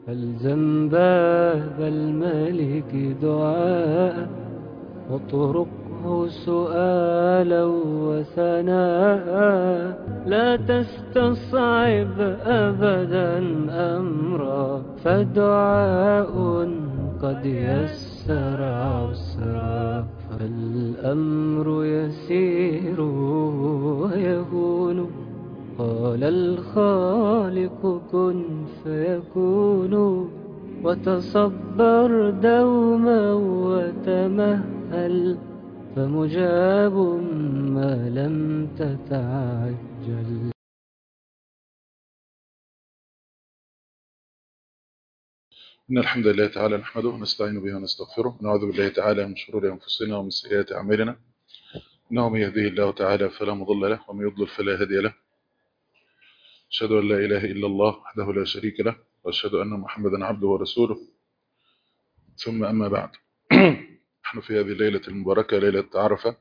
فالزم باب الملك دعاء واطرقه سؤالا وثناء لا تستصعب أبدا أمرا فدعاء قد يسر عسرا فالأمر يسير ويهون قال الخالق كن فيكون وتصبر دوما وتمهل فمجاب ما لم تتعجل إن الحمد لله تعالى نحمده ونستعين به ونستغفره ونعوذ بالله تعالى من شرور أنفسنا ومن سيئات أعمالنا إنه من يهديه الله تعالى فلا مضل له ومن يضلل فلا هادي له أشهد أن لا إله إلا الله وحده لا شريك له وأشهد أن محمدا عبده ورسوله ثم أما بعد نحن في هذه الليلة المباركة ليلة عرفة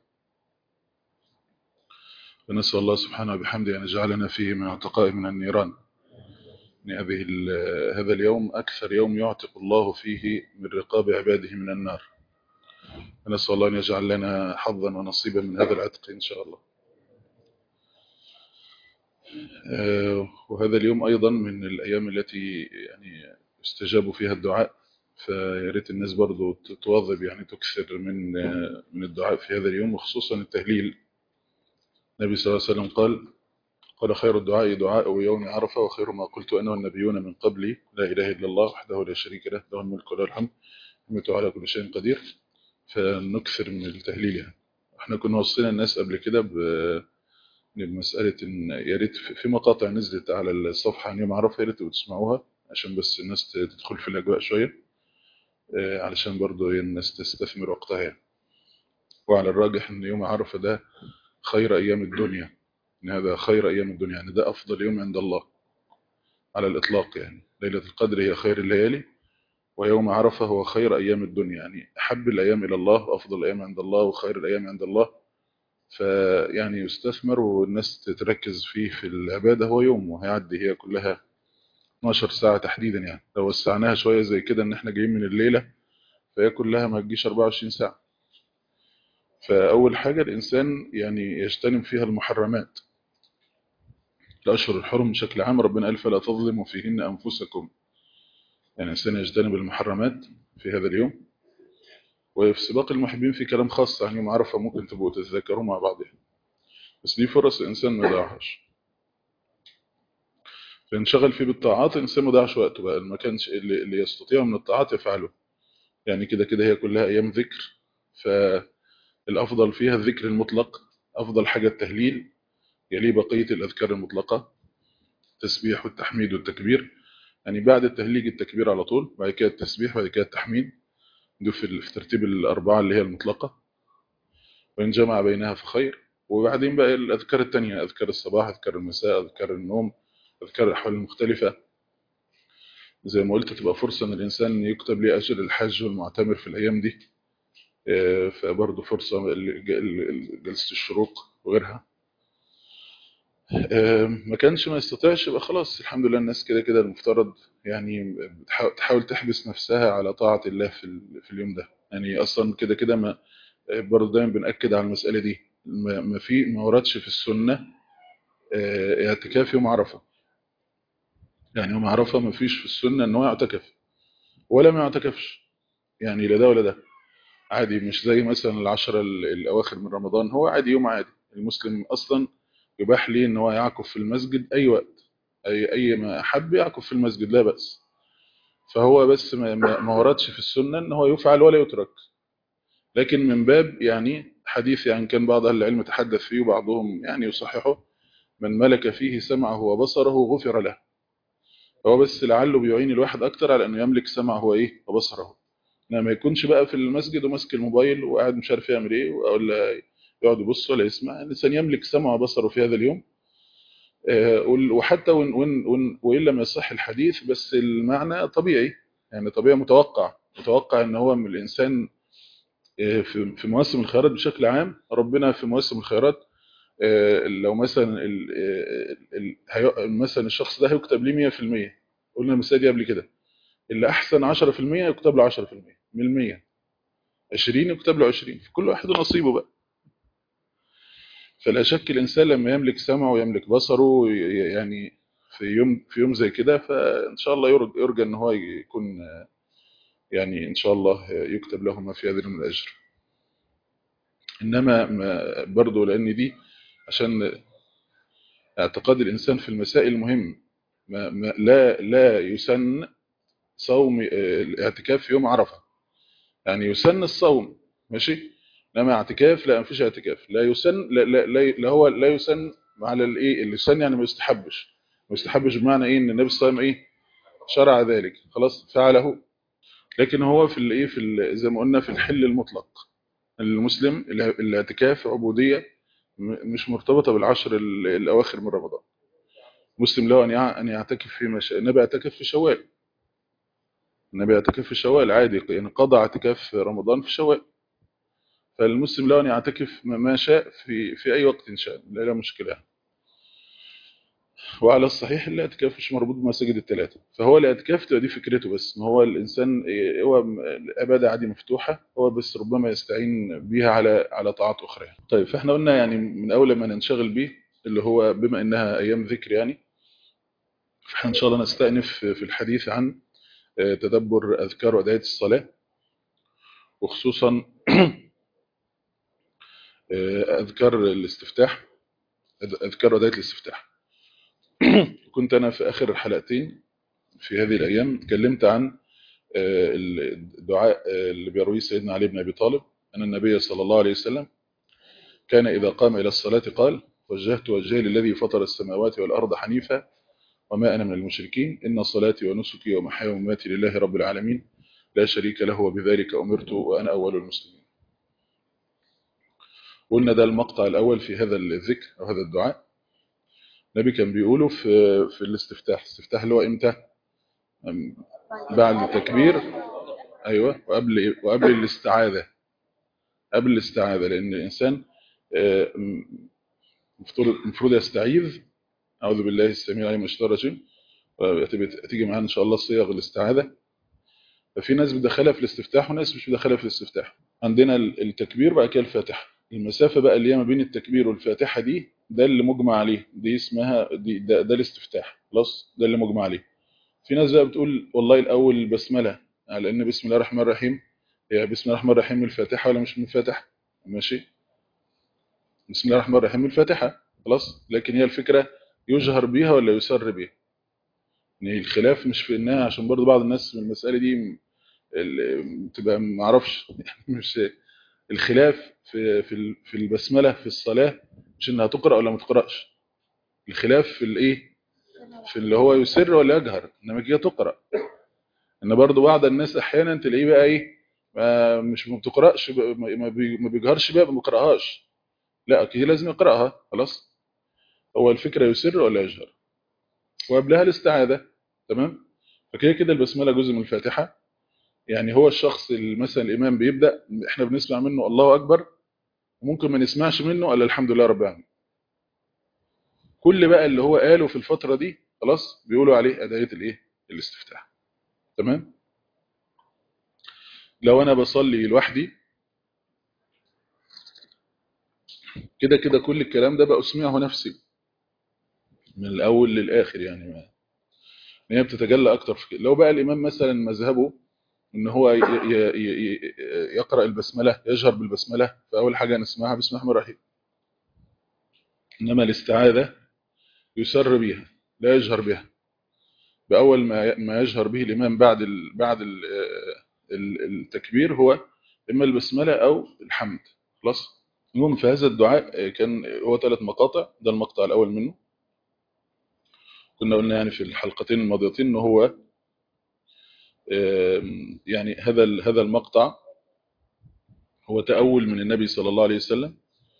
ونسأل الله سبحانه وبحمده أن يجعلنا فيه من عتقاء من النيران هذه هذا اليوم أكثر يوم يعتق الله فيه من رقاب عباده من النار نسأل الله أن يجعل لنا حظا ونصيبا من هذا العتق إن شاء الله وهذا اليوم أيضا من الأيام التي يعني يستجاب فيها الدعاء فياريت الناس برضو تواظب يعني تكثر من من الدعاء في هذا اليوم وخصوصا التهليل النبي صلى الله عليه وسلم قال قال خير الدعاء دعاء يوم عرفة وخير ما قلت أنا والنبيون من قبلي لا إله إلا الله وحده لا شريك له له الملك وله الحمد يميت على كل شيء قدير فنكثر من التهليل يعني احنا كنا وصينا الناس قبل كده بمسألة إن يا ريت في مقاطع نزلت على الصفحة عن يوم عرفة يا ريت تسمعوها عشان بس الناس تدخل في الأجواء شوية علشان برضو الناس تستثمر وقتها يعني. وعلى الراجح إن يوم عرفة ده خير أيام الدنيا إن هذا خير أيام الدنيا يعني ده أفضل يوم عند الله على الإطلاق يعني ليلة القدر هي خير الليالي ويوم عرفة هو خير أيام الدنيا يعني أحب الأيام إلى الله وأفضل الأيام عند الله وخير الأيام عند الله فيعني يستثمر والناس تتركز فيه في العبادة هو يوم وهيعدي هي كلها 12 ساعة تحديدا يعني لو وسعناها شوية زي كده إن إحنا جايين من الليلة فهي كلها ما تجيش 24 ساعة فأول حاجة الإنسان يعني يجتنب فيها المحرمات الأشهر الحرم بشكل عام ربنا قال فلا تظلموا فيهن أنفسكم يعني الإنسان يجتنب المحرمات في هذا اليوم وفي سباق المحبين في كلام خاص عن يوم عرفة ممكن تبقوا تتذكروا مع بعض يعني. بس دي فرص الإنسان ما يضيعهاش فانشغل فيه بالطاعات الإنسان ما يضيعش وقته بقى ما كانش اللي, اللي يستطيع من الطاعات يفعله يعني كده كده هي كلها أيام ذكر فالأفضل فيها الذكر المطلق أفضل حاجة التهليل يلي بقية الأذكار المطلقة التسبيح والتحميد والتكبير يعني بعد التهليج التكبير على طول بعد كده التسبيح بعد كده التحميد دي في ترتيب الأربعة اللي هي المطلقة وإن جمع بينها فخير وبعدين بقى الأذكار التانية أذكار الصباح أذكار المساء أذكار النوم أذكار الأحوال المختلفة زي ما قلت تبقى فرصة أن الإنسان يكتب لي أجر الحج والمعتمر في الأيام دي فبرضه فرصة جلسة الشروق وغيرها ما كانش ما يستطيعش يبقى خلاص الحمد لله الناس كده كده المفترض يعني تحاول تحبس نفسها على طاعة الله في, في اليوم ده يعني أصلا كده كده ما برضه دايما بنأكد على المسألة دي ما في ما وردش في السنة اعتكاف يوم عرفة يعني يوم عرفة ما فيش في السنة ان هو يعتكف ولا ما يعتكفش يعني لا ده ولا ده عادي مش زي مثلا العشرة الأواخر من رمضان هو عادي يوم عادي المسلم أصلا يباح ليه ان هو يعكف في المسجد اي وقت اي اي ما احب يعكف في المسجد لا باس فهو بس ما, ما وردش في السنه ان هو يفعل ولا يترك لكن من باب يعني حديث يعني كان بعض اهل العلم تحدث فيه وبعضهم يعني يصححه من ملك فيه سمعه وبصره غفر له هو بس لعله بيعين الواحد اكتر على انه يملك سمعه وايه وبصره ما يكونش بقى في المسجد وماسك الموبايل وقاعد مش عارف يعمل ايه ولا يقعد يبص ولا يسمع الإنسان يملك سمعه وبصره في هذا اليوم وحتى وإن, وإن, وإن, وإن لم يصح الحديث بس المعنى طبيعي يعني طبيعي متوقع متوقع ان هو من الإنسان في في مواسم الخيرات بشكل عام ربنا في مواسم الخيرات لو مثلا مثلا الشخص ده هيكتب ليه 100% قلنا المثال دي قبل كده اللي احسن 10% يكتب له 10% من المية 20 يكتب له 20 في كل واحد نصيبه بقى فلا شك الانسان لما يملك سمعه ويملك بصره يعني في يوم في يوم زي كده فان شاء الله يرجى, يرجى ان هو يكون يعني ان شاء الله يكتب له ما في هذا من الاجر انما برضه لان دي عشان اعتقاد الانسان في المسائل مهم ما ما لا لا يسن صوم الاعتكاف في يوم عرفه يعني يسن الصوم ماشي انما اعتكاف لا مفيش اعتكاف لا يسن لا, لا, لا, لا هو لا يسن على الايه اللي يسن يعني ما يستحبش ما يستحبش بمعنى ايه ان النبي صلى الله عليه وسلم ايه شرع ذلك خلاص فعله لكن هو في الايه في زي ما قلنا في الحل المطلق المسلم الاعتكاف عبوديه مش مرتبطه بالعشر الاواخر من رمضان مسلم له ان يعتكف فيما شاء النبي اعتكف في شوال النبي اعتكف في شوال عادي يعني قضى اعتكاف رمضان في شوال فالمسلم له ان يعتكف ما شاء في في اي وقت ان شاء لا لا مشكله وعلى الصحيح الاعتكاف مش مربوط بالمساجد الثلاثه فهو الاعتكاف تبقى دي فكرته بس ان هو الانسان هو العباده عادي مفتوحه هو بس ربما يستعين بيها على على طاعات اخرى طيب فاحنا قلنا يعني من اول ما ننشغل به اللي هو بما انها ايام ذكر يعني فاحنا ان شاء الله نستأنف في الحديث عن تدبر اذكار وادعيه الصلاه وخصوصا اذكار الاستفتاح اذكار وادعيه الاستفتاح كنت أنا في آخر الحلقتين في هذه الأيام اتكلمت عن الدعاء اللي بيرويه سيدنا علي بن أبي طالب أن النبي صلى الله عليه وسلم كان إذا قام إلى الصلاة قال وجهت وجهي للذي فطر السماوات والأرض حنيفا وما أنا من المشركين إن صلاتي ونسكي ومحياي ومماتي لله رب العالمين لا شريك له وبذلك أمرت وأنا أول المسلمين قلنا ده المقطع الأول في هذا الذكر أو هذا الدعاء النبي كان بيقوله في في الاستفتاح الاستفتاح اللي هو امتى بعد التكبير ايوه وقبل وقبل الاستعاذه قبل الاستعاذه لان الانسان المفروض المفروض يستعيذ اعوذ بالله السميع العليم من الشيطان الرجيم هتيجي معانا ان شاء الله صيغ الاستعاذه ففي ناس بتدخلها في الاستفتاح وناس مش بتدخلها في الاستفتاح عندنا التكبير بقى كده الفاتحه المسافه بقى اللي هي ما بين التكبير والفاتحه دي ده اللي مجمع عليه دي اسمها دي ده, ده الاستفتاح خلاص ده اللي مجمع عليه في ناس بقى بتقول والله الاول البسمله على ان بسم الله الرحمن الرحيم هي بسم الله الرحمن الرحيم من الفاتحه ولا مش من الفاتحه ماشي بسم الله الرحمن الرحيم من الفاتحه خلاص لكن هي الفكره يجهر بيها ولا يسر بيها يعني الخلاف مش في انها عشان برضو بعض الناس من المساله دي تبقى ما اعرفش مش الخلاف في في في البسمله في الصلاه مش انها تقرا ولا ما تقراش الخلاف في الايه في اللي هو يسر ولا يجهر انما كده تقرا ان برضو بعض الناس احيانا تلاقيه بقى ايه ما مش ما بتقراش ما بيجهرش بقى ما بيقراهاش لا اكيد لازم يقراها خلاص هو الفكره يسر ولا يجهر وقبلها الاستعاذه تمام فكده كده البسمله جزء من الفاتحه يعني هو الشخص مثلا الامام بيبدا احنا بنسمع منه الله اكبر وممكن ما نسمعش منه الا الحمد لله رب العالمين كل بقى اللي هو قاله في الفتره دي خلاص بيقولوا عليه ادعيه الايه الاستفتاح تمام لو انا بصلي لوحدي كده كده كل الكلام ده بأسمعه نفسي من الاول للاخر يعني ما هي بتتجلى اكتر في كده لو بقى الامام مثلا مذهبه ان هو يقرأ البسملة يجهر بالبسملة فأول حاجة نسمعها بسم الله الرحمن الرحيم إنما الاستعاذة يسر بها لا يجهر بها بأول ما ما يجهر به الإمام بعد ال بعد ال التكبير هو إما البسملة أو الحمد خلاص المهم في هذا الدعاء كان هو ثلاث مقاطع ده المقطع الأول منه كنا قلنا يعني في الحلقتين الماضيتين ان هو يعني هذا هذا المقطع هو تأول من النبي صلى الله عليه وسلم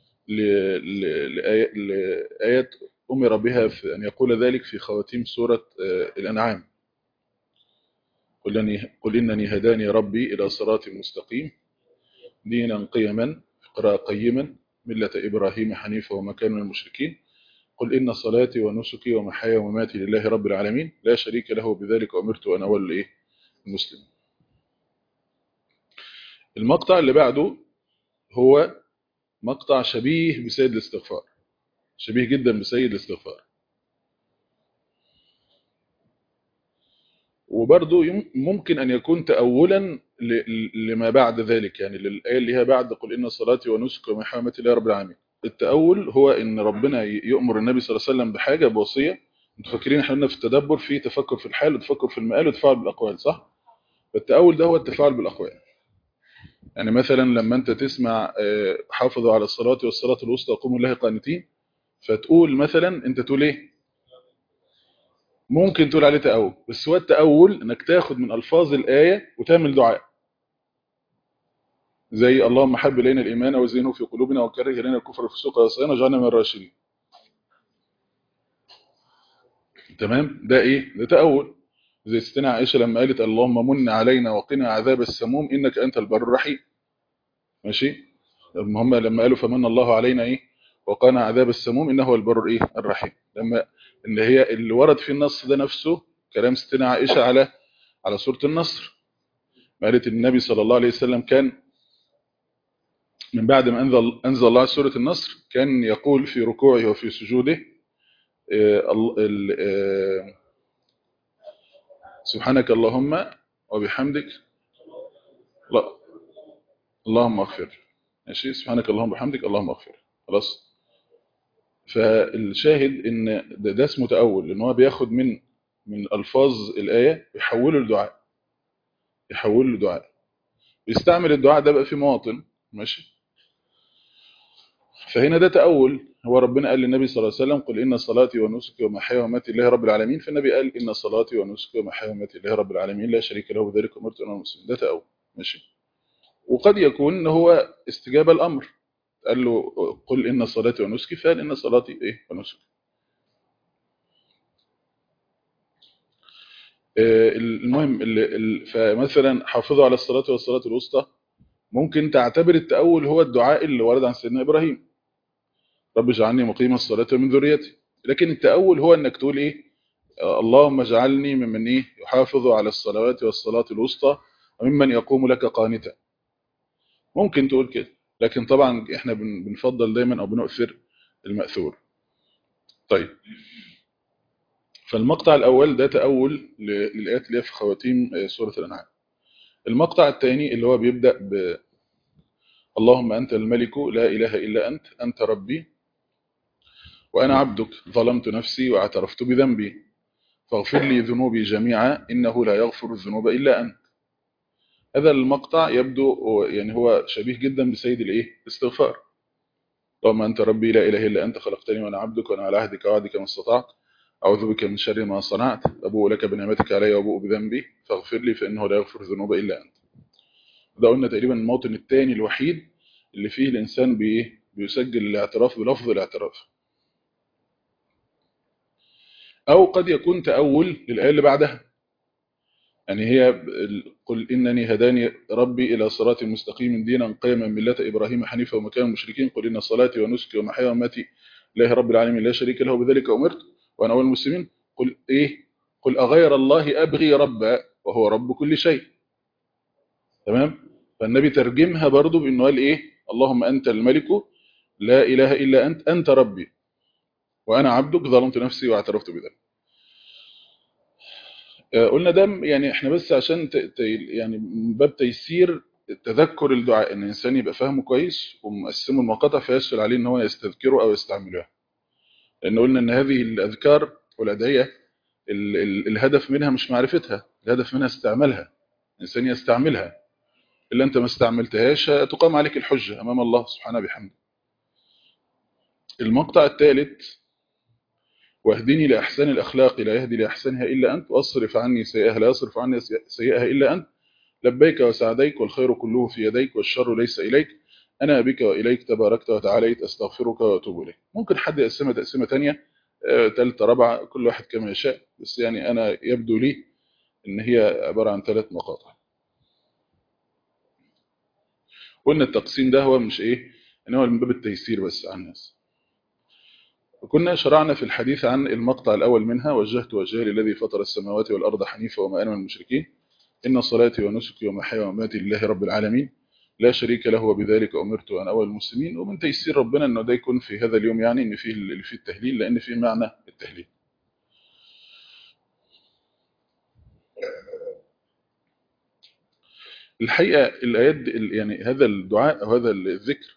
لآيات أمر بها في أن يقول ذلك في خواتيم سورة الأنعام قل, أني قل إنني هداني ربي إلى صراط مستقيم دينا قيما قراء قيما ملة إبراهيم حنيفا وما كان من المشركين قل إن صلاتي ونسكي ومحياي ومماتي لله رب العالمين لا شريك له بذلك أمرت أن أول إيه المسلم المقطع اللي بعده هو مقطع شبيه بسيد الاستغفار شبيه جدا بسيد الاستغفار وبرضه يم- ممكن أن يكون تأولا ل- لما بعد ذلك يعني للآية اللي هي بعد قل إن صلاتي ونسك ومحامتي لله رب العالمين التأول هو إن ربنا ي- يؤمر النبي صلى الله عليه وسلم بحاجة بوصية انتوا فاكرين احنا قلنا في التدبر في تفكر في الحال وتفكر في المآل وتفاعل بالأقوال صح؟ فالتأول ده هو التفاعل بالأقوال يعني مثلا لما انت تسمع آه، حافظوا على الصلاة والصلاة الوسطى وقوموا لله قانتين فتقول مثلا انت تقول ايه ممكن تقول عليه تأول بس هو التأول انك تاخد من ألفاظ الآية وتعمل دعاء زي اللهم حب إلينا الإيمان وزينه في قلوبنا وكره إلينا الكفر والفسوق والعصيان واجعلنا من الراشدين تمام ده ايه ده تأول زي ستنا عائشة لما قالت اللهم من علينا وقنا عذاب السموم إنك أنت البر الرحيم ماشي لما هم لما قالوا فمن الله علينا ايه وقانا عذاب السموم انه هو البر ايه الرحيم لما اللي هي اللي ورد في النص ده نفسه كلام ستنا عائشة على على سورة النصر قالت النبي صلى الله عليه وسلم كان من بعد ما انزل انزل الله سورة النصر كان يقول في ركوعه وفي سجوده آه، ال- ال- آه، سبحانك اللهم وبحمدك لا اللهم اغفر ماشي سبحانك اللهم وبحمدك اللهم اغفر خلاص فالشاهد ان ده, ده اسمه تأول لان هو بياخد من من الفاظ الايه يحوله لدعاء يحوله لدعاء بيستعمل الدعاء ده بقى في مواطن ماشي فهنا ده تأول هو ربنا قال للنبي صلى الله عليه وسلم قل إن صلاتي ونسكي ومحياي ومماتي لله رب العالمين فالنبي قال إن صلاتي ونسكي ومحياي ومماتي لله رب العالمين لا شريك له بذلك أمرت أنا المسلم ده تأول ماشي وقد يكون إن هو استجابة الأمر قال له قل إن صلاتي ونسكي فقال إن صلاتي إيه ونسكي آه، المهم ال- ال- فمثلا حافظوا على الصلاة والصلاة الوسطى ممكن تعتبر التأول هو الدعاء اللي ورد عن سيدنا إبراهيم رب اجعلني مقيم الصلاة من ذريتي لكن التأول هو انك تقول ايه آه، اللهم اجعلني ممن ايه يحافظ على الصلوات والصلاة الوسطى وممن يقوم لك قانتا ممكن تقول كده لكن طبعا احنا بن- بنفضل دايما او بنؤثر المأثور طيب فالمقطع الاول ده تأول ل- للآيات اللي هي في خواتيم آه، سورة الأنعام المقطع الثاني اللي هو بيبدأ ب اللهم أنت الملك لا إله إلا أنت أنت ربي وأنا عبدك ظلمت نفسي واعترفت بذنبي فاغفر لي ذنوبي جميعا إنه لا يغفر الذنوب إلا أنت هذا المقطع يبدو يعني هو شبيه جدا بسيد الايه الاستغفار اللهم أنت ربي لا إله إلا أنت خلقتني وأنا عبدك وأنا على عهدك ووعدك ما استطعت أعوذ بك من شر ما صنعت أبوء لك بنعمتك علي وأبوء بذنبي فاغفر لي فإنه لا يغفر الذنوب إلا أنت ده قلنا تقريبا الموطن الثاني الوحيد اللي فيه الإنسان بإيه بيسجل الاعتراف بلفظ الاعتراف أو قد يكون تأول للآية اللي بعدها يعني هي ال- قل إنني هداني ربي إلى صراط مستقيم دينا قيما ملة إبراهيم حنيفا وما كان من المشركين قل إن صلاتي ونسكي ومحياي ومماتي لله رب العالمين لا شريك له بذلك أمرت وأنا أول المسلمين قل إيه قل أغير الله أبغي ربا وهو رب كل شيء تمام فالنبي ترجمها برضو بأنه قال إيه اللهم أنت الملك لا إله إلا أنت أنت ربي وأنا عبدك ظلمت نفسي واعترفت بذلك آه، قلنا ده م- يعني احنا بس عشان ت... ت... يعني من باب تيسير تذكر الدعاء ان الانسان يبقى فاهمه كويس ومقسمه المقاطع فيسهل عليه ان هو يستذكره او يستعمله لان قلنا ان هذه الاذكار والادعيه ال... ال... الهدف منها مش معرفتها الهدف منها استعمالها الانسان يستعملها الا انت ما استعملتهاش تقام عليك الحجه امام الله سبحانه بحمده المقطع الثالث واهدني لأحسن الأخلاق لا يهدي لأحسنها إلا أنت واصرف عني سيئها لا يصرف عني سيئها إلا أنت لبيك وسعديك والخير كله في يديك والشر ليس إليك أنا بك وإليك تباركت وتعاليت أستغفرك وأتوب إليك ممكن حد يقسمها تقسيمة تانية آه، تالتة رابعة كل واحد كما يشاء بس يعني أنا يبدو لي إن هي عبارة عن ثلاث مقاطع قلنا التقسيم ده هو مش إيه إن هو من باب التيسير بس على الناس وكنا شرعنا في الحديث عن المقطع الأول منها وجهت وجهي للذي فطر السماوات والأرض حنيفا وما أنا من المشركين إن صلاتي ونسكي ومحياي ومماتي لله رب العالمين لا شريك له وبذلك أمرت وأنا أول المسلمين ومن تيسير ربنا أنه ده يكون في هذا اليوم يعني إن فيه اللي فيه التهليل لأن فيه معنى التهليل الحقيقة الآيات يعني هذا الدعاء أو هذا الذكر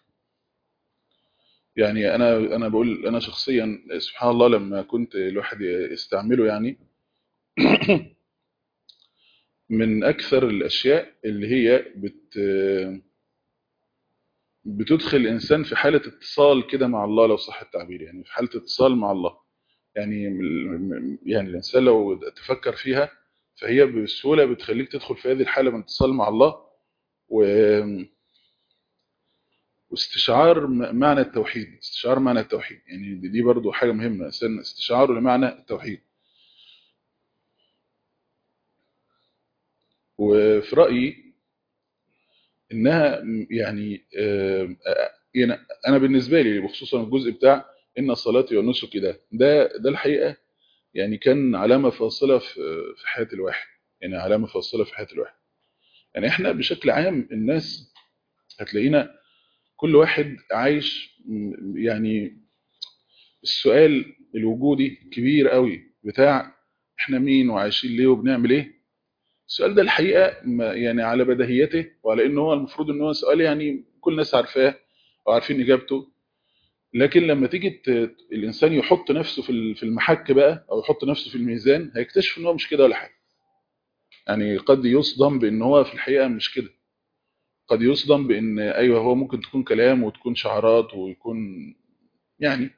يعني أنا أنا بقول أنا شخصيا سبحان الله لما كنت الواحد يستعمله يعني من أكثر الأشياء اللي هي بت بتدخل الإنسان في حالة اتصال كده مع الله لو صح التعبير يعني في حالة اتصال مع الله يعني يعني الإنسان لو تفكر فيها فهي بسهولة بتخليك تدخل في هذه الحالة من اتصال مع الله و واستشعار معنى التوحيد استشعار معنى التوحيد يعني دي برضو حاجة مهمة استشعاره لمعنى التوحيد وفي رأيي إنها يعني أنا بالنسبة لي بخصوصا الجزء بتاع إن صلاتي ونسكي ده ده ده الحقيقة يعني كان علامة فاصلة في حياة الواحد يعني علامة فاصلة في حياة الواحد يعني إحنا بشكل عام الناس هتلاقينا كل واحد عايش يعني السؤال الوجودي كبير قوي بتاع احنا مين وعايشين ليه وبنعمل ايه السؤال ده الحقيقة يعني على بديهيته وعلى انه هو المفروض ان هو سؤال يعني كل الناس عارفاه وعارفين اجابته لكن لما تيجي الانسان يحط نفسه في المحك بقى او يحط نفسه في الميزان هيكتشف ان هو مش كده ولا حاجه يعني قد يصدم بان هو في الحقيقه مش كده قد يصدم بان ايوه هو ممكن تكون كلام وتكون شعارات ويكون يعني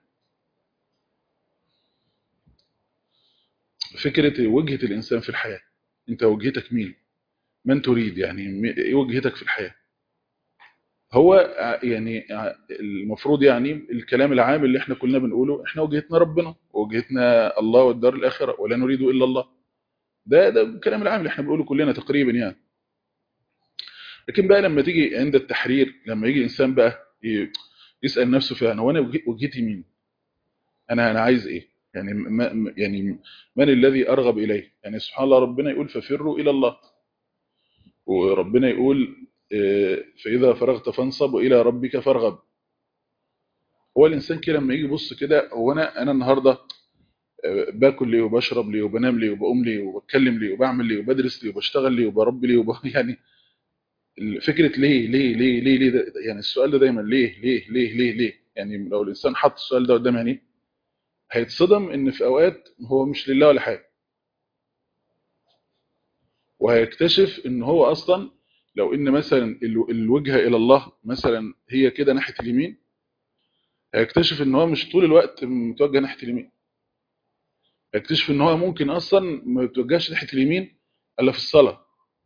فكره وجهه الانسان في الحياه انت وجهتك مين من تريد يعني ايه وجهتك في الحياه هو يعني المفروض يعني الكلام العام اللي احنا كلنا بنقوله احنا وجهتنا ربنا ووجهتنا الله والدار الاخره ولا نريد الا الله ده ده الكلام العام اللي احنا بنقوله كلنا تقريبا يعني لكن بقى لما تيجي عند التحرير لما يجي انسان بقى يسال نفسه فعلا هو انا وجهتي مين انا انا عايز ايه يعني ما يعني من الذي ارغب اليه يعني سبحان الله ربنا يقول ففروا الى الله وربنا يقول فاذا فرغت فانصب والى ربك فارغب هو الانسان كده لما يجي يبص كده هو انا انا النهارده باكل ليه وبشرب ليه وبنام ليه وبقوم ليه وبتكلم ليه وبعمل ليه وبدرس ليه وبشتغل ليه وبربي ليه وب... يعني فكره ليه ليه ليه ليه ليه ده يعني السؤال ده دايما ليه ليه ليه ليه ليه يعني لو الانسان حط السؤال ده قدام عينيه هيتصدم ان في اوقات هو مش لله ولا حاجه وهيكتشف ان هو اصلا لو ان مثلا الوجهه الى الله مثلا هي كده ناحيه اليمين هيكتشف ان هو مش طول الوقت متوجه ناحيه اليمين هيكتشف ان هو ممكن اصلا ما يتوجهش ناحيه اليمين الا في الصلاه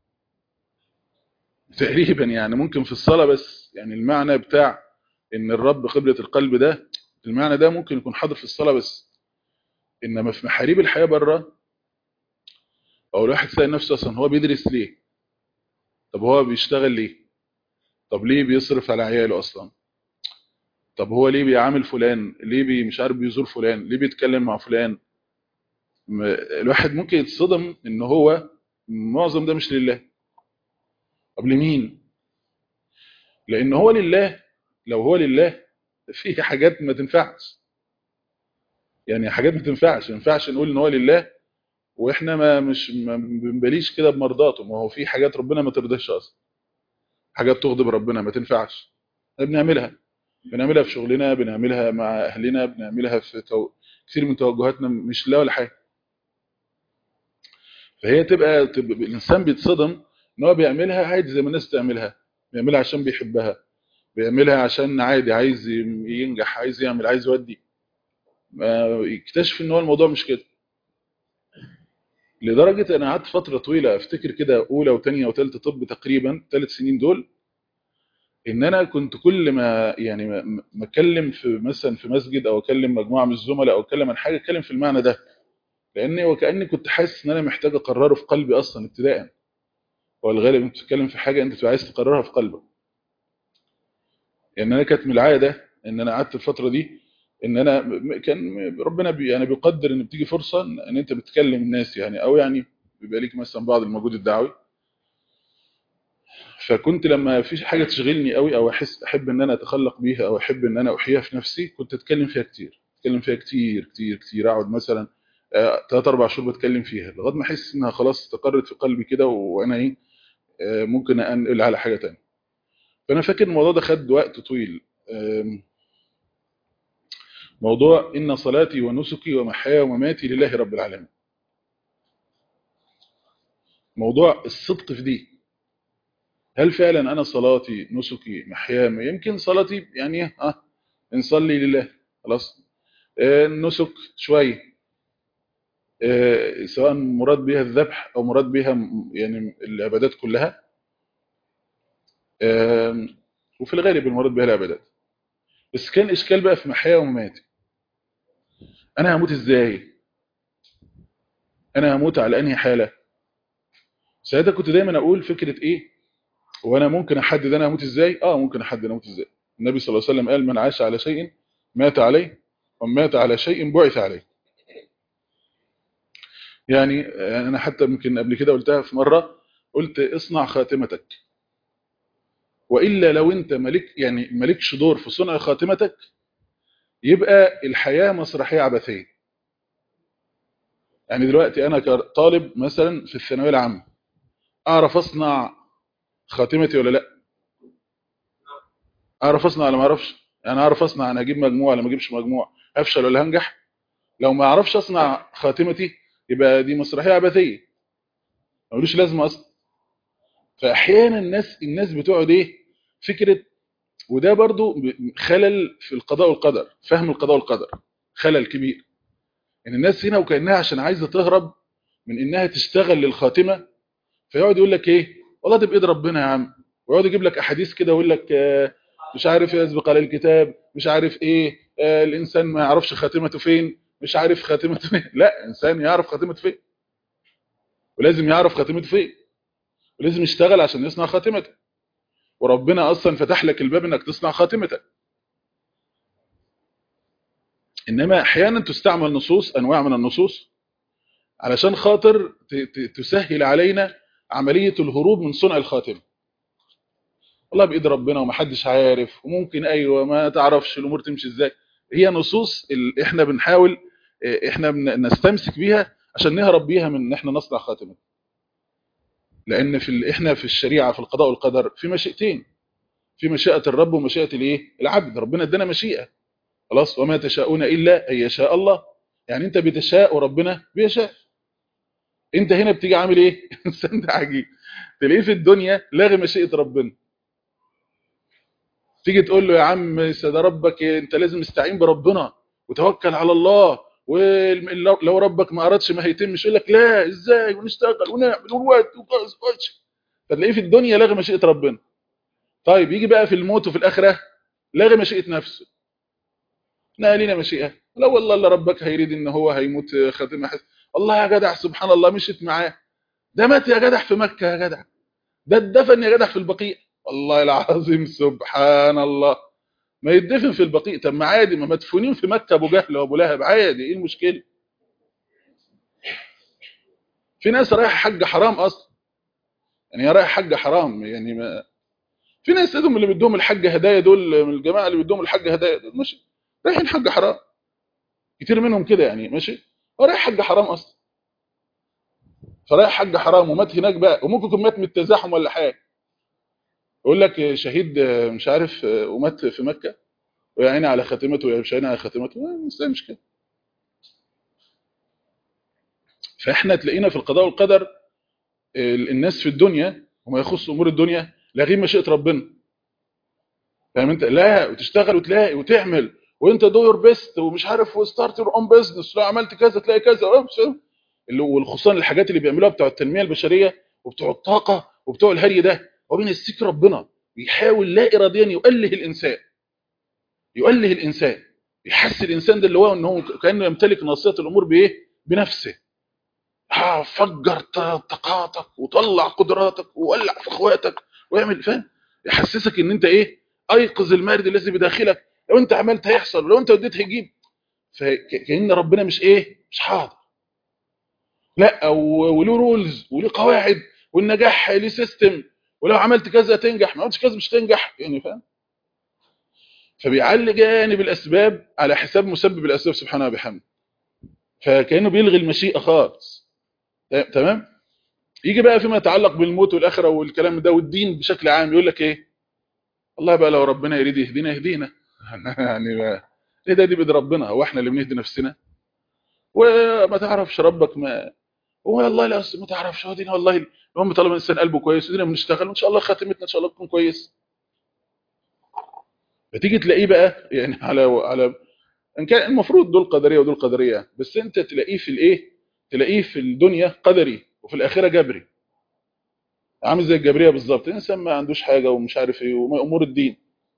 تقريبا يعني ممكن في الصلاه بس يعني المعنى بتاع ان الرب قبلة القلب ده المعنى ده ممكن يكون حاضر في الصلاه بس انما في محاريب الحياه بره او الواحد سأل نفسه اصلا هو بيدرس ليه طب هو بيشتغل ليه طب ليه بيصرف على عياله اصلا طب هو ليه بيعامل فلان ليه بي مش عارف بيزور فلان ليه بيتكلم مع فلان الواحد ممكن يتصدم ان هو معظم ده مش لله طب لمين لان هو لله لو هو لله في حاجات ما تنفعش يعني حاجات ما تنفعش ما ينفعش نقول ان هو لله واحنا ما مش ما بنباليش كده بمرضاته ما هو في حاجات ربنا ما ترضاش اصلا حاجات تغضب ربنا ما تنفعش بنعملها بنعملها في شغلنا بنعملها مع اهلنا بنعملها في تو... كثير من توجهاتنا مش لا ولا حاجه فهي تبقى, تبقى الانسان بيتصدم ان هو بيعملها عادي زي ما الناس تعملها بيعملها عشان بيحبها بيعملها عشان عادي عايز ينجح عايز يعمل عايز يودي يكتشف ان هو الموضوع مش كده لدرجة انا قعدت فترة طويلة افتكر كده اولى وثانيه وثالثه طب تقريبا ثلاث سنين دول ان انا كنت كل ما يعني ما اتكلم في مثلا في مسجد او اكلم مجموعه من الزملاء او اتكلم عن حاجه اتكلم في المعنى ده لاني وكاني كنت حاسس ان انا محتاج اقرره في قلبي اصلا ابتداء هو الغالب انت بتتكلم في حاجه انت عايز تقررها في قلبك يعني انا كانت من العاده ان انا قعدت الفتره دي ان انا كان ربنا بي يعني بيقدر ان بتيجي فرصه ان انت بتكلم الناس يعني او يعني بيبقى ليك مثلا بعض المجهود الدعوي فكنت لما في حاجه تشغلني قوي او احس احب ان انا اتخلق بيها او احب ان انا احييها في نفسي كنت اتكلم فيها كتير اتكلم فيها كتير كتير كتير اقعد مثلا ثلاث اربع شهور بتكلم فيها لغايه ما احس انها خلاص استقرت في قلبي كده وانا ايه آه، ممكن انقل على حاجه تانية فانا فاكر الموضوع ده خد وقت طويل آم، موضوع ان صلاتي ونسكي ومحياي ومماتي لله رب العالمين موضوع الصدق في دي هل فعلا انا صلاتي نسكي محياي يمكن صلاتي يعني اه نصلي لله خلاص آه، النسك شويه آه، سواء مراد بها الذبح او مراد بها م- يعني العبادات كلها آم، وفي الغالب المراد بها العبادات بس كان اشكال بقى في محياي ومماتي انا هموت ازاي انا هموت على انهي حاله ساعتها كنت دايما اقول فكره ايه وانا ممكن احدد انا هموت ازاي اه ممكن احدد انا هموت ازاي النبي صلى الله عليه وسلم قال من عاش على شيء مات عليه ومن مات على شيء بعث عليه يعني آه، انا حتى يمكن قبل كده قلتها في مره قلت اصنع خاتمتك والا لو انت ملك يعني مالكش دور في صنع خاتمتك يبقى الحياه مسرحيه عبثيه يعني دلوقتي انا كطالب مثلا في الثانويه العامه اعرف اصنع خاتمتي ولا لا اعرف اصنع ولا ما اعرفش يعني اعرف اصنع انا اجيب مجموع ولا ما اجيبش مجموع افشل ولا هنجح لو ما اعرفش اصنع خاتمتي يبقى دي مسرحيه عبثيه ملوش لازمه اصلا فاحيانا الناس الناس بتقعد ايه فكره وده برضو ب- خلل في القضاء والقدر فهم القضاء والقدر خلل كبير ان الناس هنا وكانها عشان عايزه تهرب من انها تشتغل للخاتمه فيقعد يقول لك ايه والله ده بايد ربنا يا عم ويقعد يجيب لك احاديث كده ويقول لك آه، مش عارف يسبق على الكتاب مش عارف ايه آه، الانسان ما يعرفش خاتمته فين مش عارف خاتمته فين لا انسان يعرف خاتمته فين ولازم يعرف خاتمته فين ولازم يشتغل عشان يصنع خاتمته وربنا اصلا فتح لك الباب انك تصنع خاتمتك انما احيانا تستعمل نصوص انواع من النصوص علشان خاطر ت- ت- تسهل علينا عمليه الهروب من صنع الخاتمه والله بايد ربنا ومحدش عارف وممكن ايوه ما تعرفش الامور تمشي ازاي هي نصوص ال- احنا بنحاول اه، احنا بن- نستمسك بيها عشان نهرب بيها من ان احنا نصنع خاتمه لان في ال- احنا في الشريعه في القضاء والقدر في مشيئتين في مشيئه الرب ومشيئه الايه العبد ربنا ادانا مشيئه خلاص وما تشاءون الا ان يشاء الله يعني انت بتشاء وربنا بيشاء انت هنا بتيجي عامل ايه انسان ده عجيب تلاقيه في الدنيا لاغي مشيئه ربنا تيجي تقول له يا عم ده ربك انت لازم تستعين بربنا وتوكل على الله ولو ربك ما ارادش ما هيتمش يقول لك لا ازاي ونشتغل ونعمل ونوات وكذا فتلاقيه في الدنيا لاغي مشيئه ربنا طيب يجي بقى في الموت وفي الاخره لاغي مشيئه نفسه لا لينا مشيئه لا والله الا ربك هيريد ان هو هيموت خاتمه حسن الله يا جدع سبحان الله مشيت معاه ده مات يا جدع في مكه يا جدع ده اتدفن يا جدع في البقيع والله العظيم سبحان الله ما يدفن في البقيع طب ما عادي ما مدفونين في مكه ابو جهل وابو لهب عادي ايه المشكله في ناس رايح حج حرام اصلا يعني هي رايح حج حرام يعني ما في ناس ادهم اللي بيدوهم الحج هدايا دول من الجماعه اللي بيدوهم الحج هدايا دول ماشي رايحين حج حرام كتير منهم كده يعني ماشي هو رايح حج حرام اصلا فرايح حج حرام ومات هناك بقى وممكن يكون مات من التزاحم ولا حاجه يقول لك شهيد مش عارف ومات في مكه ويا عيني على خاتمته ويا مش عيني على خاتمته ازاي مش كده فاحنا تلاقينا في القضاء والقدر الناس في الدنيا وما يخص امور الدنيا لاغين مشيئه ربنا فاهم انت لا وتشتغل وتلاقي وتعمل وانت دو يور بيست ومش عارف وستارت يور اون بزنس لو عملت كذا تلاقي كذا اللي والخصوصا الحاجات اللي بيعملوها بتوع التنميه البشريه وبتوع الطاقه وبتوع الهري ده هو بينسيك ربنا بيحاول لا اراديا يؤله الانسان يؤله الانسان يحس الانسان ده اللي هو ان هو كانه يمتلك ناصيه الامور بايه بنفسه ها فجر طاقاتك وطلع قدراتك وولع في اخواتك واعمل فاهم يحسسك ان انت ايه ايقظ المارد الذي بداخلك لو انت عملت هيحصل ولو انت وديت هيجيب فكأن ربنا مش ايه مش حاضر لا وله رولز وله قواعد والنجاح ليه سيستم ولو عملت كذا تنجح ما عملتش كذا مش تنجح يعني فاهم فبيعلي جانب الاسباب على حساب مسبب الاسباب سبحانه وبحمده فكانه بيلغي المشيئه خالص تمام يجي بقى فيما يتعلق بالموت والاخره والكلام ده والدين بشكل عام يقول لك ايه والله بقى لو ربنا يريد يهدينا يهدينا يعني ما ايه ده دي بيد ربنا هو احنا اللي بنهدي نفسنا وما تعرفش ربك ما هو والله لا ما تعرفش هو دينا والله المهم طالما الانسان قلبه كويس ودينا بنشتغل وان شاء الله خاتمتنا ان شاء الله تكون كويس فتيجي تلاقيه بقى يعني على على ان كان المفروض دول قدريه ودول قدريه بس انت تلاقيه في الايه تلاقيه في الدنيا قدري وفي الاخره جبري عامل زي الجبريه بالظبط الانسان ما عندوش حاجه ومش عارف ايه وامور الدين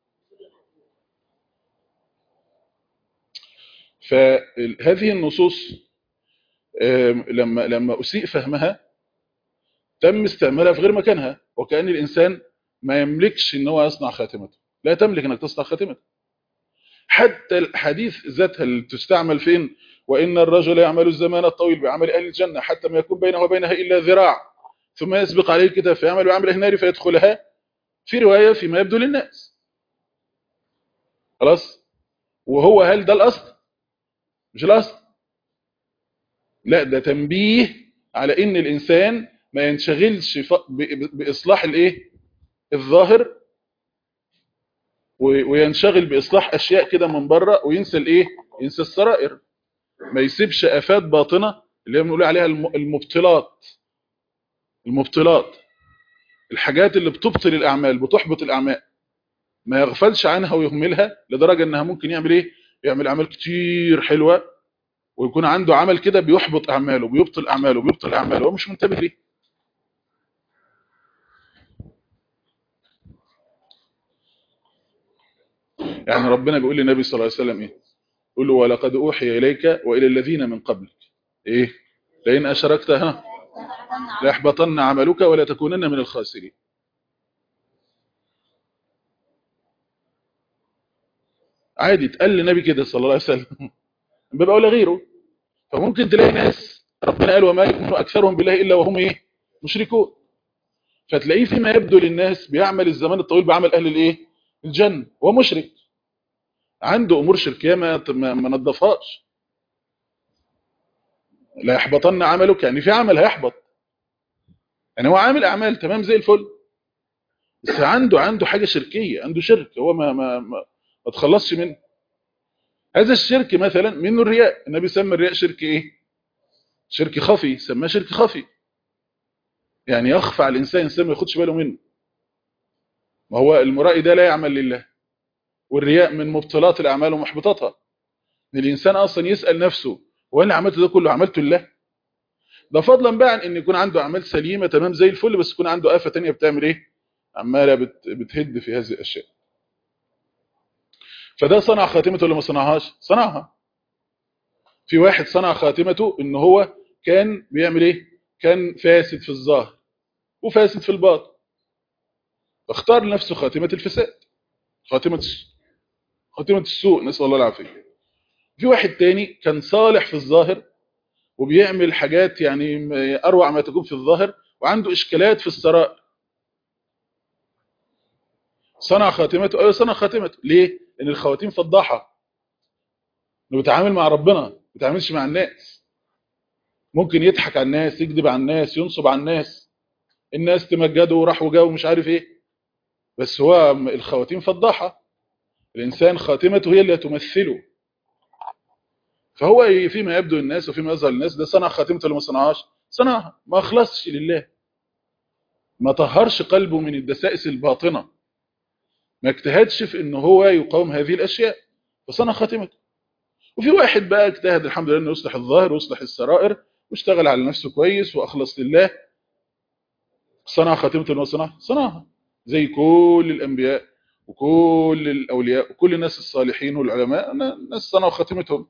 فهذه النصوص لما لما اسيء فهمها تم استعمالها في غير مكانها وكأن الإنسان ما يملكش ان هو يصنع خاتمته لا تملك انك تصنع خاتمته حتى الحديث ذاتها اللي تستعمل فين وإن الرجل يعمل الزمان الطويل بعمل أهل الجنة حتى ما يكون بينه وبينها إلا ذراع ثم يسبق عليه الكتاب فيعمل بعمل أهل النار فيدخلها في رواية فيما يبدو للناس خلاص وهو هل ده الأصل مش الأصل لا ده تنبيه على ان الانسان ما ينشغلش باصلاح الايه الظاهر وينشغل باصلاح اشياء كده من بره وينسى الايه ينسى السرائر ما يسيبش افات باطنه اللي بنقول عليها المبطلات المبطلات الحاجات اللي بتبطل الاعمال بتحبط الاعمال ما يغفلش عنها ويهملها لدرجه انها ممكن يعمل ايه يعمل اعمال كتير حلوه ويكون عنده عمل كده بيحبط اعماله بيبطل اعماله بيبطل اعماله هو مش منتبه ليه يعني ربنا بيقول للنبي صلى الله عليه وسلم ايه يقول له ولقد اوحي اليك والى الذين من قبلك ايه لئن اشركت ها ليحبطن عملك ولا تكونن من الخاسرين عادي اتقال للنبي كده صلى الله عليه وسلم باب اولى غيره فممكن تلاقي ناس ربنا قال وما يكون اكثرهم بالله الا وهم ايه مشركون فتلاقيه فيما يبدو للناس بيعمل الزمان الطويل بعمل اهل الايه الجنه وهو مشرك عنده امور شركيه ما ما نظفهاش لا يحبطن عملك يعني في عمل هيحبط يعني هو عامل اعمال تمام زي الفل بس عنده عنده حاجه شركيه عنده شرك هو ما ما ما, ما تخلصش منه هذا الشرك مثلا منه الرياء النبي سمى الرياء شرك ايه شرك خفي سماه شرك خفي يعني يخفى على الانسان الانسان ما ياخدش باله منه ما هو المرائي ده لا يعمل لله والرياء من مبطلات الاعمال ومحبطاتها ان الانسان اصلا يسال نفسه هو انا عملته ده كله عملته لله ده فضلا بقى عن ان يكون عنده اعمال سليمه تمام زي الفل بس يكون عنده افه ثانيه بتعمل ايه عماله بت... بتهد في هذه الاشياء فده صنع خاتمته ولا ما صنعهاش صنعها في واحد صنع خاتمته ان هو كان بيعمل ايه كان فاسد في الظاهر وفاسد في الباطن اختار لنفسه خاتمه الفساد خاتمه خاتمه السوء نسال الله العافيه في واحد تاني كان صالح في الظاهر وبيعمل حاجات يعني اروع ما تكون في الظاهر وعنده اشكالات في السرائر صنع خاتمته ايوه صنع خاتمته ليه لان الخواتيم فضاحه انه بيتعامل مع ربنا ما بيتعاملش مع الناس ممكن يضحك على الناس يكذب على الناس ينصب على الناس الناس تمجده وراح وجاء ومش عارف ايه بس هو الخواتيم فضاحه الانسان خاتمته هي اللي تمثله فهو فيما يبدو الناس وفيما يظهر الناس ده صنع خاتمته اللي ما صنعهاش صنعها ما اخلصش لله ما طهرش قلبه من الدسائس الباطنه ما اجتهدش في ان هو يقاوم هذه الاشياء فصنع خاتمته وفي واحد بقى اجتهد الحمد لله انه يصلح الظاهر ويصلح السرائر واشتغل على نفسه كويس واخلص لله صنع خاتمته وصنع صنعها زي كل الانبياء وكل الاولياء وكل الناس الصالحين والعلماء ناس صنعوا خاتمتهم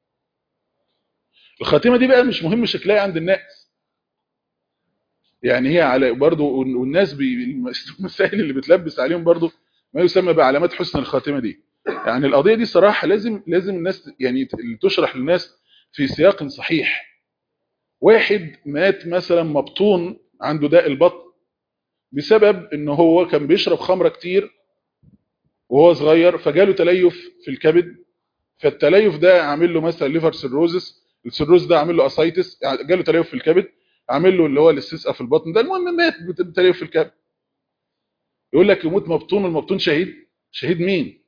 الخاتمه دي بقى مش مهم شكلها عند الناس يعني هي على برضه والناس المسائل اللي بتلبس عليهم برضه ما يسمى بعلامات حسن الخاتمه دي يعني القضيه دي صراحه لازم لازم الناس يعني تشرح للناس في سياق صحيح واحد مات مثلا مبطون عنده داء البطن بسبب ان هو كان بيشرب خمره كتير وهو صغير فجاله تليف في الكبد فالتليف ده عامل له مثلا ليفر سيروزس السيروز ده عامل له اسايتس يعني جاله تليف في الكبد عامل له اللي هو الاستسقاء في البطن ده المهم مات بتليف في الكبد يقول لك يموت مبطون المبطون شهيد شهيد مين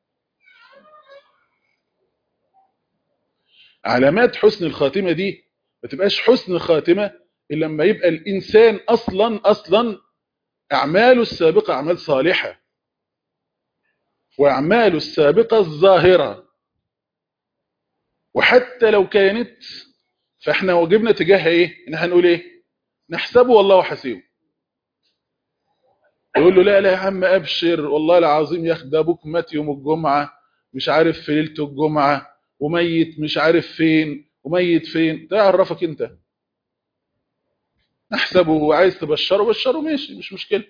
علامات حسن الخاتمه دي ما تبقاش حسن خاتمه الا لما يبقى الانسان اصلا اصلا اعماله السابقه اعمال صالحه واعماله السابقه الظاهره وحتى لو كانت فاحنا واجبنا تجاهها ايه ان احنا نقول ايه نحسبه والله حسيبه يقول له لا لا يا عم ابشر والله العظيم يا اخي ده ابوك مات يوم الجمعه مش عارف في ليله الجمعه وميت مش عارف فين وميت فين ده يعرفك انت نحسبه وعايز تبشره بشره ماشي مش مشكله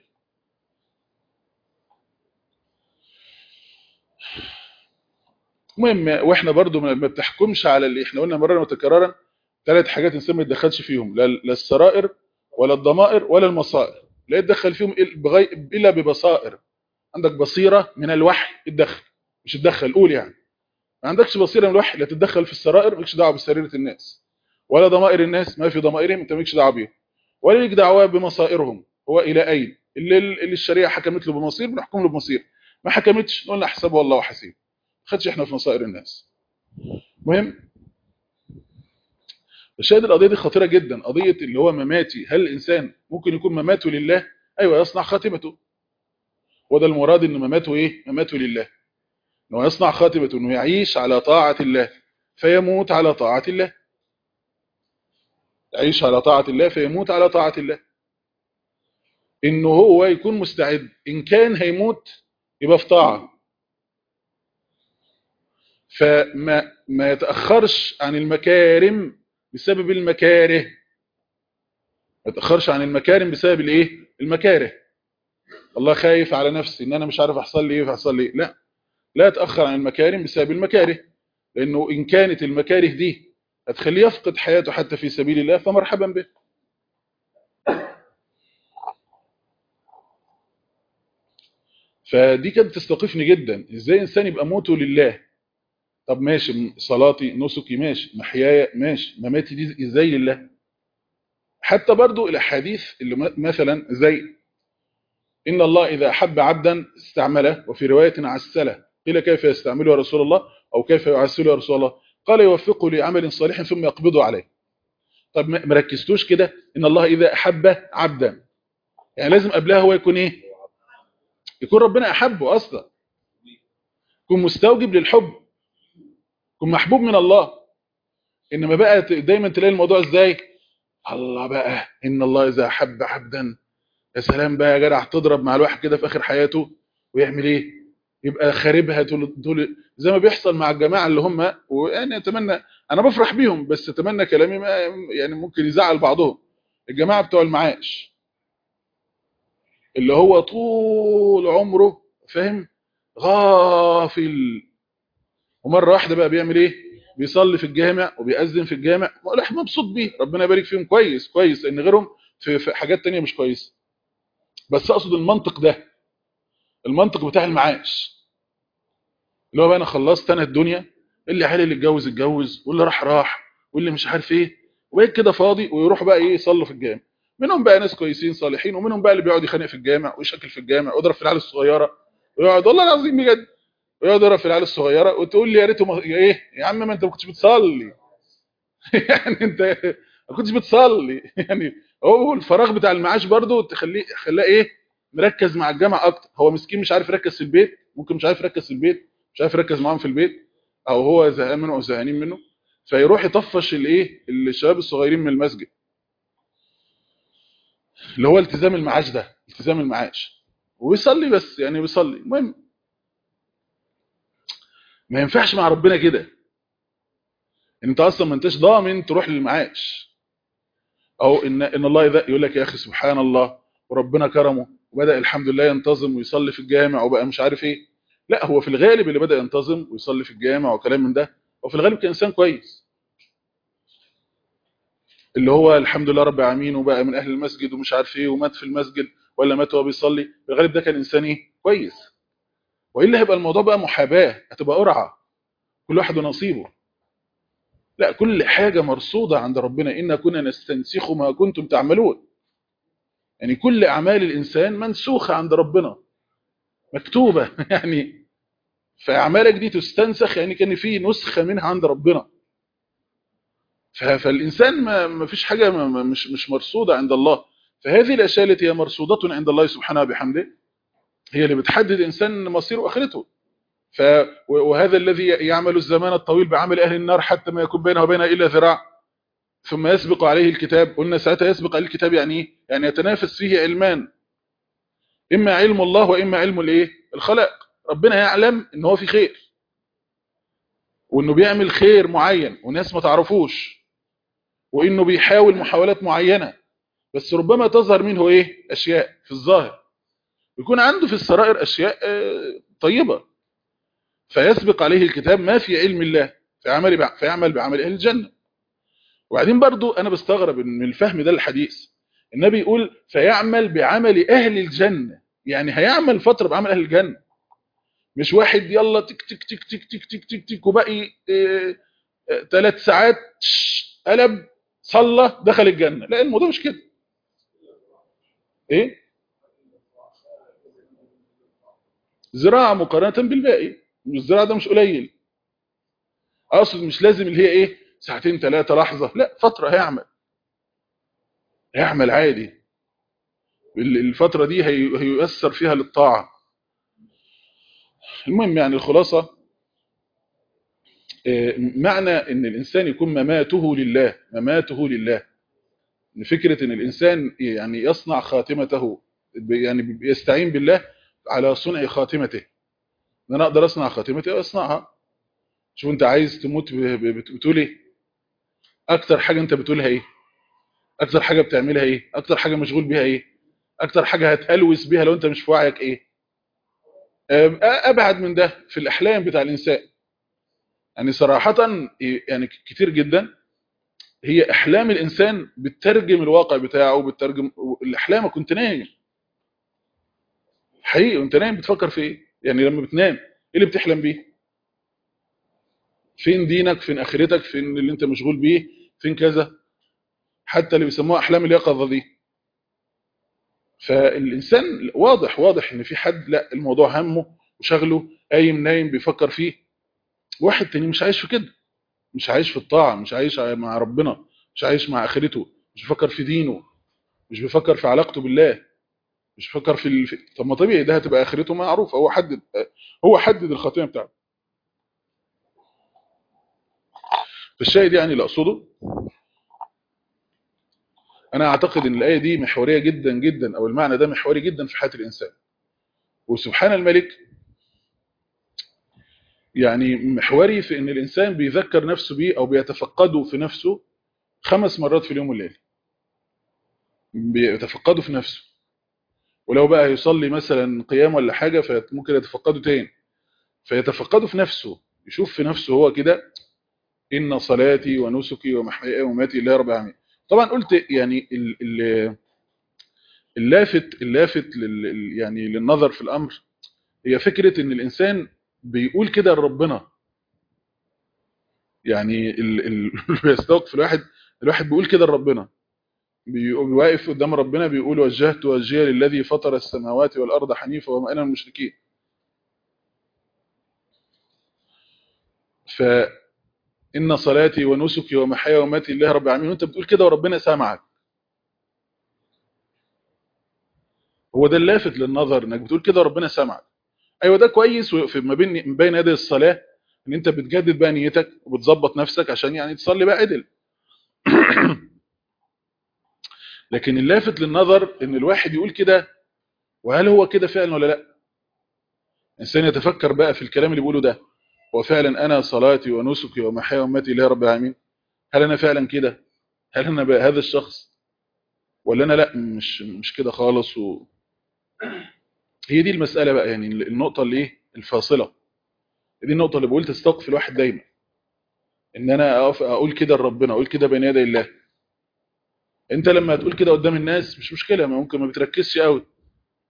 المهم واحنا برضو ما بتحكمش على اللي احنا قلنا مرارا وتكرارا ثلاث حاجات الانسان ما يتدخلش فيهم لا لا السرائر ولا الضمائر ولا المصائر لا يتدخل فيهم الا ببصائر عندك بصيره من الوحي اتدخل مش اتدخل قول يعني ما عندكش بصيره من الوحي لا تتدخل في السرائر مالكش دعوه بسريره الناس ولا ضمائر الناس ما في ضمائرهم انت مالكش دعوه بيهم ولا ليك دعوه بمصائرهم هو الى اين اللي, اللي الشريعه حكمت له بمصير بنحكم له بمصير ما حكمتش نقول نحسبه والله حسيب خدش احنا في مصائر الناس مهم الشاهد القضيه دي خطيره جدا قضيه اللي هو مماتي هل الانسان ممكن يكون مماته لله ايوه يصنع خاتمته وده المراد ان مماته ايه مماته لله انه يصنع خاتمته انه يعيش على طاعه الله فيموت على طاعه الله يعيش على طاعه الله فيموت على طاعه الله انه هو يكون مستعد ان كان هيموت يبقى في طاعه فما ما يتاخرش عن المكارم بسبب المكاره ما يتاخرش عن المكارم بسبب الايه المكاره الله خايف على نفسي ان انا مش عارف احصل لي ايه فيحصل لي لا لا يتاخر عن المكارم بسبب المكاره لانه ان كانت المكاره دي هتخليه يفقد حياته حتى في سبيل الله فمرحبا به فدي كانت تستوقفني جدا ازاي انسان يبقى موته لله طب ماشي صلاتي نسكي ماشي محياي ماشي مماتي دي ازاي لله حتى برضو الاحاديث اللي مثلا زي ان الله اذا احب عبدا استعمله وفي روايه عسله قيل كيف يستعمله يا رسول الله او كيف يعسله يا رسول الله قال يوفقه لعمل صالح ثم يقبضه عليه طب ما ركزتوش كده ان الله اذا احب عبدا يعني لازم قبلها هو يكون ايه يكون ربنا احبه اصلا يكون مستوجب للحب يكون محبوب من الله انما بقى دايما تلاقي الموضوع ازاي الله بقى ان الله اذا احب عبدا يا سلام بقى يا جدع تضرب مع الواحد كده في اخر حياته ويعمل ايه يبقى خاربها طول طول زي ما بيحصل مع الجماعه اللي هم ويعني اتمنى انا بفرح بيهم بس اتمنى كلامي ما يعني ممكن يزعل بعضهم الجماعه بتوع المعاش اللي هو طول عمره فاهم غافل ومره واحده بقى بيعمل ايه بيصلي في الجامع وبيأذن في الجامع ولا مبسوط بيه ربنا يبارك فيهم كويس كويس ان غيرهم في, في حاجات تانية مش كويسه بس اقصد المنطق ده المنطق بتاع المعاش اللي هو بقى انا خلصت انا الدنيا اللي حالي اللي اتجوز اتجوز واللي راح راح واللي مش عارف ايه وبقيت كده فاضي ويروحوا بقى ايه يصلوا في الجامع منهم بقى ناس كويسين صالحين ومنهم بقى اللي بيقعد يخانق في الجامع ويشكل في الجامع ويضرب في العيال الصغيره ويقعد والله العظيم بجد ويقعد يضرب في العيال الصغيره وتقول لي يا ريته مغ... ايه يا عم ما انت ما كنتش بتصلي يعني انت ما كنتش بتصلي يعني هو الفراغ بتاع المعاش برضو تخليه خلاه ايه مركز مع الجامعه اكتر هو مسكين مش عارف يركز في البيت ممكن مش عارف يركز في البيت مش عارف يركز معاهم في البيت او هو زهقان منه او زهقانين منه فيروح يطفش الايه الشباب الصغيرين من المسجد اللي هو التزام المعاش ده التزام المعاش ويصلي بس يعني بيصلي المهم ما ينفعش مع ربنا كده انت اصلا ما انتش ضامن تروح للمعاش او ان ان الله اذا يقول لك يا اخي سبحان الله وربنا كرمه وبدا الحمد لله ينتظم ويصلي في الجامع وبقى مش عارف ايه لا هو في الغالب اللي بدا ينتظم ويصلي في الجامع وكلام من ده هو في الغالب كان انسان كويس اللي هو الحمد لله رب العالمين وبقى من اهل المسجد ومش عارف ايه ومات في المسجد ولا مات وهو بيصلي في الغالب ده كان انسان ايه كويس والا هيبقى الموضوع بقى محاباه هتبقى قرعه كل واحد ونصيبه لا كل حاجه مرصوده عند ربنا ان كنا نستنسخ ما كنتم تعملون يعني كل اعمال الانسان منسوخه عند ربنا مكتوبه يعني فاعمالك دي تستنسخ يعني كان في نسخه منها عند ربنا فالإنسان ما, ما فيش حاجة ما مش, مش مرصودة عند الله فهذه الأشياء التي هي مرصودة عند الله سبحانه وبحمده هي اللي بتحدد الإنسان مصيره آخرته ف وهذا الذي يعمل الزمان الطويل بعمل أهل النار حتى ما يكون بينه وبينها إلا ذراع ثم يسبق عليه الكتاب قلنا ساعتها يسبق عليه الكتاب يعني ايه؟ يعني يتنافس فيه علمان إما علم الله وإما علم الايه الخلق ربنا يعلم إن هو في خير وإنه بيعمل خير معين وناس ما تعرفوش وانه بيحاول محاولات معينة بس ربما تظهر منه ايه اشياء في الظاهر يكون عنده في السرائر اشياء طيبة فيسبق عليه الكتاب ما في علم الله فيعمل فيعمل بعمل اهل الجنة وبعدين برضو انا بستغرب من الفهم ده الحديث النبي يقول فيعمل بعمل اهل الجنة يعني هيعمل فترة بعمل اهل الجنة مش واحد يلا تك تك تك تك تك تك تك, تك وباقي ثلاث ساعات قلب صلى دخل الجنة لا الموضوع مش كده ايه زراعة مقارنة بالباقي الزراعة ده مش قليل اقصد مش لازم اللي هي ايه ساعتين ثلاثة لحظة لا فترة هيعمل هيعمل عادي الفترة دي هيؤثر فيها للطاعة المهم يعني الخلاصة معنى ان الانسان يكون مماته لله مماته لله ان فكره ان الانسان يعني يصنع خاتمته يعني يستعين بالله على صنع خاتمته ان انا اقدر اصنع خاتمتي واصنعها شوف انت عايز تموت بتقول ايه اكتر حاجه انت بتقولها ايه اكتر حاجه بتعملها ايه اكتر حاجه مشغول بيها ايه اكتر حاجه هتهلوس بيها لو انت مش في وعيك ايه ابعد من ده في الاحلام بتاع الانسان يعني صراحة يعني كتير جدا هي احلام الانسان بتترجم الواقع بتاعه بتترجم الاحلام كنت نايم حقيقي وانت نايم بتفكر في ايه يعني لما بتنام ايه اللي بتحلم بيه فين دينك فين اخرتك فين اللي انت مشغول بيه فين كذا حتى اللي بيسموها احلام اليقظه دي فالانسان واضح واضح ان في حد لا الموضوع همه وشغله قايم نايم بيفكر فيه واحد تاني مش عايش في كده مش عايش في الطاعة مش عايش مع ربنا مش عايش مع آخرته مش بيفكر في دينه مش بيفكر في علاقته بالله مش بيفكر في الف... طب ما طبيعي ده هتبقى آخرته معروف هو حدد هو حدد الخاتمة بتاعته فالشاهد يعني اللي أقصده أنا أعتقد أن الآية دي محورية جدا جدا أو المعنى ده محوري جدا في حياة الإنسان وسبحان الملك يعني محوري في ان الانسان بيذكر نفسه بيه او بيتفقده في نفسه خمس مرات في اليوم والليل بيتفقده في نفسه ولو بقى يصلي مثلا قيام ولا حاجة فممكن يتفقده تاني فيتفقده في نفسه يشوف في نفسه هو كده إن صلاتي ونسكي ومحياي ومماتي لله رب العالمين طبعا قلت يعني اللافت اللافت لل يعني للنظر في الأمر هي فكرة ان الإنسان بيقول كده لربنا يعني اللي بيستوقف الواحد الواحد بيقول كده لربنا واقف قدام ربنا بيقول وجهت وجهي للذي فطر السماوات والأرض حنيفا وما أنا المشركين فإن صلاتي ونسكي ومحياي وماتي لله رب العالمين وانت بتقول كده وربنا سامعك هو ده اللافت للنظر انك بتقول كده وربنا سامعك ايوه ده كويس في ما بين بين يدي الصلاه ان انت بتجدد بقى نيتك وبتظبط نفسك عشان يعني تصلي بقى عدل لكن اللافت للنظر ان الواحد يقول كده وهل هو كده فعلا ولا لا الانسان يتفكر بقى في الكلام اللي بيقوله ده هو فعلا انا صلاتي ونسكي ومحياي ومماتي لله رب العالمين هل انا فعلا كده هل انا بقى هذا الشخص ولا انا لا مش مش كده خالص و... هي دي المسألة بقى يعني النقطة اللي ايه الفاصلة دي النقطة اللي بقول تستوقف الواحد دايما ان انا اقف اقول كده لربنا اقول كده بين يدي الله انت لما تقول كده قدام الناس مش مشكلة ما ممكن ما بتركزش قوي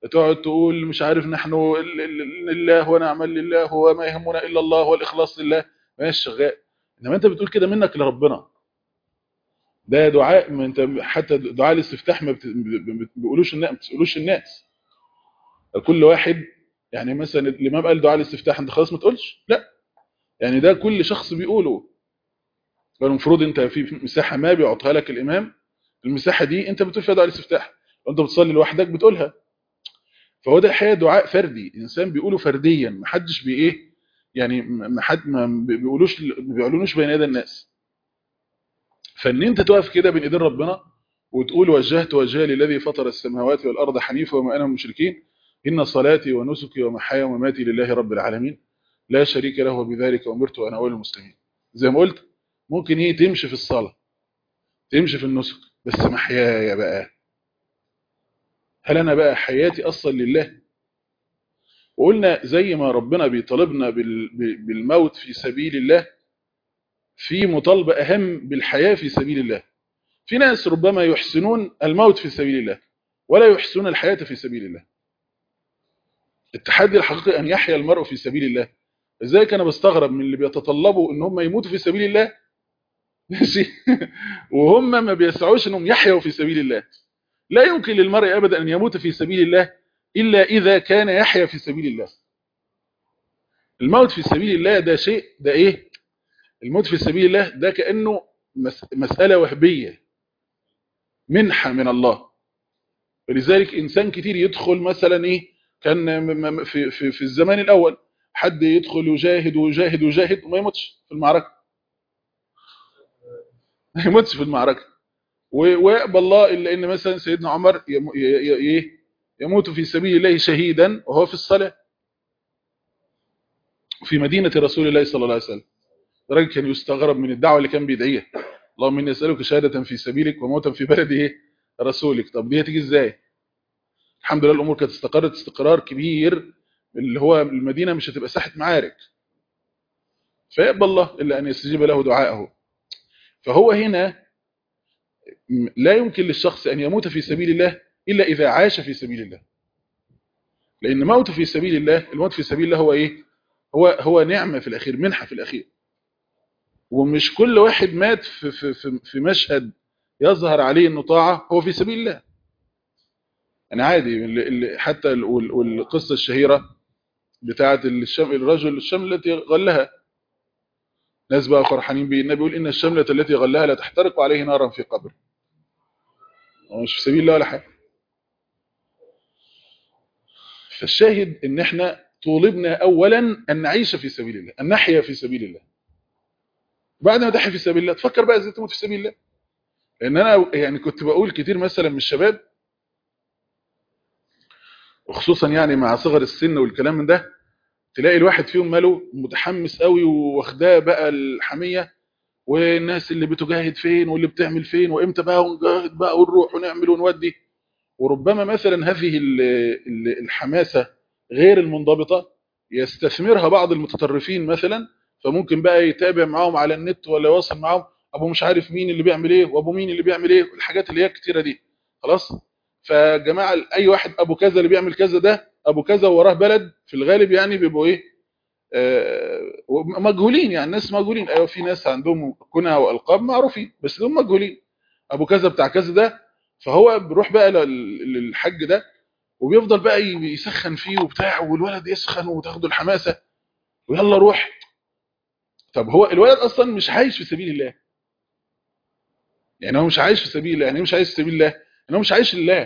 تقعد تقول مش عارف نحن لله ونعمل لله وما يهمنا الا الله والاخلاص لله ماشي شغال انما انت بتقول كده منك لربنا ده دعاء ما انت حتى دعاء الاستفتاح ما بيقولوش الناس ما بتقولوش الناس كل واحد يعني مثلا الامام قال دعاء الاستفتاح انت خلاص ما تقولش لا يعني ده كل شخص بيقوله فالمفروض انت في مساحه ما بيعطيها لك الامام المساحه دي انت بتقول فيها دعاء الاستفتاح لو انت بتصلي لوحدك بتقولها فهو ده الحقيقه دعاء فردي الانسان بيقوله فرديا ما حدش بي ايه يعني ما حد ما بيقولوش ما بيقولوش بين يدي الناس فان انت تقف كده بين ايدين ربنا وتقول وجهت وجهي للذي فطر السماوات والارض حنيفا وما انا من المشركين ان صلاتي ونسكي ومحياي ومماتي لله رب العالمين لا شريك له وبذلك امرت وانا اول المسلمين زي ما قلت ممكن ايه تمشي في الصلاه تمشي في النسك بس محياي بقى هل انا بقى حياتي اصلا لله وقلنا زي ما ربنا بيطالبنا بالموت في سبيل الله في مطالبة أهم بالحياة في سبيل الله في ناس ربما يحسنون الموت في سبيل الله ولا يحسنون الحياة في سبيل الله التحدي الحقيقي أن يحيا المرء في سبيل الله ازاي أنا بستغرب من اللي بيتطلبوا ان هم يموتوا في سبيل الله ماشي وهم ما بيسعوش انهم يحيوا في سبيل الله لا يمكن للمرء ابدا ان يموت في سبيل الله الا اذا كان يحيا في سبيل الله الموت في سبيل الله ده شيء ده ايه الموت في سبيل الله ده كانه مساله وهبيه منحه من الله ولذلك انسان كتير يدخل مثلا ايه كان في في في الزمان الاول حد يدخل يجاهد ويجاهد ويجاهد وما يموتش في المعركه ما يموتش في المعركه ويقبل الله الا ان مثلا سيدنا عمر يموت في سبيل الله شهيدا وهو في الصلاه في مدينه رسول الله صلى الله عليه وسلم الراجل كان يستغرب من الدعوه اللي كان بيدعيها اللهم اني اسالك شهاده في سبيلك وموتا في بلد ايه رسولك طب دي هتيجي ازاي الحمد لله الامور كانت استقرت استقرار كبير اللي هو المدينه مش هتبقى ساحه معارك فيقبل الله الا ان يستجيب له دعاءه فهو هنا لا يمكن للشخص ان يموت في سبيل الله الا اذا عاش في سبيل الله لان موت في سبيل الله الموت في سبيل الله هو ايه هو هو نعمه في الاخير منحه في الاخير ومش كل واحد مات في في في, في مشهد يظهر عليه انه طاعه هو في سبيل الله انا عادي اللي حتى والقصه الشهيره بتاعه الشم الرجل الشمله التي غلها ناس بقى فرحانين بيه النبي يقول ان الشمله التي غلها لا تحترق عليه نارا في قبر مش في سبيل الله ولا حاجه فالشاهد ان احنا طولبنا اولا ان نعيش في سبيل الله ان نحيا في سبيل الله بعد ما تحيا في سبيل الله تفكر بقى ازاي تموت في سبيل الله لان انا يعني كنت بقول كتير مثلا من الشباب وخصوصا يعني مع صغر السن والكلام من ده تلاقي الواحد فيهم ماله متحمس قوي واخداه بقى الحميه والناس اللي بتجاهد فين واللي بتعمل فين وامتى بقى ونجاهد بقى ونروح ونعمل ونودي وربما مثلا هذه الحماسه غير المنضبطه يستثمرها بعض المتطرفين مثلا فممكن بقى يتابع معاهم على النت ولا يواصل معاهم ابو مش عارف مين اللي بيعمل ايه وابو مين اللي بيعمل ايه والحاجات اللي هي كتيره دي خلاص فجماعه اي واحد ابو كذا اللي بيعمل كذا ده ابو كذا وراه بلد في الغالب يعني بيبقوا ايه آه مجهولين يعني ناس مجهولين ايوه في ناس عندهم كنى والقاب معروفين بس دول مجهولين ابو كذا بتاع كذا ده فهو بيروح بقى للحج ده وبيفضل بقى يسخن فيه وبتاع والولد يسخن وتاخده الحماسه ويلا روح طب هو الولد اصلا مش عايش في سبيل الله يعني هو مش عايش في سبيل الله يعني مش عايش في سبيل الله يعني هو مش عايش لله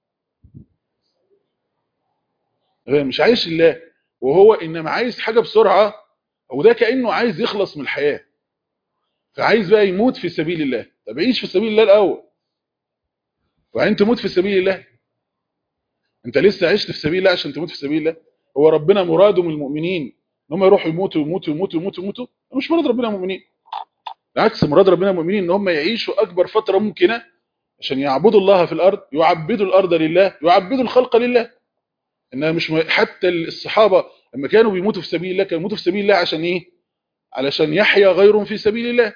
مش عايش لله وهو انما عايز حاجه بسرعه وده كانه عايز يخلص من الحياه فعايز بقى يموت في سبيل الله طب عيش في سبيل الله الاول وبعدين تموت في سبيل الله انت لسه عشت في سبيل الله عشان تموت في سبيل الله هو ربنا مراده من المؤمنين ان هم يروحوا يموتوا يموتوا يموتوا يموتوا يموتوا مش مراد ربنا المؤمنين بالعكس مراد ربنا المؤمنين ان هم يعيشوا اكبر فتره ممكنه عشان يعبدوا الله في الارض يعبدوا الارض لله يعبدوا الخلق لله انها مش م... حتى الصحابه لما كانوا بيموتوا في سبيل الله كانوا بيموتوا في سبيل الله عشان ايه علشان يحيا غيرهم في سبيل الله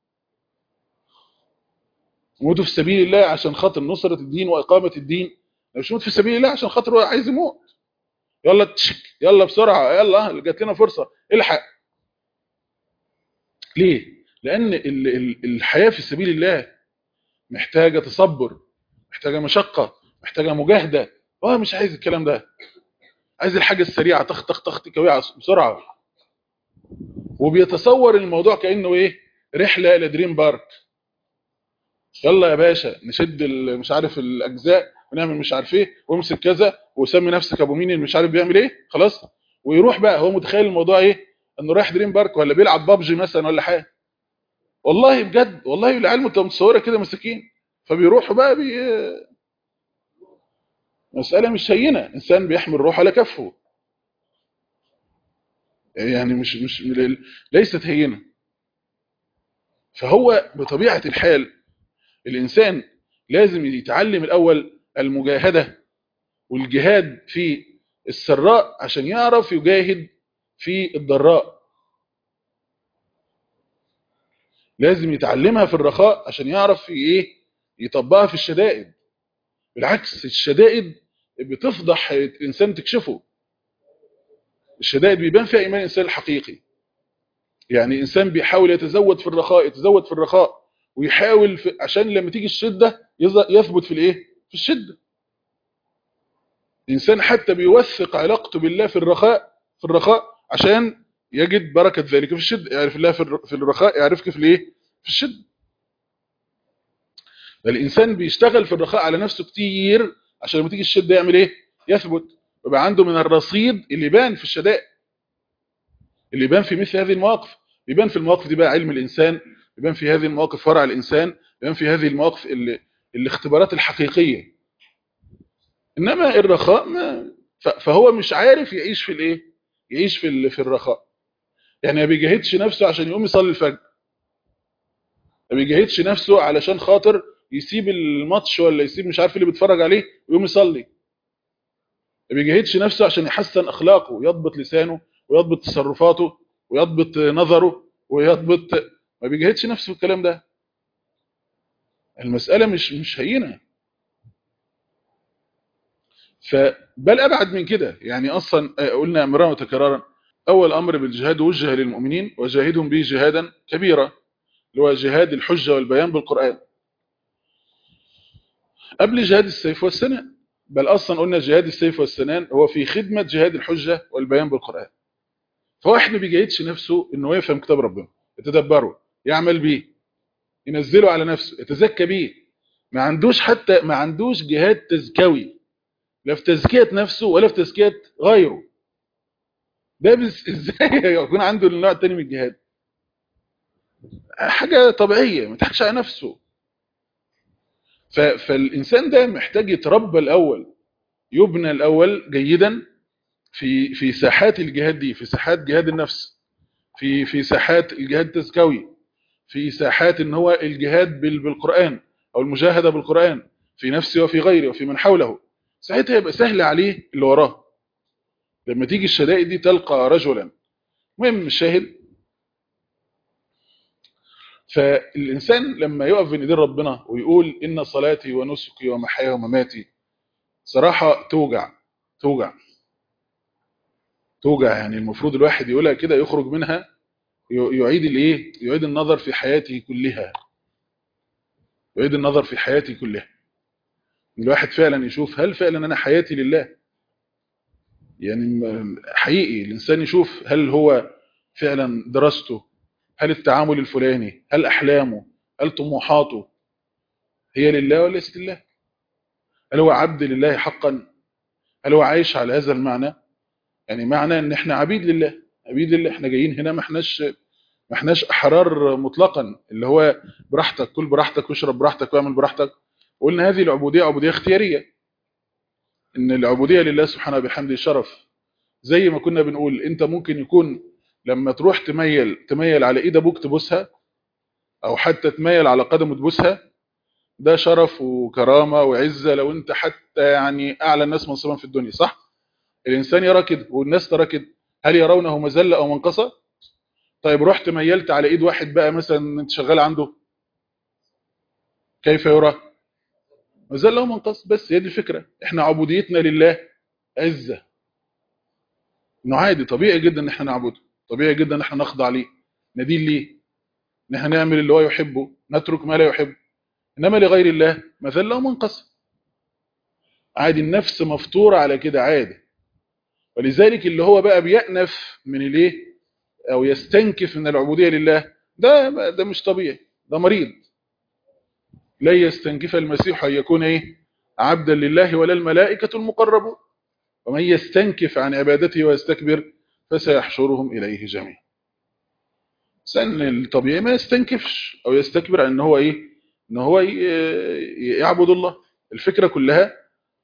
يموتوا في سبيل الله عشان خاطر نصرة الدين وإقامة الدين مش يموت في سبيل الله عشان خاطر هو عايز يموت يلا تشك يلا بسرعه يلا جات لنا فرصه الحق ليه لان ال ال الحياه في سبيل الله محتاجه تصبر محتاجه مشقه محتاجه مجاهده هو مش عايز الكلام ده عايز الحاجه السريعه طخ طخ طخ تكويها بسرعه وبيتصور الموضوع كانه ايه رحله الى دريم بارك يلا يا باشا نشد مش عارف الاجزاء ونعمل مش عارف ايه وامسك كذا وسمي نفسك ابو مين اللي مش عارف بيعمل ايه خلاص ويروح بقى هو متخيل الموضوع ايه انه رايح دريم بارك ولا بيلعب بابجي مثلا ولا حاجه والله بجد والله العيال متصوره كده مساكين فبيروحوا بقى بي مساله مش هينه انسان بيحمل روحه على كفه يعني مش مش ليست هينه فهو بطبيعه الحال الانسان لازم يتعلم الاول المجاهده والجهاد في السراء عشان يعرف يجاهد في الضراء لازم يتعلمها في الرخاء عشان يعرف في ايه يطبقها في الشدائد بالعكس الشدائد بتفضح الانسان تكشفه الشدائد بيبان فيها ايمان الانسان الحقيقي يعني انسان بيحاول يتزود في الرخاء يتزود في الرخاء ويحاول في عشان لما تيجي الشده يثبت في الايه في الشده الانسان حتى بيوثق علاقته بالله في الرخاء في الرخاء عشان يجد بركه ذلك في الشده يعرف الله في الرخاء يعرفك في الايه في الشده الانسان بيشتغل في الرخاء على نفسه كتير عشان لما تيجي الشده يعمل ايه يثبت ويبقى عنده من الرصيد اللي يبان في الشدائد اللي يبان في مثل هذه المواقف يبان في المواقف دي بقى علم الانسان يبان في هذه المواقف فرع الانسان يبان في هذه المواقف اللي الاختبارات الحقيقيه انما الرخاء ما فهو مش عارف يعيش في الايه يعيش في في الرخاء يعني ما بيجاهدش نفسه عشان يقوم يصلي الفجر ما بيجاهدش نفسه علشان خاطر يسيب الماتش ولا يسيب مش عارف اللي بيتفرج عليه ويقوم يصلي ما بيجاهدش نفسه عشان يحسن اخلاقه ويضبط لسانه ويضبط تصرفاته ويضبط نظره ويضبط ما بيجاهدش نفسه في الكلام ده المسألة مش مش هينة فبل أبعد من كده يعني أصلا قلنا مرارا وتكرارا أول أمر بالجهاد وجه للمؤمنين وجاهدهم به جهادا كبيرا اللي هو جهاد الحجة والبيان بالقرآن قبل جهاد السيف والسنان بل أصلا قلنا جهاد السيف والسنان هو في خدمة جهاد الحجة والبيان بالقرآن فواحد ما بيجاهدش نفسه انه يفهم كتاب ربنا يتدبره يعمل بيه ينزله على نفسه يتزكى بيه ما عندوش حتى ما عندوش جهاد تزكوي لا في تزكية نفسه ولا في تزكية غيره ده بس ازاي يكون عنده النوع التاني من الجهاد حاجة طبيعية ما تحكش على نفسه فالإنسان ده محتاج يتربى الأول يبنى الأول جيدا في في ساحات الجهاد دي في ساحات جهاد النفس في في ساحات الجهاد التزكوي في ساحات ان هو الجهاد بالقرآن او المجاهدة بالقرآن في نفسه وفي غيره وفي من حوله ساعتها يبقى سهل عليه اللي وراه لما تيجي الشدائد دي تلقى رجلا مهم الشاهد فالإنسان لما يقف بين ايدين ربنا ويقول إن صلاتي ونسكي ومحياي ومماتي صراحة توجع توجع توجع يعني المفروض الواحد يقولها كده يخرج منها يعيد الايه يعيد النظر في حياته كلها يعيد النظر في حياتي كلها الواحد فعلا يشوف هل فعلا انا حياتي لله يعني حقيقي الانسان يشوف هل هو فعلا دراسته هل التعامل الفلاني هل احلامه هل طموحاته هي لله ولا ليست لله هل هو عبد لله حقا هل هو عايش على هذا المعنى يعني معنى ان احنا عبيد لله عبيد لله احنا جايين هنا ما احناش ما احناش احرار مطلقا اللي هو براحتك كل براحتك واشرب براحتك واعمل براحتك وقلنا هذه العبوديه عبوديه اختياريه ان العبوديه لله سبحانه بحمده شرف زي ما كنا بنقول انت ممكن يكون لما تروح تميل تميل على ايد ابوك تبوسها او حتى تميل على قدمه تبوسها ده شرف وكرامه وعزه لو انت حتى يعني اعلى الناس منصبا في الدنيا صح الانسان يرى كده والناس ترى كده هل يرونه مذله او منقصه طيب رحت ميلت على ايد واحد بقى مثلا انت شغال عنده كيف يرى ما زال له منقص بس هي دي الفكره احنا عبوديتنا لله عزه انه عادي طبيعي جدا ان احنا نعبده طبيعي جدا ان احنا نخضع ليه ندين ليه ان احنا نعمل اللي هو يحبه نترك ما لا يحب انما لغير الله ما زال له منقص عادي النفس مفطوره على كده عادي ولذلك اللي هو بقى بيأنف من الايه او يستنكف من العبوديه لله ده ده مش طبيعي ده مريض لا يستنكف المسيح ان يكون ايه عبدا لله ولا الملائكه المقربون ومن يستنكف عن عبادته ويستكبر فسيحشرهم اليه جميعا سن الطبيعي ما يستنكفش او يستكبر عن ان هو ايه ان هو يعبد الله الفكره كلها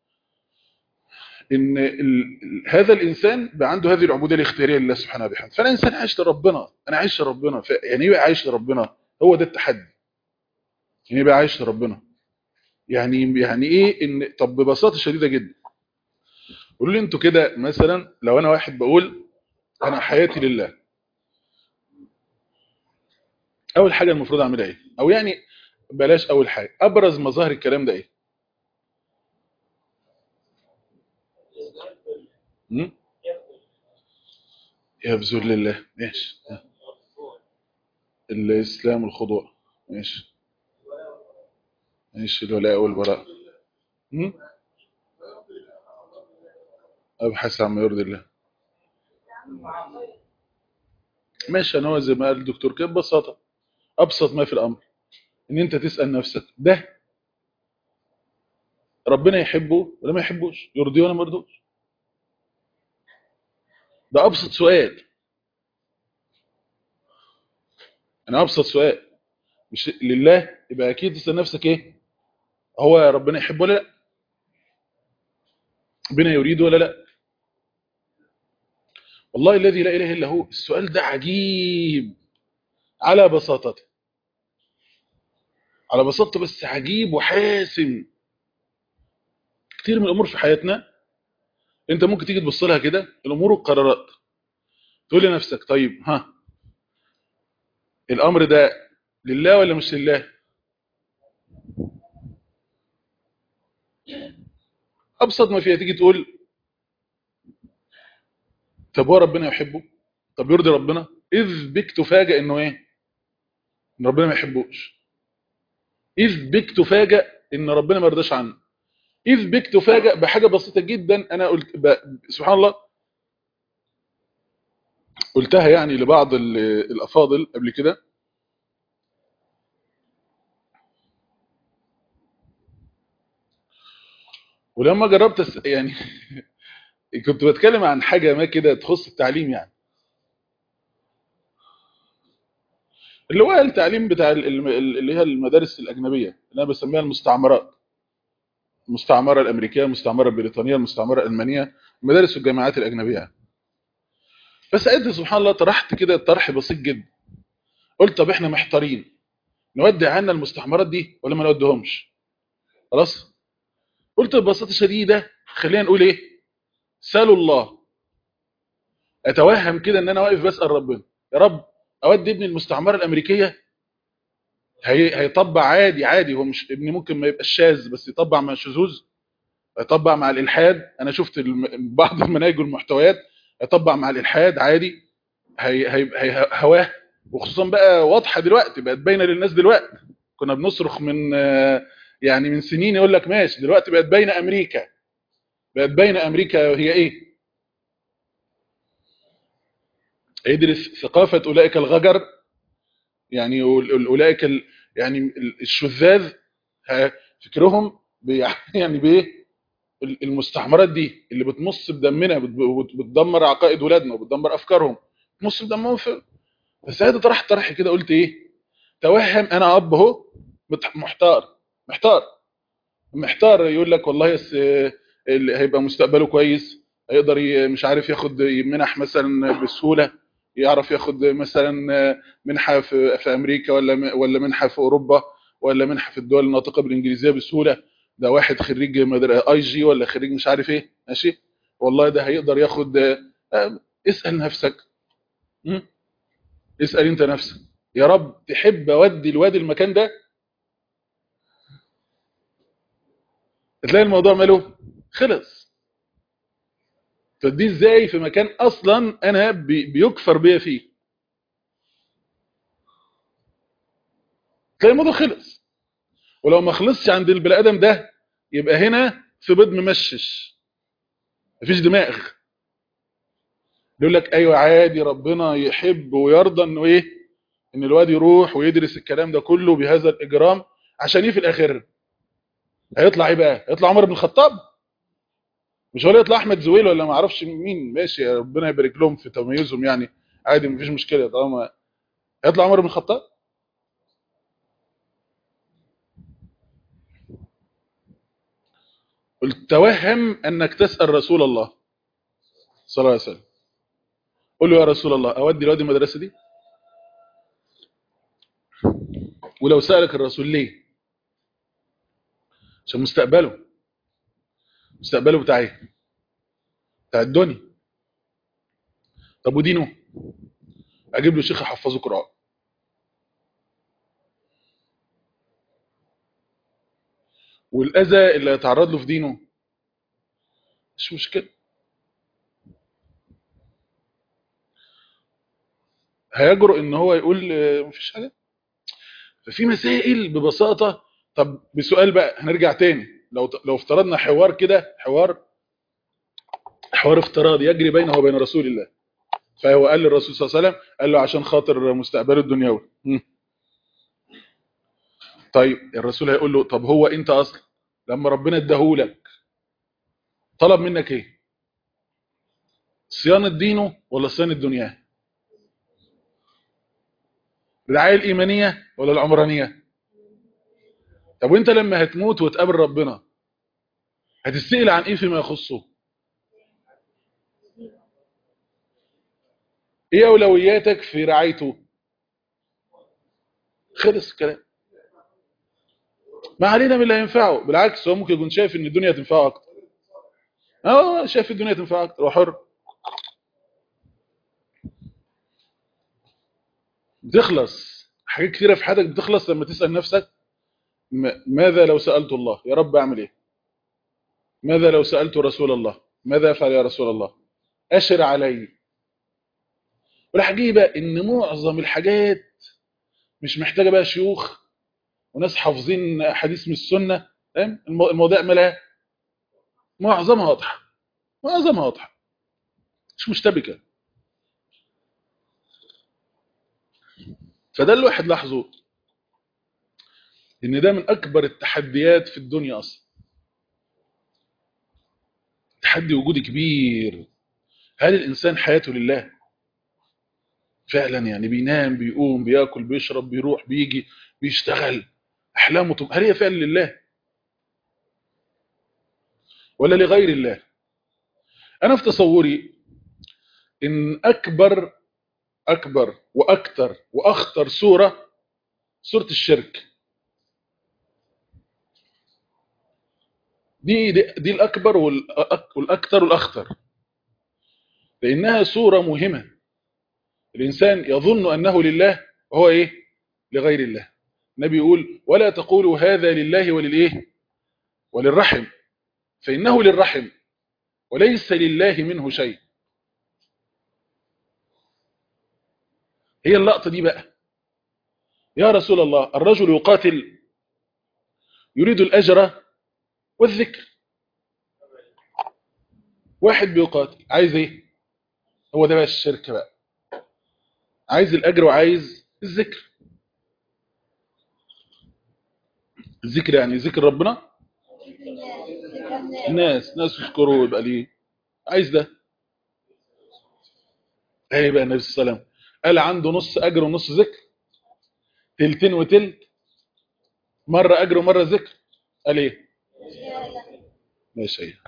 ان ال... هذا الانسان بقى عنده هذه العبوديه الاختياريه لله سبحانه وبحمده فانا انسان عايش لربنا انا عايش لربنا ف... يعني ايه بقى عايش لربنا هو ده التحدي يعني ايه بقى عايش لربنا يعني يعني ايه ان طب ببساطه شديده جدا قولوا لي انتوا كده مثلا لو انا واحد بقول انا حياتي لله اول حاجه المفروض اعملها ايه او يعني بلاش اول حاجه ابرز مظاهر الكلام ده ايه م? يبذل لله ماشي الاسلام الخضوع ماشي ماشي الولاء والبراء م? ابحث عما يرضي الله ماشي انا هو زي ما قال الدكتور كده ببساطه ابسط ما في الامر ان انت تسال نفسك ده ربنا يحبه ولا ما يحبوش يرضيه ولا ما يرضوش ده ابسط سؤال انا ابسط سؤال مش لله يبقى اكيد تسال نفسك ايه هو ربنا يحبه ولا لا ربنا يريده ولا لا والله الذي لا اله الا هو السؤال ده عجيب على بساطته على بساطته بس عجيب وحاسم كتير من الامور في حياتنا انت ممكن تيجي تبص لها كده الامور والقرارات تقول لنفسك طيب ها الامر ده لله ولا مش لله ابسط ما فيها تيجي تقول طب هو ربنا يحبه طب يرضي ربنا اذ بك تفاجئ انه ايه ان ربنا ما يحبوش اذ بك تفاجئ ان ربنا ما يرضاش عنه اذ بك تفاجئ بحاجه بسيطه جدا انا قلت ب... سبحان الله قلتها يعني لبعض الافاضل قبل كده ولما جربت أس... يعني كنت بتكلم عن حاجه ما كده تخص التعليم يعني اللي هو التعليم بتاع اللي هي المدارس الاجنبيه اللي انا بسميها المستعمرات المستعمره الامريكيه المستعمره البريطانيه المستعمره الالمانيه مدارس الجامعات الاجنبيه فساعتها سبحان الله طرحت كده طرح بسيط جدا قلت طب احنا محتارين نودي عنا المستعمرات دي ولا ما نوديهمش خلاص قلت ببساطه شديده خلينا نقول ايه سالوا الله اتوهم كده ان انا واقف بسال ربنا يا رب اودي ابني المستعمره الامريكيه هي هيطبع عادي عادي هو مش ابني ممكن ما يبقاش شاذ بس يطبع مع الشذوذ يطبع مع الالحاد انا شفت الم... بعض المناهج والمحتويات يطبع مع الالحاد عادي هي... هي... هي... هواه وخصوصا بقى واضحه دلوقتي بقت باينه للناس دلوقتي كنا بنصرخ من يعني من سنين يقول لك ماشي دلوقتي بقت باينه امريكا بقت باينه امريكا هي ايه يدرس ثقافه اولئك الغجر يعني اولئك ال... يعني الشذاذ فكرهم بي... يعني بايه المستعمرات دي اللي بتمص بدمنا بتدمر عقائد ولادنا وبتدمر افكارهم بتمص بدمهم في فساعتها طرحت طرح كده قلت ايه توهم انا اب اهو محتار محتار محتار يقول لك والله يس هيبقى مستقبله كويس هيقدر مش عارف ياخد منح مثلا بسهوله يعرف ياخد مثلا منحه في في امريكا ولا ولا منحه في اوروبا ولا منحه في الدول الناطقه بالانجليزيه بسهوله ده واحد خريج اي جي ولا خريج مش عارف ايه ماشي والله ده هيقدر ياخد اسال نفسك اسال انت نفسك يا رب تحب اودي الواد المكان ده تلاقي الموضوع ماله خلص فدي ازاي في مكان اصلا انا بي بيكفر بيا فيه تلاقي الموضوع خلص ولو ما خلصش عند البني ادم ده يبقى هنا في بيض ممشش مفيش دماغ يقول لك ايوه عادي ربنا يحب ويرضى انه ايه ان الواد يروح ويدرس الكلام ده كله بهذا الاجرام عشان ايه في الاخر هيطلع ايه بقى هيطلع عمر بن الخطاب مش هو اللي يطلع احمد زويل ولا ما اعرفش مين ماشي يا ربنا يبارك لهم في تميزهم يعني عادي مفيش مشكله طالما هيطلع عمر بن الخطاب قلت توهم انك تسال رسول الله صلى الله عليه وسلم قول له يا رسول الله اودي الواد المدرسه دي ولو سالك الرسول ليه عشان مستقبله مستقبله بتاع ايه بتاع الدنيا طب ودينه اجيب له شيخ يحفظه قران والاذى اللي هيتعرض له في دينه مش مشكله هيجرؤ ان هو يقول آه، مفيش حاجه ففي مسائل ببساطه طب بسؤال بقى هنرجع تاني لو لو افترضنا حوار كده حوار حوار افتراضي يجري بينه وبين رسول الله فهو قال للرسول صلى الله عليه وسلم قال له عشان خاطر مستقبله الدنيوي مم. طيب الرسول هيقول له طب هو انت اصلا لما ربنا اداهولك طلب منك ايه صيانه دينه ولا صيانه دنياه الرعايه الايمانيه ولا العمرانيه طب وانت لما هتموت وتقابل ربنا هتسأل عن ايه فيما يخصه ايه اولوياتك في رعايته خلص الكلام ما علينا من اللي هينفعه بالعكس هو ممكن يكون شايف ان الدنيا تنفعه اكتر اه شايف الدنيا تنفعه اكتر هو حر بتخلص حاجات كتيره في حياتك بتخلص لما تسال نفسك م- ماذا لو سالت الله يا رب اعمل ايه ماذا لو سالت رسول الله ماذا افعل يا رسول الله اشر علي والعجيبه ان معظم الحاجات مش محتاجه بقى شيوخ وناس حافظين حديث من السنه فاهم المو- المواضيع مالها معظمها واضحه معظمها واضحه مش مشتبكه فده اللي الواحد لاحظه ان ده من اكبر التحديات في الدنيا اصلا تحدي وجودي كبير هل الانسان حياته لله فعلا يعني بينام بيقوم بياكل بيشرب بيروح بيجي بيشتغل احلامه طب هل هي فعلا لله ولا لغير الله انا في تصوري ان اكبر اكبر واكثر واخطر سوره سوره الشرك دي دي, دي الاكبر والأك- والاكثر والاخطر لانها سوره مهمه الانسان يظن انه لله وهو ايه لغير الله النبي يقول ولا تقولوا هذا لله وللايه وللرحم فانه للرحم وليس لله منه شيء هي اللقطه دي بقى يا رسول الله الرجل يقاتل يريد الاجر والذكر واحد بيقاتل عايز ايه هو ده بقى الشرك بقى عايز الاجر وعايز الذكر الذكر يعني ذكر ربنا الناس ناس يذكروا يبقى ليه عايز ده ايه بقى النبي صلى الله عليه وسلم قال عنده نص اجر ونص ذكر تلتين وتلت مره اجر ومره ذكر قال ايه ماشي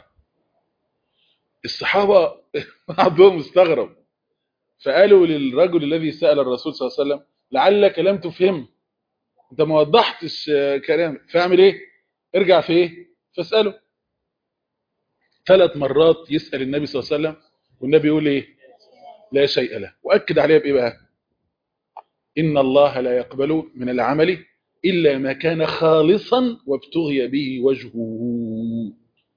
الصحابه بعضهم استغرب فقالوا للرجل الذي سأل الرسول صلى الله عليه وسلم لعلك لم تفهم انت ما وضحتش آه، كلام فاعمل ايه ارجع في ايه فاسأله ثلاث مرات يسأل النبي صلى الله عليه وسلم والنبي يقول ايه لا شيء له واكد عليها بايه بقى ان الله لا يقبل من العمل إلا ما كان خالصا وابتغي به وجهه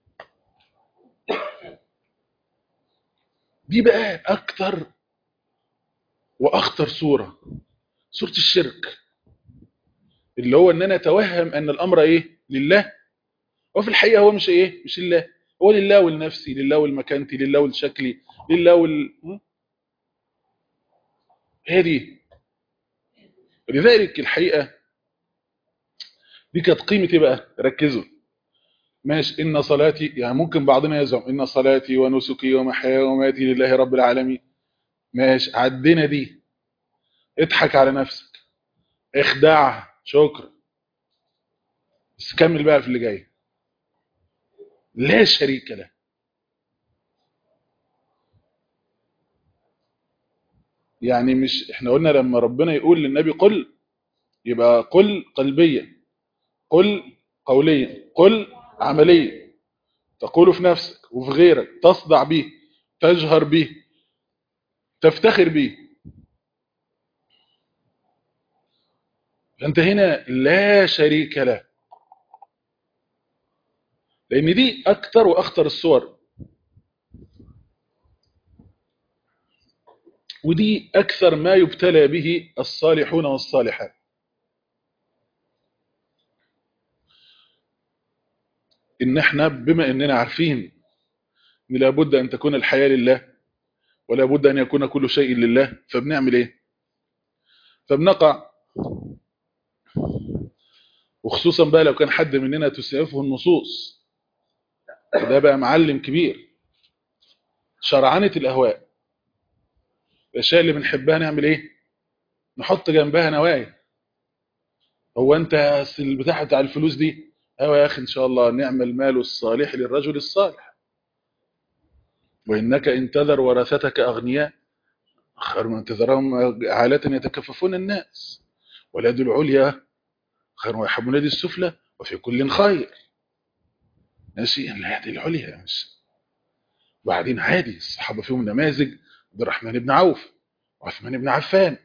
دي بقى أكتر وأخطر صورة صورة الشرك اللي هو ان انا اتوهم ان الامر ايه لله وفي الحقيقه هو مش ايه مش لله هو لله ولنفسي لله ولمكانتي لله ولشكلي لله وال هذه لذلك الحقيقه دي كانت قيمه ايه بقى ركزوا ماشي ان صلاتي يعني ممكن بعضنا يزعم ان صلاتي ونسكي ومحياي ومماتي لله رب العالمين ماشي عدينا دي اضحك على نفسك اخدعها شكرا بس كمل بقى في اللي جاي لا شريك له يعني مش احنا قلنا لما ربنا يقول للنبي قل يبقى قل قلبيا قل قوليا قل عمليا تقول في نفسك وفي غيرك تصدع به تجهر به تفتخر به فانت هنا لا شريك له لان دي اكتر واخطر الصور ودي اكثر ما يبتلى به الصالحون والصالحات ان احنا بما اننا عارفين ان لابد ان تكون الحياة لله ولا بد ان يكون كل شيء لله فبنعمل ايه فبنقع وخصوصا بقى لو كان حد مننا تسعفه النصوص ده بقى معلم كبير شرعنة الأهواء الأشياء اللي بنحبها نعمل إيه نحط جنبها نوايا هو أنت البتاع بتاع الفلوس دي أيوة يا أخي إن شاء الله نعم المال الصالح للرجل الصالح وإنك إن تذر ورثتك أغنياء خير من تذرهم عالة يتكففون الناس واليد العليا خير ويحبون اليد السفلى وفي كل خير ماشي اليد العليا مش وبعدين عادي الصحابة فيهم نماذج عبد الرحمن بن عوف وعثمان بن عفان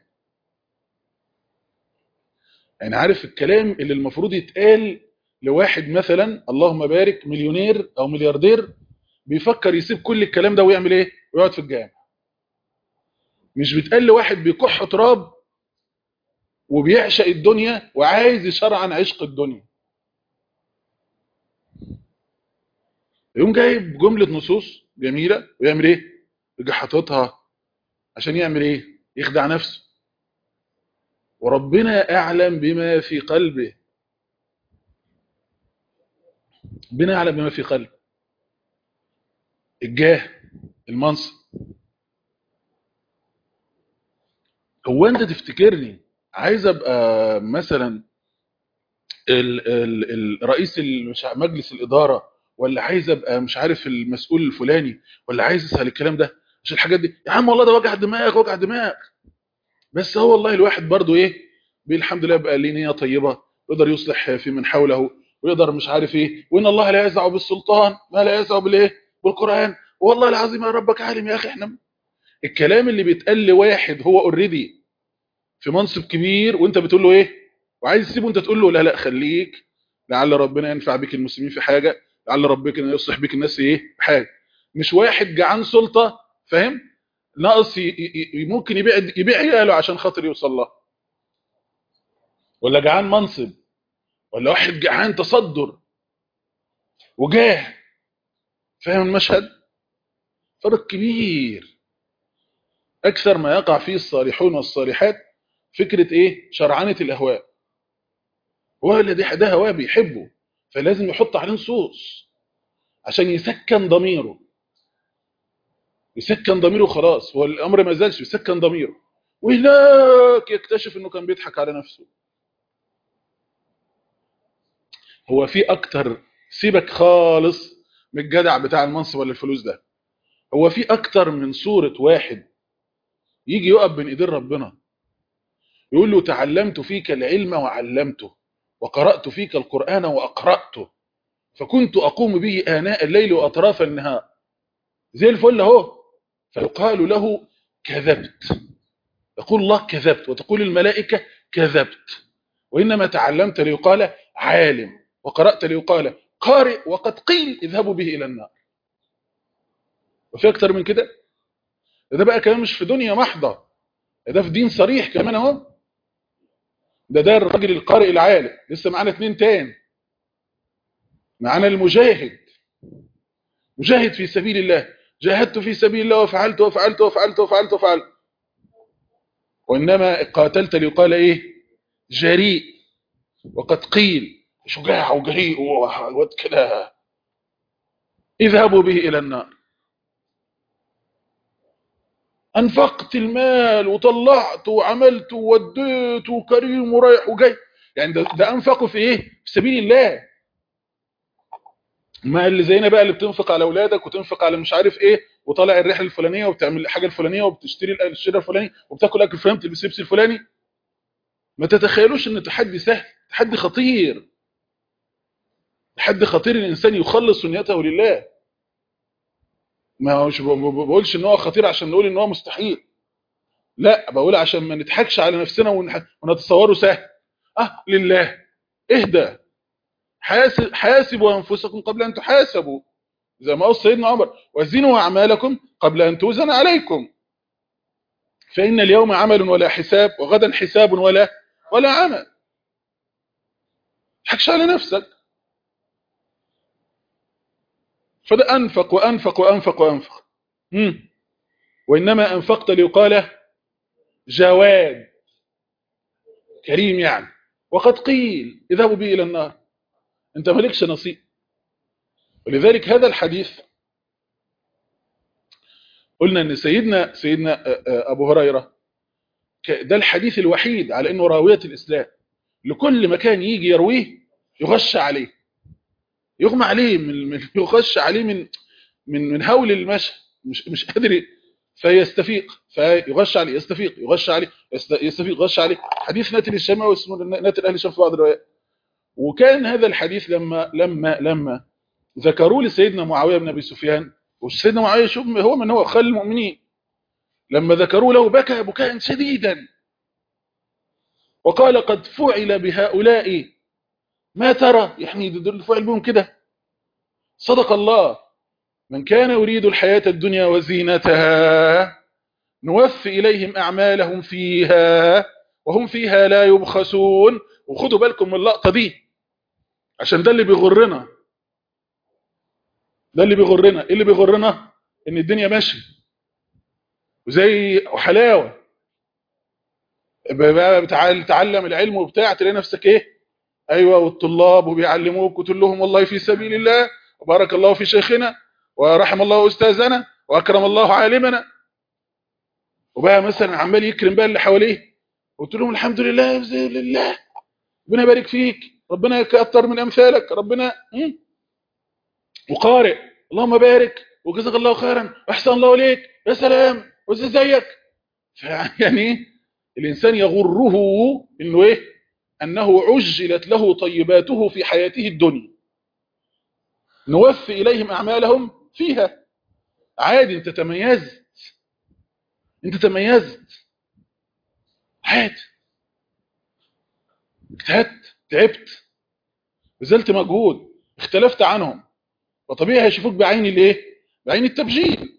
يعني عارف الكلام اللي المفروض يتقال لواحد مثلا اللهم بارك مليونير او ملياردير بيفكر يسيب كل الكلام ده ويعمل ايه ويقعد في الجامع مش بيتقال لواحد بيكح تراب وبيعشق الدنيا وعايز يشرعن عشق الدنيا يقوم جايب جملة نصوص جميلة ويعمل ايه يجي حاططها عشان يعمل ايه يخدع نفسه وربنا اعلم بما في قلبه ربنا اعلم بما في قلبه الجاه المنصب هو انت تفتكرني عايز ابقى مثلا ال ال الرئيس مجلس الاداره ولا عايز ابقى مش عارف المسؤول الفلاني ولا عايز اسال الكلام ده مش الحاجات دي يا عم والله ده وجع دماغ وجع دماغ بس هو والله الواحد برضو ايه بالحمد لله بقى ليه نيه طيبه يقدر يصلح في من حوله ويقدر مش عارف ايه وان الله لا يزع بالسلطان ما لا يزع بالايه بالقران والله العظيم يا ربك عالم يا اخي احنا الكلام اللي بيتقال لواحد هو اوريدي في منصب كبير وانت بتقول له ايه وعايز تسيبه انت تقول له لا لا خليك لعل ربنا ينفع بك المسلمين في حاجه لعل ربك يصلح بك الناس ايه في حاجه مش واحد جعان سلطه فاهم ناقص ممكن يبيع يبيع عياله عشان خاطر يوصل لها ولا جعان منصب ولا واحد جعان تصدر وجاه فاهم المشهد فرق كبير اكثر ما يقع فيه الصالحون والصالحات فكرة ايه شرعنة الاهواء هو الذي ده هواه بيحبه فلازم يحط عليه نصوص عشان يسكن ضميره يسكن ضميره خلاص هو الامر ما زالش يسكن ضميره وهناك يكتشف انه كان بيضحك على نفسه هو في اكتر سيبك خالص من الجدع بتاع المنصب ولا الفلوس ده هو في اكتر من صورة واحد يجي يقف بين ايدين ربنا يقول له تعلمت فيك العلم وعلمته وقرأت فيك القرآن وأقرأته فكنت أقوم به آناء الليل وأطراف النهار زي الفل اهو فيقال له كذبت يقول الله كذبت وتقول الملائكة كذبت وإنما تعلمت ليقال عالم وقرأت ليقال قارئ وقد قيل اذهبوا به إلى النار وفي أكتر من كده ده بقى كمان مش في دنيا محضة ده في دين صريح كمان اهو ده ده الراجل القارئ العالم لسه معانا اتنين تاني معانا المجاهد مجاهد في سبيل الله جاهدت في سبيل الله وفعلت وفعلت وفعلت وفعلت وفعلت وإنما قاتلت ليقال إيه جريء وقد قيل شجاع وجريء والواد كده اذهبوا به إلى النار أنفقت المال وطلعت وعملت ووديت وكريم ورايح وجاي يعني ده, ده أنفقوا في إيه في سبيل الله ما اللي زينا بقى اللي بتنفق على اولادك وتنفق على مش عارف ايه وطالع الرحله الفلانيه وبتعمل الحاجه الفلانيه وبتشتري الشراء الفلاني وبتاكل اكل فلاني بتلبس لبس الفلاني ما تتخيلوش ان التحدي سهل تحدي خطير تحدي خطير الانسان يخلص نيته لله ما هوش بقولش ان هو خطير عشان نقول ان هو مستحيل لا بقول عشان ما نضحكش على نفسنا ونتصوره سهل اه لله اهدى حاسب حاسبوا انفسكم قبل ان تحاسبوا زي ما قال سيدنا عمر وزنوا اعمالكم قبل ان توزن عليكم فان اليوم عمل ولا حساب وغدا حساب ولا ولا عمل تحكش على نفسك فده انفق وانفق وانفق وانفق مم. وانما انفقت ليقال جواد كريم يعني وقد قيل اذهبوا به الى النار انت مالكش نصيب ولذلك هذا الحديث قلنا ان سيدنا سيدنا ابو هريره ده الحديث الوحيد على انه راويه الاسلام لكل مكان يجي يرويه يغش عليه يغمى عليه من يغش عليه من من من هول المشي مش مش قادر فيستفيق فيغش عليه يستفيق يغش عليه يستفيق يغش عليه حديث ناتل الشامي واسمه ناتل اهل الشام في بعض الروايات وكان هذا الحديث لما لما لما ذكروا لسيدنا معاويه بن ابي سفيان وسيدنا معاويه شوف هو من هو خال المؤمنين لما ذكروا له بكى بكاء شديدا وقال قد فعل بهؤلاء ما ترى يعني دول فعل بهم كده صدق الله من كان يريد الحياة الدنيا وزينتها نوفي إليهم أعمالهم فيها وهم فيها لا يبخسون وخدوا بالكم من اللقطة دي عشان ده اللي بيغرنا ده اللي بيغرنا ايه اللي بيغرنا ان الدنيا ماشيه وزي حلاوه بقى بتعلم العلم وبتاع تلاقي نفسك ايه ايوه والطلاب وبيعلموك وتقول لهم والله في سبيل الله وبارك الله في شيخنا ورحم الله استاذنا واكرم الله عالمنا وبقى مثلا عمال يكرم بقى اللي حواليه قلت لهم الحمد لله بزي الله ربنا يبارك فيك ربنا يكتر من امثالك ربنا وقارئ اللهم بارك وجزاك الله خيرا واحسن الله اليك يا سلام وازيك يعني الانسان يغره انه ايه انه عجلت له طيباته في حياته الدنيا نوفي اليهم اعمالهم فيها عادي انت تميزت انت تميزت عادي اجتهدت تعبت بذلت مجهود اختلفت عنهم وطبيعي هيشوفوك بعين الايه بعين التبجيل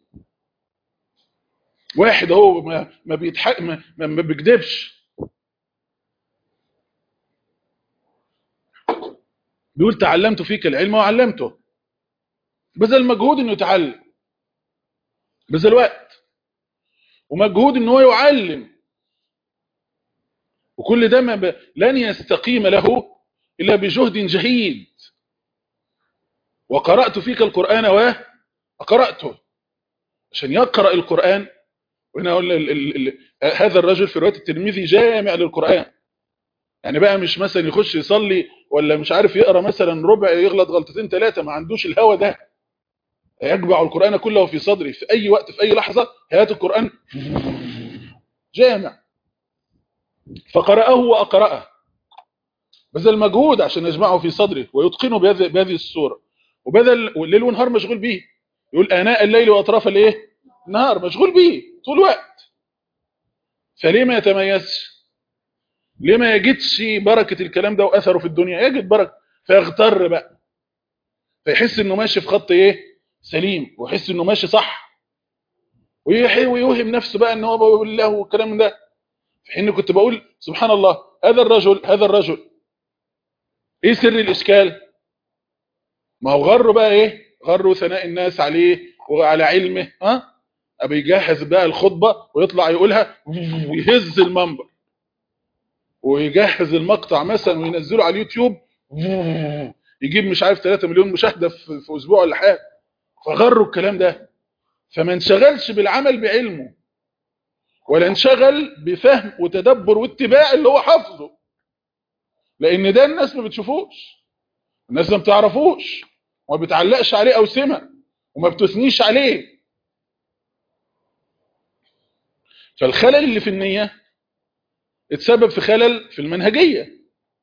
واحد هو ما ما بيتحق ما, ما بيكذبش بيقول تعلمت فيك العلم وعلمته بذل مجهود انه يتعلم بذل وقت ومجهود ان هو يعلم وكل ده ما ب... لن يستقيم له الا بجهد جهيد وقرأت فيك القرآن وقرأته عشان يقرأ القرآن وهنا ال ال ال هذا الرجل في رواية الترمذي جامع للقرآن يعني بقى مش مثلا يخش يصلي ولا مش عارف يقرأ مثلا ربع يغلط غلطتين ثلاثة ما عندوش الهوى ده يجمع القرآن كله في صدره في أي وقت في أي لحظة هيات القرآن جامع فقرأه وأقرأه بذل مجهود عشان يجمعه في صدره ويتقنه بهذه الصورة وبدل الليل والنهار مشغول بيه يقول آناء الليل وأطراف الايه النهار مشغول بيه طول الوقت فليه ما يتميزش ليه ما يجدش بركة الكلام ده وأثره في الدنيا يجد بركة فيغتر بقى فيحس انه ماشي في خط ايه سليم ويحس انه ماشي صح ويحي ويوهم نفسه بقى ان هو بقول الله والكلام ده في حين كنت بقول سبحان الله هذا الرجل هذا الرجل ايه سر الاشكال ما هو غره بقى ايه غره ثناء الناس عليه وعلى علمه ها ابي يجهز بقى الخطبه ويطلع يقولها ويهز المنبر ويجهز المقطع مثلا وينزله على اليوتيوب يجيب مش عارف 3 مليون مشاهده في, في اسبوع ولا حاجه فغروا الكلام ده فما انشغلش بالعمل بعلمه ولا انشغل بفهم وتدبر واتباع اللي هو حافظه لان ده الناس ما بتشوفوش الناس ما بتعرفوش وما بتعلقش عليه اوسمه وما بتثنيش عليه فالخلل اللي في النيه اتسبب في خلل في المنهجيه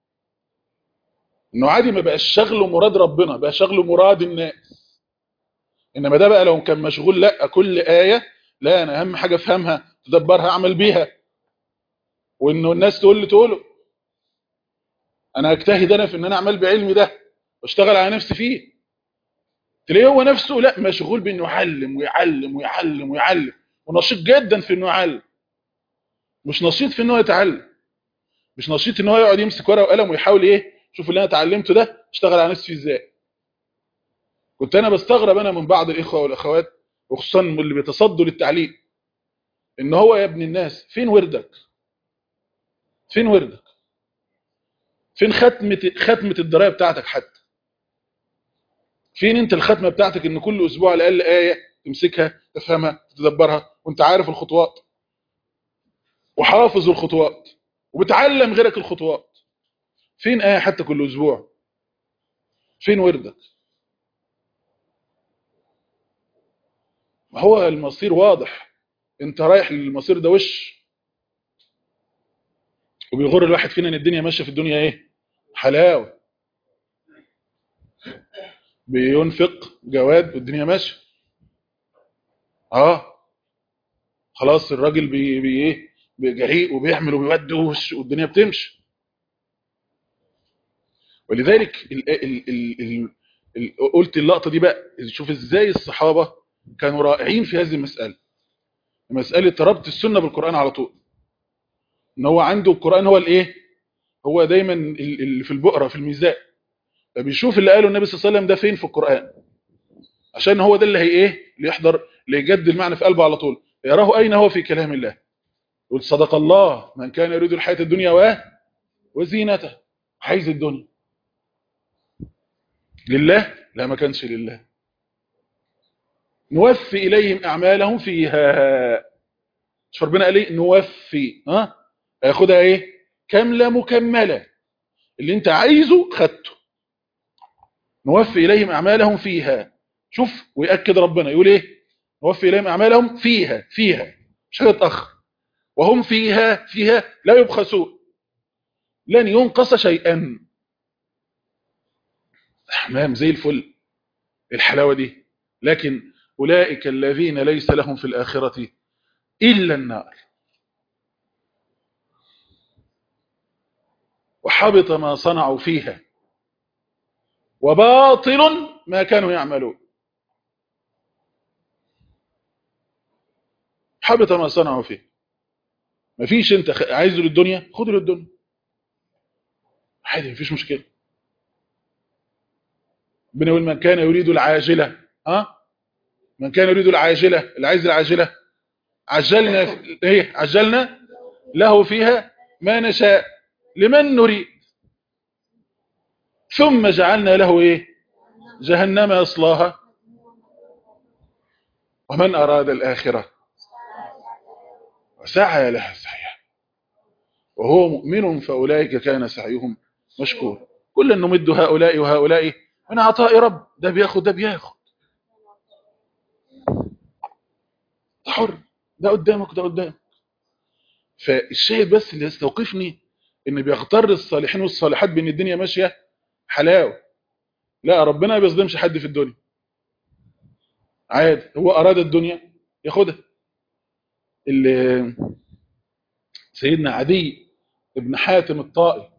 انه عادي ما بقاش شغله مراد ربنا بقى شغله مراد الناس انما ده بقى لو كان مشغول لا كل آية لا انا اهم حاجة افهمها تدبرها اعمل بيها وانه الناس تقول لي تقوله انا اجتهد انا في ان انا اعمل بعلمي ده واشتغل على نفسي فيه تلاقيه هو نفسه لا مشغول بانه يعلم ويعلم ويعلم ويعلم ونشيط جدا في انه يعلم مش نشيط في انه يتعلم مش نشيط ان هو يقعد يمسك ورقه وقلم ويحاول ايه شوف اللي انا اتعلمته ده اشتغل على نفسي ازاي كنت انا بستغرب انا من بعض الاخوه والاخوات وخصوصا اللي بيتصدوا للتعليم ان هو يا ابن الناس فين وردك فين وردك فين ختمه ختمه الدرايه بتاعتك حتى فين انت الختمه بتاعتك ان كل اسبوع على الاقل ايه تمسكها تفهمها تتدبرها وانت عارف الخطوات وحافظ الخطوات وبتعلم غيرك الخطوات فين ايه حتى كل اسبوع فين وردك ما هو المصير واضح انت رايح للمصير ده وش وبيغر الواحد فينا ان الدنيا ماشيه في الدنيا ايه حلاوه بينفق جواد والدنيا ماشيه اه خلاص الراجل بي بي ايه جريء وبيعمل وبيودي والدنيا بتمشي ولذلك ال ال ال ال ال قلت اللقطه دي بقى شوف ازاي الصحابه كانوا رائعين في هذه المساله مساله ربط السنه بالقران على طول ان هو عنده القران هو الايه هو دايما اللي في البقره في الميزان فبيشوف اللي قاله النبي صلى الله عليه وسلم ده فين في القران عشان هو ده اللي هي ايه اللي يحضر اللي يجد المعنى في قلبه على طول يراه اين هو في كلام الله يقول صدق الله من كان يريد الحياه الدنيا و وزينتها عايز الدنيا لله لا ما كانش لله نوفي إليهم أعمالهم فيها مش ربنا قال ايه نوفي ها هياخدها ايه كاملة مكملة اللي انت عايزه خدته نوفي إليهم أعمالهم فيها شوف ويأكد ربنا يقول ايه نوفي إليهم أعمالهم فيها فيها مش هتتأخر وهم فيها فيها لا يبخسون لن ينقص شيئا حمام زي الفل الحلاوة دي لكن أولئك الذين ليس لهم في الآخرة إلا النار وحبط ما صنعوا فيها وباطل ما كانوا يعملون حبط ما صنعوا فيه مفيش انت عايزه للدنيا خده للدنيا عادي مفيش مشكله ربنا يقول من كان يريد العاجله ها من كان يريد العاجله اللي عايز العاجله عجلنا ايه عجلنا له فيها ما نشاء لمن نريد ثم جعلنا له ايه جهنم يصلاها ومن اراد الاخره وسعى لها سعيها وهو مؤمن فاولئك كان سعيهم مشكور كل نمد هؤلاء وهؤلاء من عطاء رب ده بياخد ده بياخد ده حر ده قدامك ده قدامك فالشاهد بس اللي يستوقفني ان بيغتر الصالحين والصالحات بان الدنيا ماشيه حلاوه لا ربنا ما بيظلمش حد في الدنيا عادي هو اراد الدنيا ياخدها اللي سيدنا عدي ابن حاتم الطائي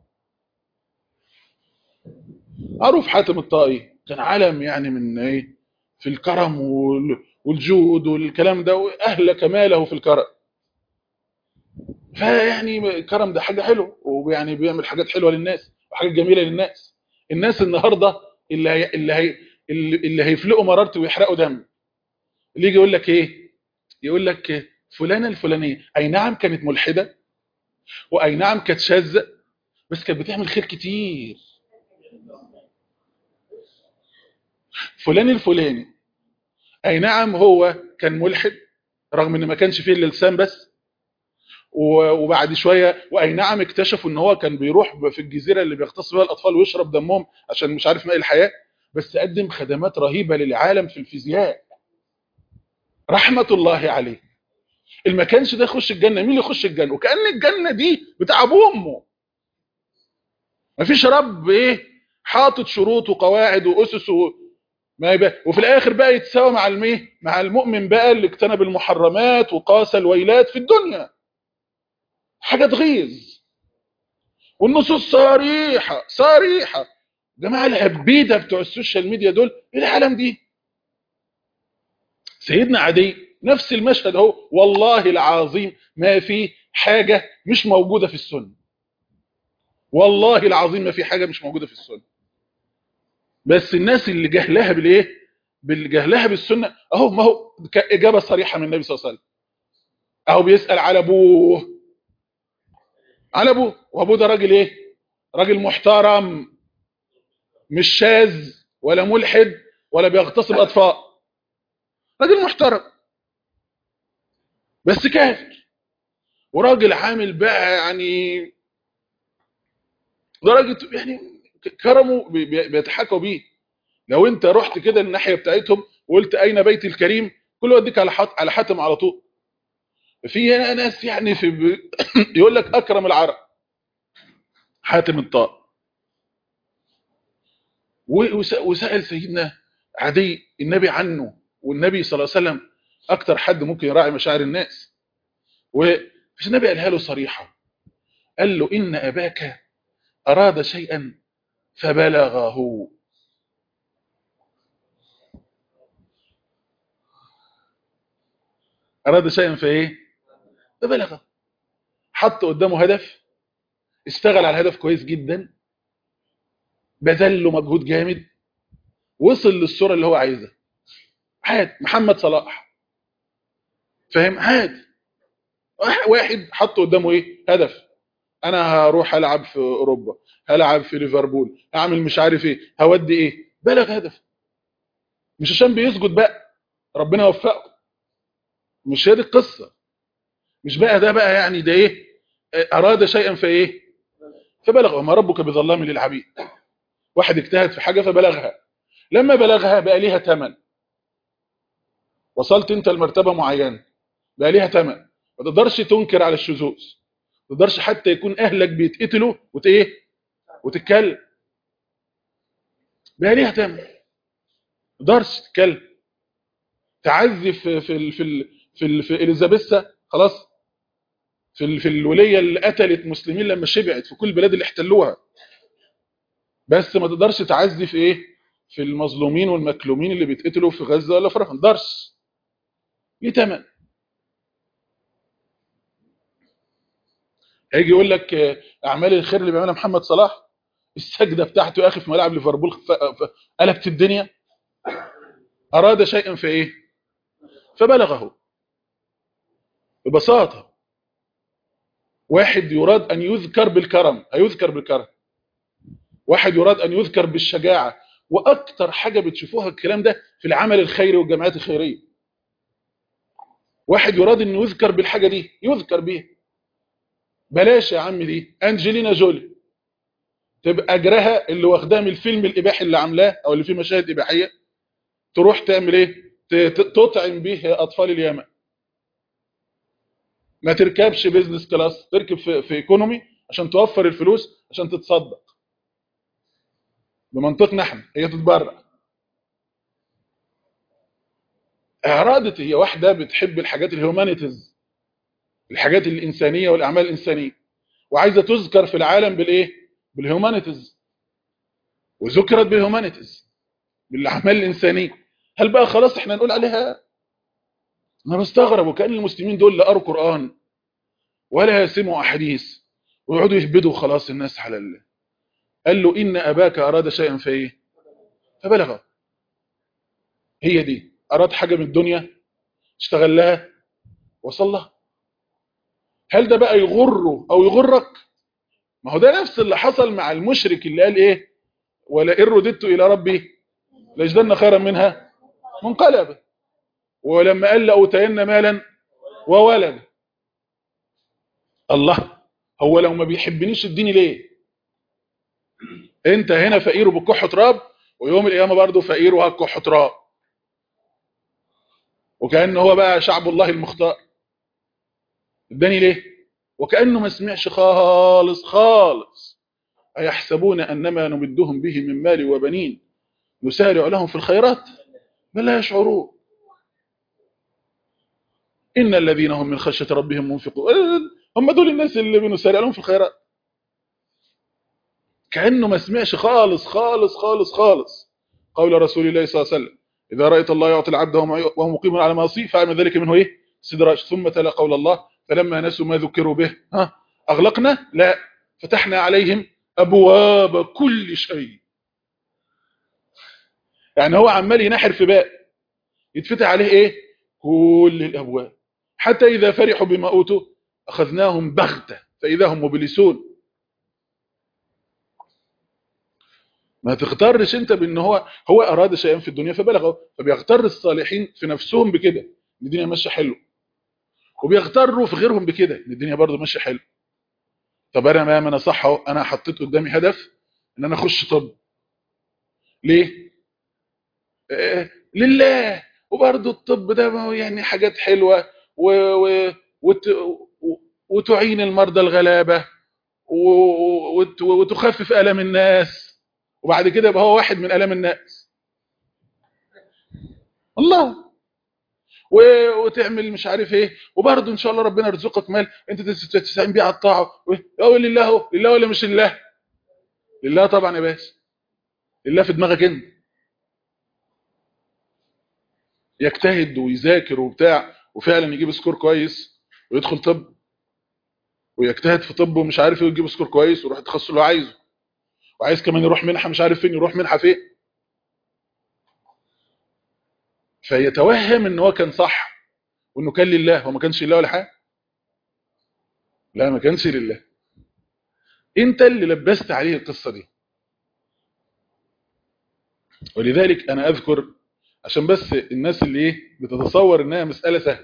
معروف حاتم الطائي كان علم يعني من ايه في الكرم وال- والجود والكلام ده واهل كماله في الكرم فيعني الكرم ده حاجه حلوه ويعني بيعمل حاجات حلوه للناس وحاجات جميله للناس الناس النهارده اللي هي اللي هي اللي اللي هيفلقوا مرارته ويحرقوا دم اللي يجي يقول لك ايه يقول لك فلانه الفلانيه اي نعم كانت ملحده واي نعم كانت شاذه بس كانت بتعمل خير كتير فلان الفلاني اي نعم هو كان ملحد رغم ان ما كانش فيه الا لسان بس و- وبعد شويه واي نعم اكتشفوا ان هو كان بيروح ب- في الجزيره اللي بيغتصب فيها الاطفال ويشرب دمهم عشان مش عارف ماء الحياه بس قدم خدمات رهيبه للعالم في الفيزياء رحمه الله عليه اللي ما كانش ده يخش الجنه مين اللي يخش الجنه وكان الجنه دي بتاع ابوه وامه مفيش رب ايه حاطط شروط وقواعد واسس و... ما يبقى وفي الاخر بقى يتساوى مع الميه مع المؤمن بقى اللي اجتنب المحرمات وقاس الويلات في الدنيا حاجه تغيظ والنصوص صريحه صريحه جماعه الهبيده بتوع السوشيال ميديا دول ايه العالم دي سيدنا عدي نفس المشهد اهو والله العظيم ما في حاجه مش موجوده في السنه والله العظيم ما في حاجه مش موجوده في السنه بس الناس اللي جهلها بالايه بالجهلها بالسنه اهو ما هو اجابه صريحه من النبي صلى الله عليه وسلم اهو بيسال على ابوه على ابوه وابوه ده راجل ايه راجل محترم مش شاذ ولا ملحد ولا بيغتصب اطفال راجل محترم بس كافر وراجل عامل بقى يعني درجه يعني كرمه بي- بي- بيتحكوا بيه لو انت رحت كده الناحيه بتاعتهم وقلت اين بيتي الكريم كله يوديك على حط على حاتم على طول في هنا ناس يعني في ب... يقول لك اكرم العرب حاتم الطاء و- وس- وسال سيدنا عدي النبي عنه والنبي صلى الله عليه وسلم اكتر حد ممكن يراعي مشاعر الناس والنبي قالها له صريحه قال له ان اباك اراد شيئا فبلغه اراد شيئا فايه فبلغه حط قدامه هدف اشتغل على الهدف كويس جدا بذل له مجهود جامد وصل للصوره اللي هو عايزها عاد محمد صلاح فاهم عاد واحد حط قدامه ايه هدف انا هروح العب في اوروبا هلعب في ليفربول اعمل مش عارف ايه هودي ايه بلغ هدف مش عشان بيسجد بقى ربنا يوفقه مش هي دي القصه مش بقى ده بقى يعني ده ايه اراد شيئا فايه فبلغ وما ربك بظلام للعبيد واحد اجتهد في حاجه فبلغها لما بلغها بقى ليها ثمن وصلت انت لمرتبه معينه بقى ليها ثمن ما تقدرش تنكر على الشذوذ ما تقدرش حتى يكون اهلك بيتقتلوا وت ايه وتتكلم بقى ليها ثمن ما تقدرش تتكلم تعزي في في ال- في ال- في, ال- في اليزابيثا خلاص في ال- في الوليه اللي قتلت مسلمين لما شبعت في كل البلاد اللي احتلوها بس ما تقدرش تعزي في ايه في المظلومين والمكلومين اللي بيتقتلوا في غزه ولا في رفح ما تقدرش ليه ثمن هيجي يقول لك آه، اعمال الخير اللي بيعملها محمد صلاح السجده بتاعته يا اخي في ملاعب ليفربول ف- ف- قلبت الدنيا اراد شيئا في ايه فبلغه ببساطه واحد يراد ان يذكر بالكرم هيذكر بالكرم واحد يراد ان يذكر بالشجاعه واكتر حاجه بتشوفوها الكلام ده في العمل الخيري والجمعيات الخيريه واحد يراد انه يذكر بالحاجه دي يذكر بيها بلاش يا عم دي انجلينا جولي تبقى اجرها اللي واخداه من الفيلم الاباحي اللي عاملاه او اللي فيه مشاهد اباحيه تروح تعمل ايه ت- ت- تطعم به اطفال اليمن ما تركبش بيزنس كلاس تركب في, في ايكونومي عشان توفر الفلوس عشان تتصدق بمنطقنا احنا هي تتبرع ارادت هي واحده بتحب الحاجات الهيومانيتيز الحاجات الانسانيه والاعمال الانسانيه وعايزه تذكر في العالم بالايه بالهيومانيتيز وذكرت بالهيومانيتيز بالاعمال الانسانيه هل بقى خلاص احنا نقول عليها انا بستغرب وكان المسلمين دول لا قروا قران ولا سمعوا احاديث ويقعدوا يهبدوا خلاص الناس على الله قال له ان اباك اراد شيئا فايه فبلغه هي دي اراد حاجه من الدنيا اشتغل لها وصل لها هل ده بقى يغره او يغرك ما هو ده نفس اللي حصل مع المشرك اللي قال ايه ولئن رددت الى ربي لاجدن خيرا منها منقلبا ولما قال لاوتين مالا وولدا الله هو لو ما بيحبنيش اديني ليه انت هنا فقير وبكح تراب ويوم القيامه برضه فقير وهكح تراب وكأن هو بقى شعب الله المختار اداني ليه وكأنه ما سمعش خالص خالص أيحسبون أنما نمدهم به من مال وبنين نسارع لهم في الخيرات بل لا يشعرون إن الذين هم من خشية ربهم منفقون هم دول الناس اللي بنسارع لهم في الخيرات كأنه ما سمعش خالص خالص خالص خالص قول رسول الله صلى الله عليه وسلم إذا رأيت الله يعطي العبد وهو مقيم على معصيه فاعمل ذلك منه إيه استدراج ثم تلا قول الله فلما نسوا ما ذكروا به ها أغلقنا لا فتحنا عليهم أبواب كل شيء يعني هو عمال ينحر في باب يتفتح عليه إيه كل الأبواب حتى إذا فرحوا بما أوتوا أخذناهم بغتة فإذا هم مبلسون ما تغترش انت بان هو هو اراد شيئا في الدنيا فبلغه فبيغتر الصالحين في نفسهم بكده ان الدنيا ماشيه حلو وبيغتروا في غيرهم بكده ان الدنيا برضه ماشيه حلو طب انا ما انا صح اهو انا حطيت قدامي هدف ان انا اخش طب ليه آه لله وبرضه الطب ده ما هو يعني حاجات حلوه و... و... وت... وتعين المرضى الغلابه و... وت... وتخفف الم الناس وبعد كده يبقى هو واحد من الام الناس الله و... وتعمل مش عارف ايه وبرضه ان شاء الله ربنا يرزقك مال انت تستعين بيه على الطاعه هو لله هو لله ولا مش لله لله طبعا يا باشا لله في دماغك انت يجتهد ويذاكر وبتاع وفعلا يجيب سكور كويس ويدخل طب ويجتهد في طب ومش عارف ايه ويجيب سكور كويس ويروح التخصص اللي هو عايزه وعايز كمان يروح منحه مش عارف فين يروح منحه فين فيتوهم ان هو كان صح وانه كان لله هو ما كانش لله ولا حاجه لا ما كانش لله انت اللي لبست عليه القصه دي ولذلك انا اذكر عشان بس الناس اللي ايه بتتصور انها مساله سهله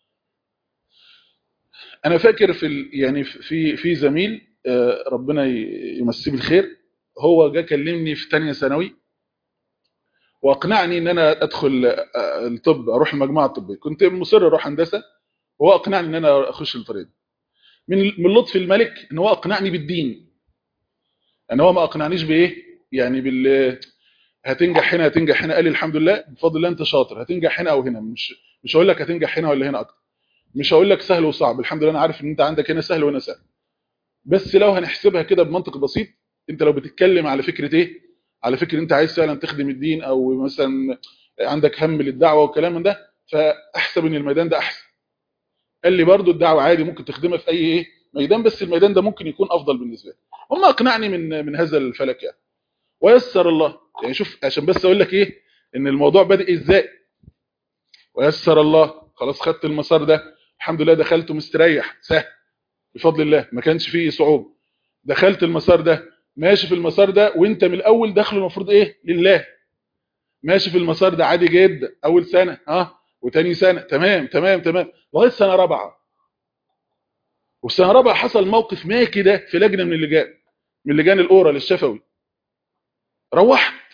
انا فاكر في يعني في في زميل ربنا يمسيه بالخير هو جه كلمني في ثانيه ثانوي واقنعني ان انا ادخل الطب اروح المجموعه الطبيه كنت مصر اروح هندسه وهو اقنعني ان انا اخش الطريق من من لطف الملك ان هو اقنعني بالدين ان هو ما اقنعنيش بايه يعني بال هتنجح هنا هتنجح هنا قال لي الحمد لله بفضل الله انت شاطر هتنجح هنا او هنا مش مش هقول لك هتنجح هنا ولا هنا اكتر مش هقول لك سهل وصعب الحمد لله انا عارف ان انت عندك هنا سهل وهنا سهل بس لو هنحسبها كده بمنطق بسيط انت لو بتتكلم على فكره ايه على فكره انت عايز فعلا تخدم الدين او مثلا عندك هم للدعوه والكلام من ده فاحسب ان الميدان ده احسن قال لي برضو الدعوه عادي ممكن تخدمها في اي ايه ميدان بس الميدان ده ممكن يكون افضل بالنسبه لي هم اقنعني من من هذا الفلك يعني ويسر الله يعني شوف عشان بس اقول لك ايه ان الموضوع بادئ ازاي ويسر الله خلاص خدت المسار ده الحمد لله دخلته مستريح سهل بفضل الله ما كانش فيه صعوبه دخلت المسار ده ماشي في المسار ده وانت من الاول داخله المفروض ايه لله ماشي في المسار ده عادي جدا اول سنه ها وتاني سنه تمام تمام تمام لغايه سنه رابعه وفي سنه رابعه حصل موقف ما كده في لجنه من اللجان من لجان الاورال الشفوي روحت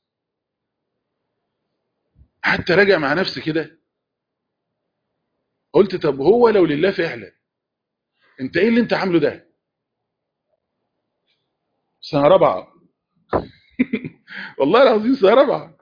حتى راجع مع نفسي كده قلت طب هو لو لله فعلا انت ايه اللي انت عامله ده سنه رابعه والله العظيم سنه رابعه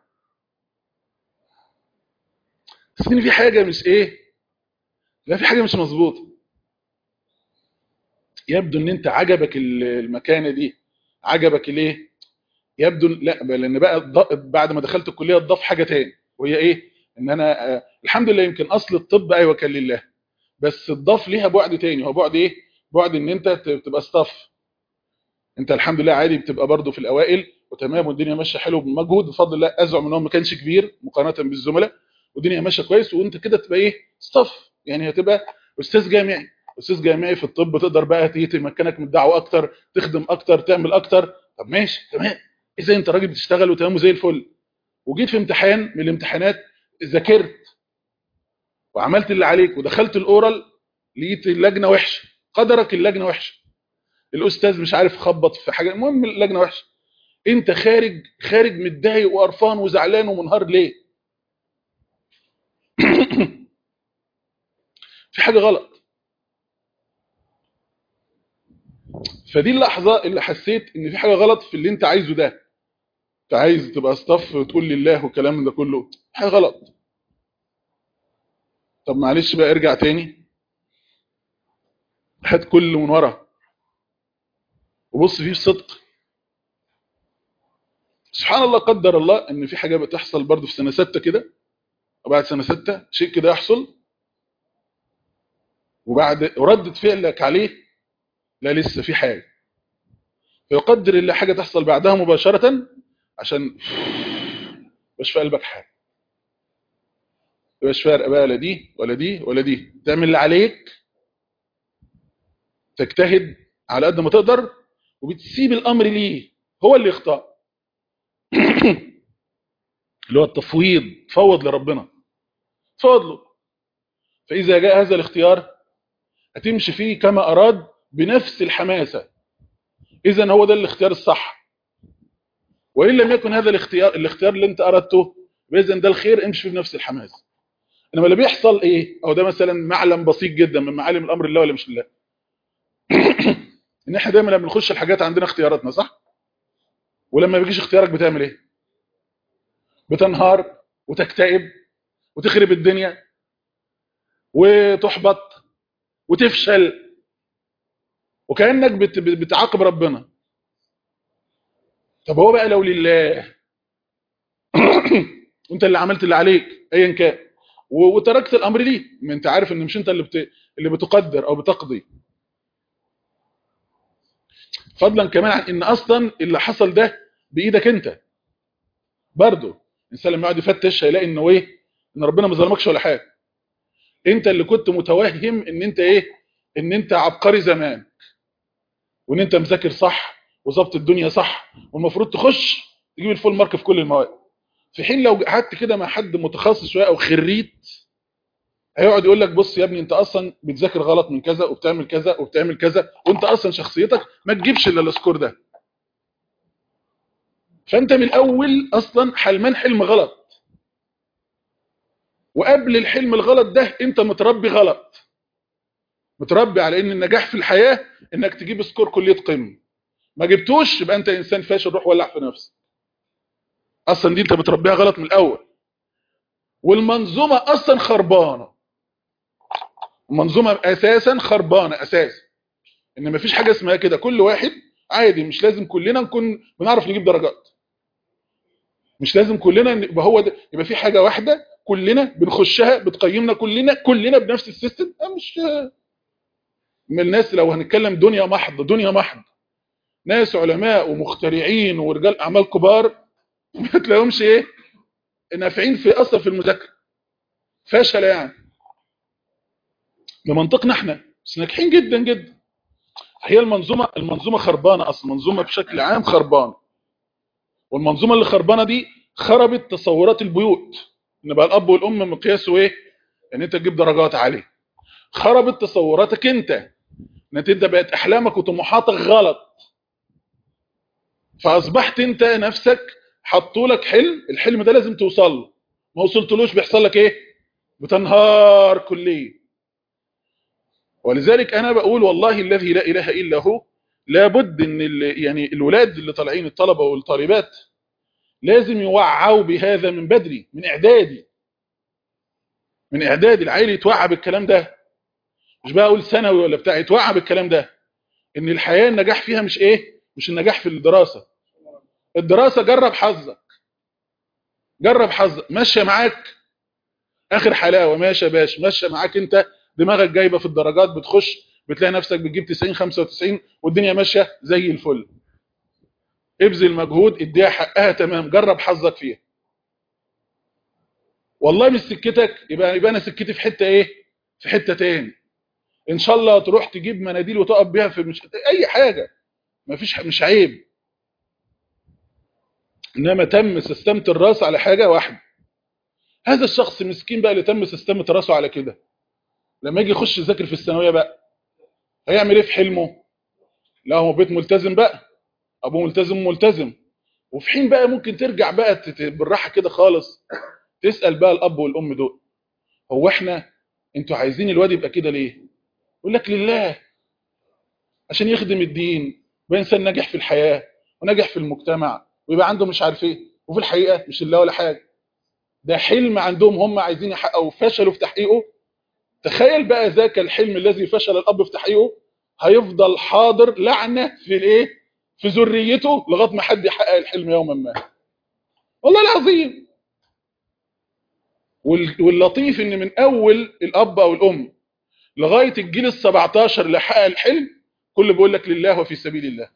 بس ان في حاجه مش ايه لا في حاجه مش مظبوطه يبدو ان انت عجبك المكانه دي عجبك ليه يبدو لا لان بقى بعد ما دخلت الكليه اتضاف حاجه تاني وهي ايه ان انا الحمد لله يمكن اصل الطب ايوه كان لله بس اتضاف ليها بعد تاني هو بعد ايه بعد ان انت تبقى ستاف انت الحمد لله عادي بتبقى برضو في الاوائل وتمام والدنيا ماشيه حلو بمجهود بفضل الله ازعم ان هو ما كانش كبير مقارنه بالزملاء والدنيا ماشيه كويس وانت كده تبقى ايه ستاف يعني هتبقى استاذ جامعي استاذ جامعي في الطب تقدر بقى تيجي تمكنك من الدعوه اكتر تخدم اكتر تعمل اكتر طب ماشي تمام اذا انت راجل بتشتغل وتمام زي الفل وجيت في امتحان من الامتحانات ذاكرت وعملت اللي عليك ودخلت الاورال لقيت اللجنه وحشه قدرك اللجنه وحشه الاستاذ مش عارف خبط في حاجه المهم اللجنه وحشه انت خارج خارج متضايق وقرفان وزعلان ومنهار ليه في حاجه غلط فدي اللحظه اللي حسيت ان في حاجه غلط في اللي انت عايزه ده انت عايز تبقى ستاف وتقول لله والكلام ده كله حاجه غلط طب معلش بقى ارجع تاني هات كل من ورا وبص فيه بصدق سبحان الله قدر الله ان في حاجه بتحصل برضه في سنه ستة كده وبعد سنه ستة شيء كده يحصل وبعد ردة فعلك عليه لا لسه في حاجه فيقدر الله حاجه تحصل بعدها مباشره عشان مش في قلبك حاجه مش فارقه بقى لا دي ولا دي ولا دي تعمل اللي عليك تجتهد على قد ما تقدر وبتسيب الامر ليه هو اللي يختار اللي هو التفويض فوض لربنا فوض له فاذا جاء هذا الاختيار هتمشي فيه كما اراد بنفس الحماسه اذا هو ده الاختيار الصح وان لم يكن هذا الاختيار الاختيار اللي انت اردته باذن ده الخير امشي فيه بنفس الحماس انما اللي بيحصل ايه او ده مثلا معلم بسيط جدا من معالم الامر الله ولا مش لله ان احنا دايما لما بنخش الحاجات عندنا اختياراتنا صح ولما بيجيش اختيارك بتعمل ايه بتنهار وتكتئب وتخرب الدنيا وتحبط وتفشل وكانك بت بتعاقب ربنا طب هو بقى لو لله وانت اللي عملت اللي عليك ايا كان وتركت الامر ليه ما انت عارف ان مش انت اللي بت... اللي بتقدر او بتقضي فضلا كمان عن ان اصلا اللي حصل ده بايدك انت برضه الانسان لما يقعد يفتش هيلاقي انه ايه ان ربنا ما ظلمكش ولا حاجه انت اللي كنت متوهم ان انت ايه ان انت عبقري زمان وان انت مذاكر صح وظبط الدنيا صح والمفروض تخش تجيب الفول مارك في كل المواد في حين لو قعدت كده مع حد متخصص شويه او خريت هيقعد يقول لك بص يا ابني انت اصلا بتذاكر غلط من كذا وبتعمل كذا وبتعمل كذا وانت اصلا شخصيتك ما تجيبش الا السكور ده فانت من الاول اصلا حلمان حلم غلط وقبل الحلم الغلط ده انت متربي غلط متربي على ان النجاح في الحياه انك تجيب سكور كليه قمه ما جبتوش يبقى انت انسان فاشل روح ولع في نفسك اصلا دي انت بتربيها غلط من الاول والمنظومه اصلا خربانه المنظومه اساسا خربانه اساسا ان مفيش حاجه اسمها كده كل واحد عادي مش لازم كلنا نكون بنعرف نجيب درجات مش لازم كلنا يبقى هو ده يبقى في حاجه واحده كلنا بنخشها بتقيمنا كلنا كلنا بنفس السيستم مش من الناس لو هنتكلم دنيا محض دنيا محض ناس علماء ومخترعين ورجال اعمال كبار ما تلاقيهمش ايه نافعين في اصلا في المذاكره فاشل يعني بمنطقنا احنا بس ناجحين جدا جدا هي المنظومه المنظومه خربانه اصلا المنظومه بشكل عام خربانه والمنظومه اللي خربانه دي خربت تصورات البيوت ان بقى الاب والام مقياسه ايه ان انت تجيب درجات عاليه خربت تصوراتك انت ان انت بقت احلامك وطموحاتك غلط فاصبحت انت نفسك حطوا لك حلم الحلم ده لازم توصل له ما وصلتلوش بيحصل لك ايه بتنهار كليا ولذلك انا بقول والله الذي لا اله الا هو لابد ان يعني الولاد اللي طالعين الطلبه والطالبات لازم يوعوا بهذا من بدري من اعدادي من اعدادي العيل يتوعى بالكلام ده مش بقى اقول ثانوي ولا بتاع يتوعى بالكلام ده ان الحياه النجاح فيها مش ايه مش النجاح في الدراسه الدراسه جرب حظك جرب حظك ماشيه معاك اخر حلاوه ماشي يا باشا ماشيه معاك انت دماغك جايبه في الدرجات بتخش بتلاقي نفسك بتجيب 90 95 والدنيا ماشيه زي الفل ابذل مجهود اديها حقها تمام جرب حظك فيها والله مش سكتك يبقى يبقى انا سكتي في حته ايه في حته تاني ان شاء الله تروح تجيب مناديل وتقف بيها في مش اي حاجه مفيش مش عيب انما تم سستمت الراس على حاجه واحده هذا الشخص مسكين بقى اللي تم سستمت راسه على كده لما يجي يخش يذاكر في الثانويه بقى هيعمل ايه في حلمه لا هو بيت ملتزم بقى ابوه ملتزم ملتزم وفي حين بقى ممكن ترجع بقى تت- بالراحه كده خالص تسال بقى الاب والام دول هو احنا انتوا عايزين الواد يبقى كده ليه يقول لك لله عشان يخدم الدين ويبقى انسان ناجح في الحياه وناجح في المجتمع ويبقى عنده مش عارف ايه وفي الحقيقه مش لله ولا حاجه ده حلم عندهم هم عايزين يحققوا فشلوا في تحقيقه تخيل بقى ذاك الحلم الذي فشل الاب في تحقيقه هيفضل حاضر لعنه في الايه في ذريته لغايه ما حد يحقق الحلم يوما ما والله العظيم وال- واللطيف ان من اول الاب او الام لغايه الجيل ال17 اللي حقق الحلم كله بيقول لك لله وفي سبيل الله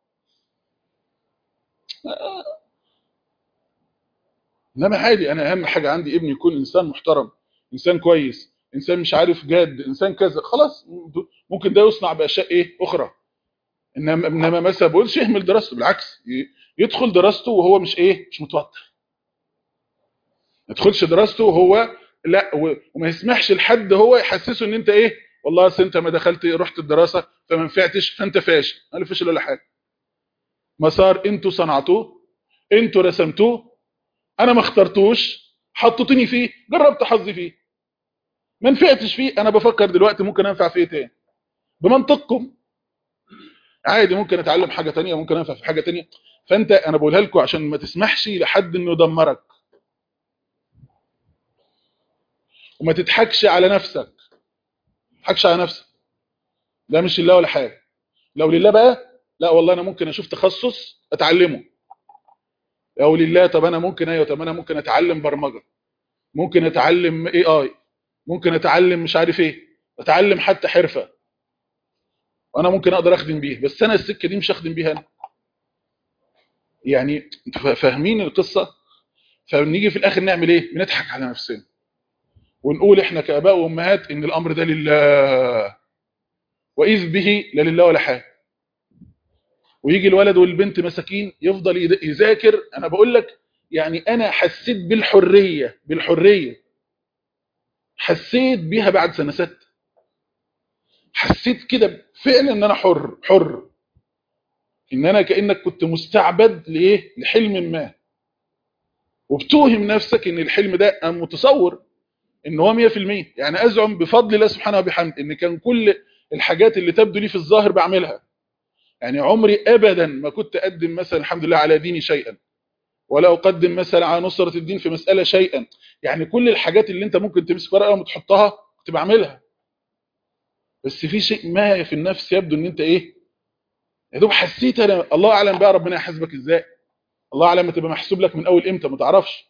انما عادي انا اهم حاجه عندي ابني يكون انسان محترم انسان كويس انسان مش عارف جاد انسان كذا خلاص ممكن ده يصنع باشياء ايه اخرى انما انما مثلا بقولش يهمل دراسته بالعكس ي- يدخل دراسته وهو مش ايه مش متوتر ما يدخلش دراسته وهو لا و- وما يسمحش لحد هو يحسسه ان انت ايه والله اصل انت ما دخلت رحت الدراسه فما نفعتش فانت فاشل انا فاشل ولا حاجه مسار انتوا صنعتوه انتوا رسمتوه انا ما اخترتوش حطيتوني فيه جربت حظي فيه ما نفعتش فيه انا بفكر دلوقتي ممكن انفع في ايه تاني بمنطقكم عادي ممكن اتعلم حاجه تانية ممكن انفع في حاجه تانية فانت انا بقولها لكم عشان ما تسمحش لحد انه يدمرك وما تضحكش على نفسك ما تضحكش على نفسك ده مش لله ولا حاجه لو لله بقى لا والله انا ممكن اشوف تخصص اتعلمه لو لله طب انا ممكن ايوه طب انا ممكن اتعلم برمجه ممكن اتعلم اي اي ممكن اتعلم مش عارف ايه اتعلم حتى حرفه وانا ممكن اقدر اخدم بيه بس انا السكه دي مش هخدم بيها انا يعني انتوا فا- فاهمين القصه فبنيجي في الاخر نعمل ايه بنضحك على نفسنا ونقول احنا كاباء وامهات ان الامر ده لله واذ به لا لله ولا حاجه ويجي الولد والبنت مساكين يفضل يد- يذاكر انا بقول لك يعني انا حسيت بالحريه بالحريه حسيت بيها بعد سنه ست حسيت كده فعلا ان انا حر حر ان انا كانك كنت مستعبد لايه لحلم ما وبتوهم نفسك ان الحلم ده انا متصور ان هو 100% يعني ازعم بفضل الله سبحانه وبحمده ان كان كل الحاجات اللي تبدو لي في الظاهر بعملها يعني عمري ابدا ما كنت اقدم مثلا الحمد لله على ديني شيئا ولا اقدم مثلا على نصرة الدين في مسألة شيئا يعني كل الحاجات اللي انت ممكن تمسك ورقه وتحطها كنت بعملها بس في شيء ما في النفس يبدو ان انت ايه يا دوب حسيت انا الله اعلم بقى ربنا يحاسبك ازاي الله اعلم تبقى محسوب لك من اول امتى ما تعرفش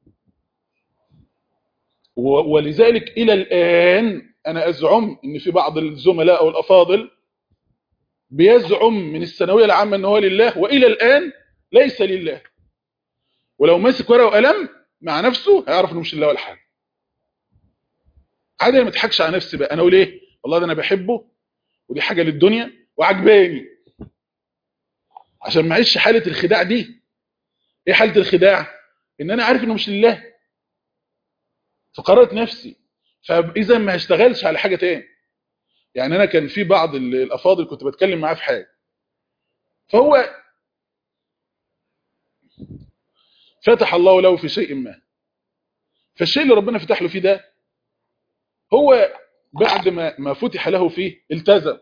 و- ولذلك الى الان انا ازعم ان في بعض الزملاء او الافاضل بيزعم من الثانويه العامه ان هو لله والى الان ليس لله ولو ماسك ورقه وقلم مع نفسه هيعرف انه مش لله ولا حاجه عادي أنا ما اضحكش على نفسي بقى انا اقول ايه والله ده انا بحبه ودي حاجه للدنيا وعجباني عشان ما اعيش حاله الخداع دي ايه حاله الخداع ان انا عارف انه مش لله فقررت نفسي فاذا ما هشتغلش على حاجه تاني يعني انا كان في بعض ال- الافاضل كنت بتكلم معاه في حاجه فهو فتح الله له في شيء ما فالشيء اللي ربنا فتح له فيه ده هو بعد ما ما فتح له فيه التزم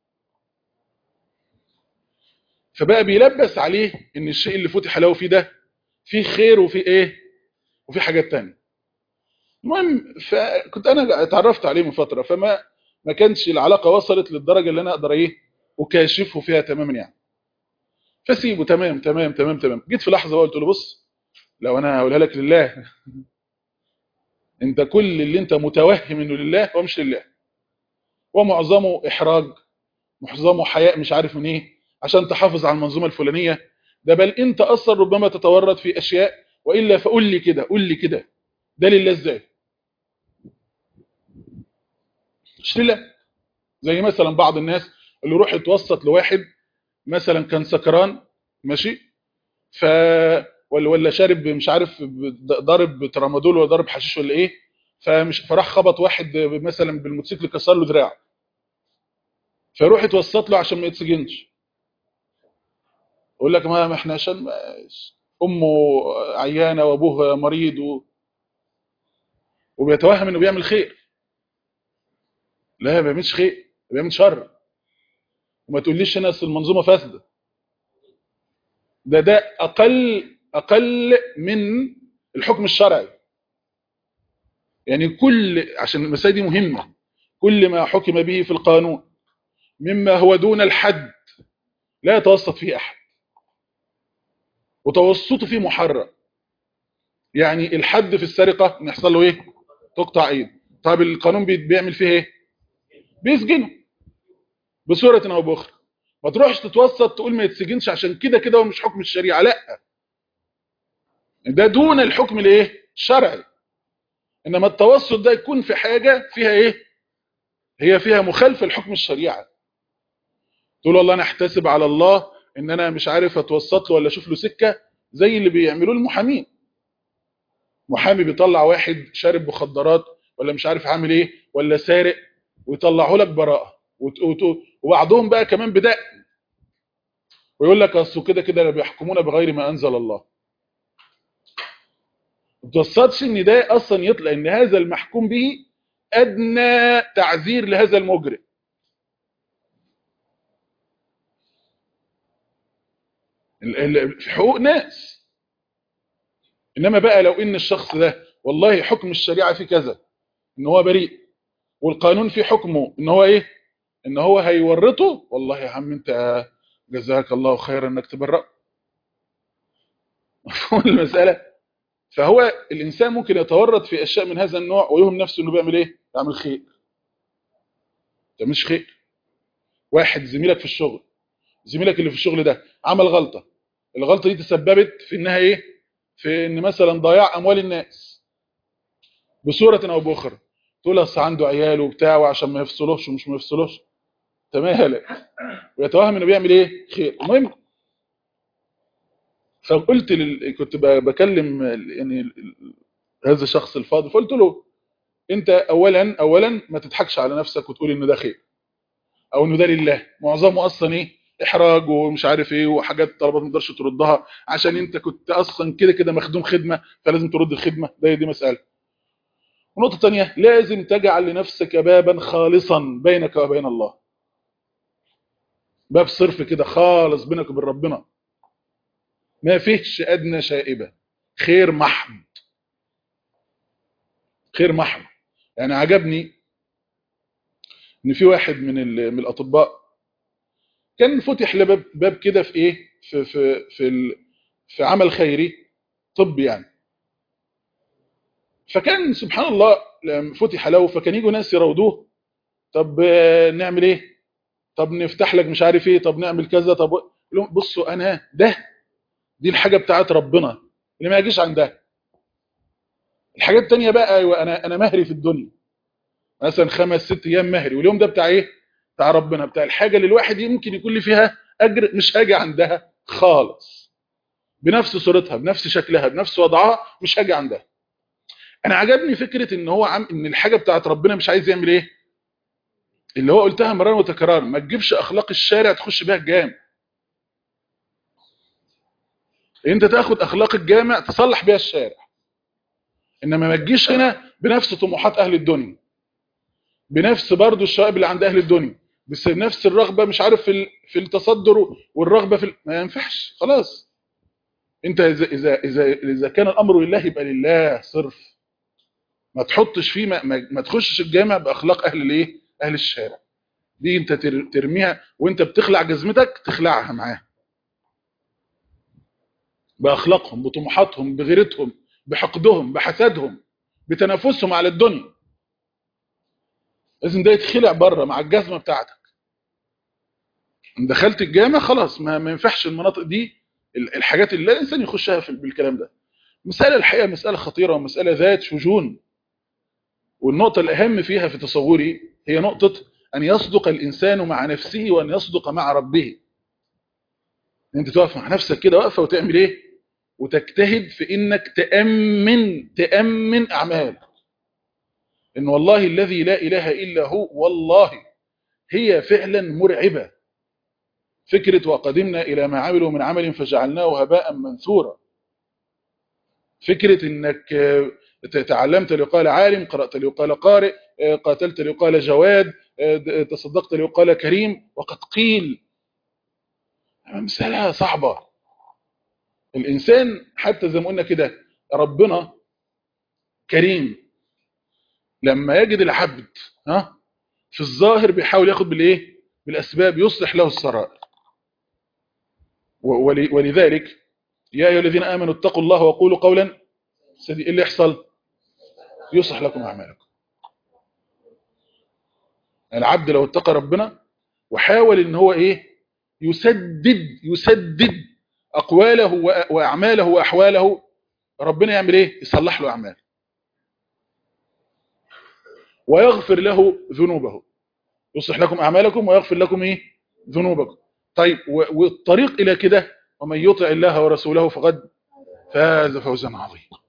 فبقى بيلبس عليه ان الشيء اللي فتح له فيه ده فيه خير وفيه ايه وفيه حاجات تانية المهم فكنت انا اتعرفت عليه من فتره فما ما كانش العلاقه وصلت للدرجه اللي انا اقدر ايه وكاشفه فيها تماما يعني فسيبه تمام تمام تمام تمام جيت في لحظه قلت له بص لو انا هقولها لك لله انت كل اللي انت متوهم انه لله هو مش لله ومعظمه احراج معظمه حياء مش عارف من ايه عشان تحافظ على المنظومه الفلانيه ده بل انت اصلا ربما تتورط في اشياء والا فقول لي كده قول لي كده ده لله ازاي مش لله زي مثلا بعض الناس اللي يروح يتوسط لواحد مثلا كان سكران ماشي ف ولا ولا شارب مش عارف ضارب ترامادول ولا ضارب حشيش ولا ايه فمش فراح خبط واحد مثلا بالموتوسيكل كسر له دراعه فيروح يتوسط له عشان ما يتسجنش يقول لك ما احنا عشان امه عيانه وابوه مريض و... وبيتوهم انه بيعمل خير لا ما بيعملش خير بيعمل شر وما تقوليش انا اصل المنظومه فاسده ده ده اقل اقل من الحكم الشرعي يعني كل عشان المسائل دي مهمه كل ما حكم به في القانون مما هو دون الحد لا يتوسط فيه احد وتوسطه فيه محرم يعني الحد في السرقه ان يحصل له ايه تقطع ايد طب القانون بيعمل فيه ايه بيسجنه بصوره او باخرى ما تروحش تتوسط تقول ما يتسجنش عشان كده كده هو مش حكم الشريعه لا ده دون الحكم الايه الشرعي انما التوسط ده يكون في حاجه فيها ايه هي فيها مخالفه لحكم الشريعه تقول والله انا احتسب على الله ان انا مش عارف اتوسط له ولا اشوف له سكه زي اللي بيعملوه المحامين محامي بيطلع واحد شارب مخدرات ولا مش عارف عامل ايه ولا سارق ويطلعه لك براءه وبعضهم بقى كمان بدق ويقول لك اصل كده كده بيحكمون بغير ما انزل الله ما توسطش ان ده اصلا يطلع ان هذا المحكوم به ادنى تعذير لهذا المجرم في حقوق ناس انما بقى لو ان الشخص ده والله حكم الشريعه فيه كذا ان هو بريء والقانون فيه حكمه ان هو ايه ان هو هيورطه والله يا عم انت جزاك الله خيرا انك تبرأ مفهوم المساله فهو الانسان ممكن يتورط في اشياء من هذا النوع ويوهم نفسه انه بيعمل ايه يعمل خير ده مش خير واحد زميلك في الشغل زميلك اللي في الشغل ده عمل غلطه الغلطه دي تسببت في انها ايه في ان مثلا ضياع اموال الناس بصوره او باخرى تقول اصل عنده عيال وبتاع وعشان ما يفصلوش ومش ما يفصلوش تمام ويتوهم انه بيعمل ايه خير المهم فقلت لل... كنت بكلم يعني هذا الشخص الفاضل فقلت له انت اولا اولا ما تضحكش على نفسك وتقول ان ده خير او انه ده لله معظمه اصلا ايه احراج ومش عارف ايه وحاجات طلبات ما تقدرش تردها عشان انت كنت اصلا كده كده مخدوم خدمه فلازم ترد الخدمه ده دي مساله ونقطه ثانيه لازم تجعل لنفسك بابا خالصا بينك وبين الله باب صرف كده خالص بينك وبين ربنا ما فيهش ادنى شائبه خير محض خير محض يعني عجبني ان في واحد من من الاطباء كان فتح له باب كده في ايه في في في ال... في عمل خيري طب يعني فكان سبحان الله لما فتح له فكان يجوا ناس يراودوه طب نعمل ايه طب نفتح لك مش عارف ايه طب نعمل كذا طب لهم بصوا انا ده دي الحاجه بتاعت ربنا اللي ما يجيش عندها الحاجات التانية بقى ايوه انا انا مهري في الدنيا مثلا خمس ست ايام مهري واليوم ده بتاع ايه بتاع ربنا بتاع الحاجه اللي الواحد يمكن يكون لي فيها اجر مش هاجي عندها خالص بنفس صورتها بنفس شكلها بنفس وضعها مش هاجي عندها انا عجبني فكره ان هو عم ان الحاجه بتاعت ربنا مش عايز يعمل ايه اللي هو قلتها مرارا وتكرارا ما تجيبش اخلاق الشارع تخش بيها الجامع انت تاخد اخلاق الجامع تصلح بيها الشارع انما ما تجيش هنا بنفس طموحات اهل الدنيا بنفس برضو الشباب اللي عند اهل الدنيا بس نفس الرغبه مش عارف في في التصدر والرغبه في ال... ما ينفعش خلاص انت اذا اذا اذا اذا كان الامر لله يبقى لله صرف ما تحطش فيه ما, ما, ما تخشش الجامع باخلاق اهل الايه اهل الشارع دي انت تر- ترميها وانت بتخلع جزمتك تخلعها معاه باخلاقهم بطموحاتهم بغيرتهم بحقدهم بحسدهم بتنافسهم على الدنيا لازم ده يتخلع بره مع الجزمه بتاعتك ان دخلت الجامع خلاص ما, ما ينفعش المناطق دي ال- الحاجات اللي الانسان يخشها في بالكلام ده مساله الحقيقه مساله خطيره ومساله ذات شجون والنقطه الاهم فيها في تصوري هي نقطه ان يصدق الانسان مع نفسه وان يصدق مع ربه انت تقف مع نفسك كده واقفه وتعمل ايه وتجتهد في انك تامن تامن اعمالك ان والله الذي لا اله الا هو والله هي فعلا مرعبه فكره وقدمنا الى ما عملوا من عمل فجعلناه هباء منثورا فكره انك آه، تعلمت ليقال عالم قرات ليقال قارئ آه، قاتلت ليقال جواد آه، د- تصدقت ليقال كريم وقد قيل مسألة صعبة الإنسان حتى زي ما قلنا كده ربنا كريم لما يجد العبد ها في الظاهر بيحاول ياخد بالايه بالاسباب يصلح له السرائر و- ول- ولذلك يا ايها الذين امنوا اتقوا الله وقولوا قولا سديدا ايه اللي يحصل يصلح لكم اعمالكم العبد لو اتقى ربنا وحاول ان هو ايه يسدد يسدد اقواله وأ- واعماله واحواله ربنا يعمل ايه يصلح له اعماله ويغفر له ذنوبه يصلح لكم اعمالكم ويغفر لكم ايه ذنوبكم طيب و- والطريق الى كده ومن يطع الله ورسوله فقد فاز فوزا عظيما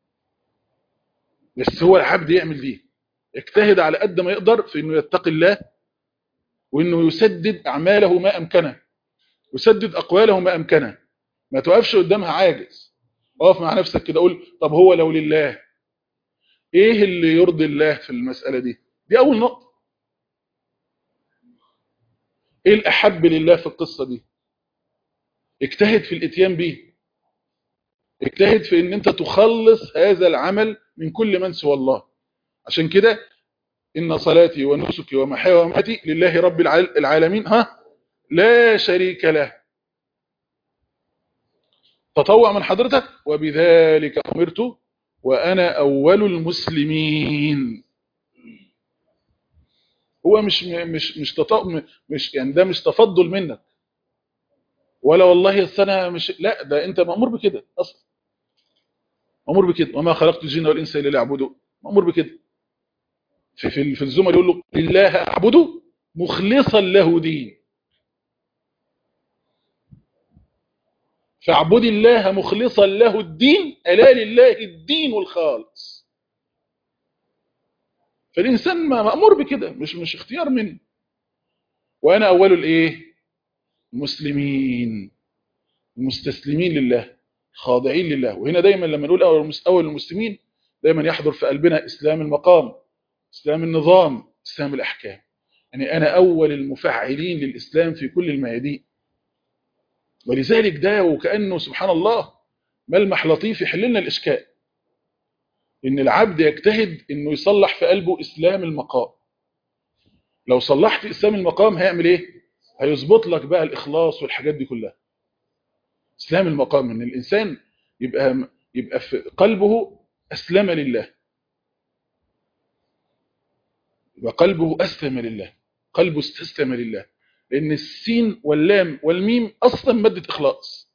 بس هو العبد يعمل دي يجتهد على قد ما يقدر في انه يتقي الله وانه يسدد اعماله ما امكنه يسدد اقواله ما امكنه ما توقفش قدامها عاجز اقف مع نفسك كده قول طب هو لو لله ايه اللي يرضي الله في المساله دي دي اول نقطه ايه الاحب لله في القصه دي اجتهد في الاتيان به اجتهد في ان انت تخلص هذا العمل من كل من سوى الله عشان كده ان صلاتي ونسكي ومحياي ومماتي لله رب العال- العالمين ها لا شريك له تطوع من حضرتك وبذلك امرت وانا اول المسلمين هو مش مش مش تطوع مش يعني ده مش تفضل منك ولا والله أصل انا مش لا ده انت مامور بكده اصلا مامور بكده وما خلقت الجن والانس الا ليعبدوا مامور بكده في في في الزمر يقول له لله اعبده مخلصا له دين فاعبد الله مخلصا له الدين الا لله الدين الخالص فالانسان ما- مامور بكده مش مش اختيار منه وانا اول الايه المسلمين المستسلمين لله خاضعين لله وهنا دايما لما نقول اول المس- اول المسلمين دايما يحضر في قلبنا اسلام المقام اسلام النظام اسلام الاحكام يعني انا اول المفعلين للاسلام في كل الميادين ولذلك ده وكانه سبحان الله ملمح لطيف يحل لنا الاشكال ان العبد يجتهد انه يصلح في قلبه اسلام المقام لو صلحت اسلام المقام هيعمل ايه هيظبط لك بقى الاخلاص والحاجات دي كلها اسلام المقام ان الانسان يبقى يبقى في قلبه اسلم لله يبقى قلبه اسلم لله قلبه استسلم لله لان السين واللام والميم اصلا ماده اخلاص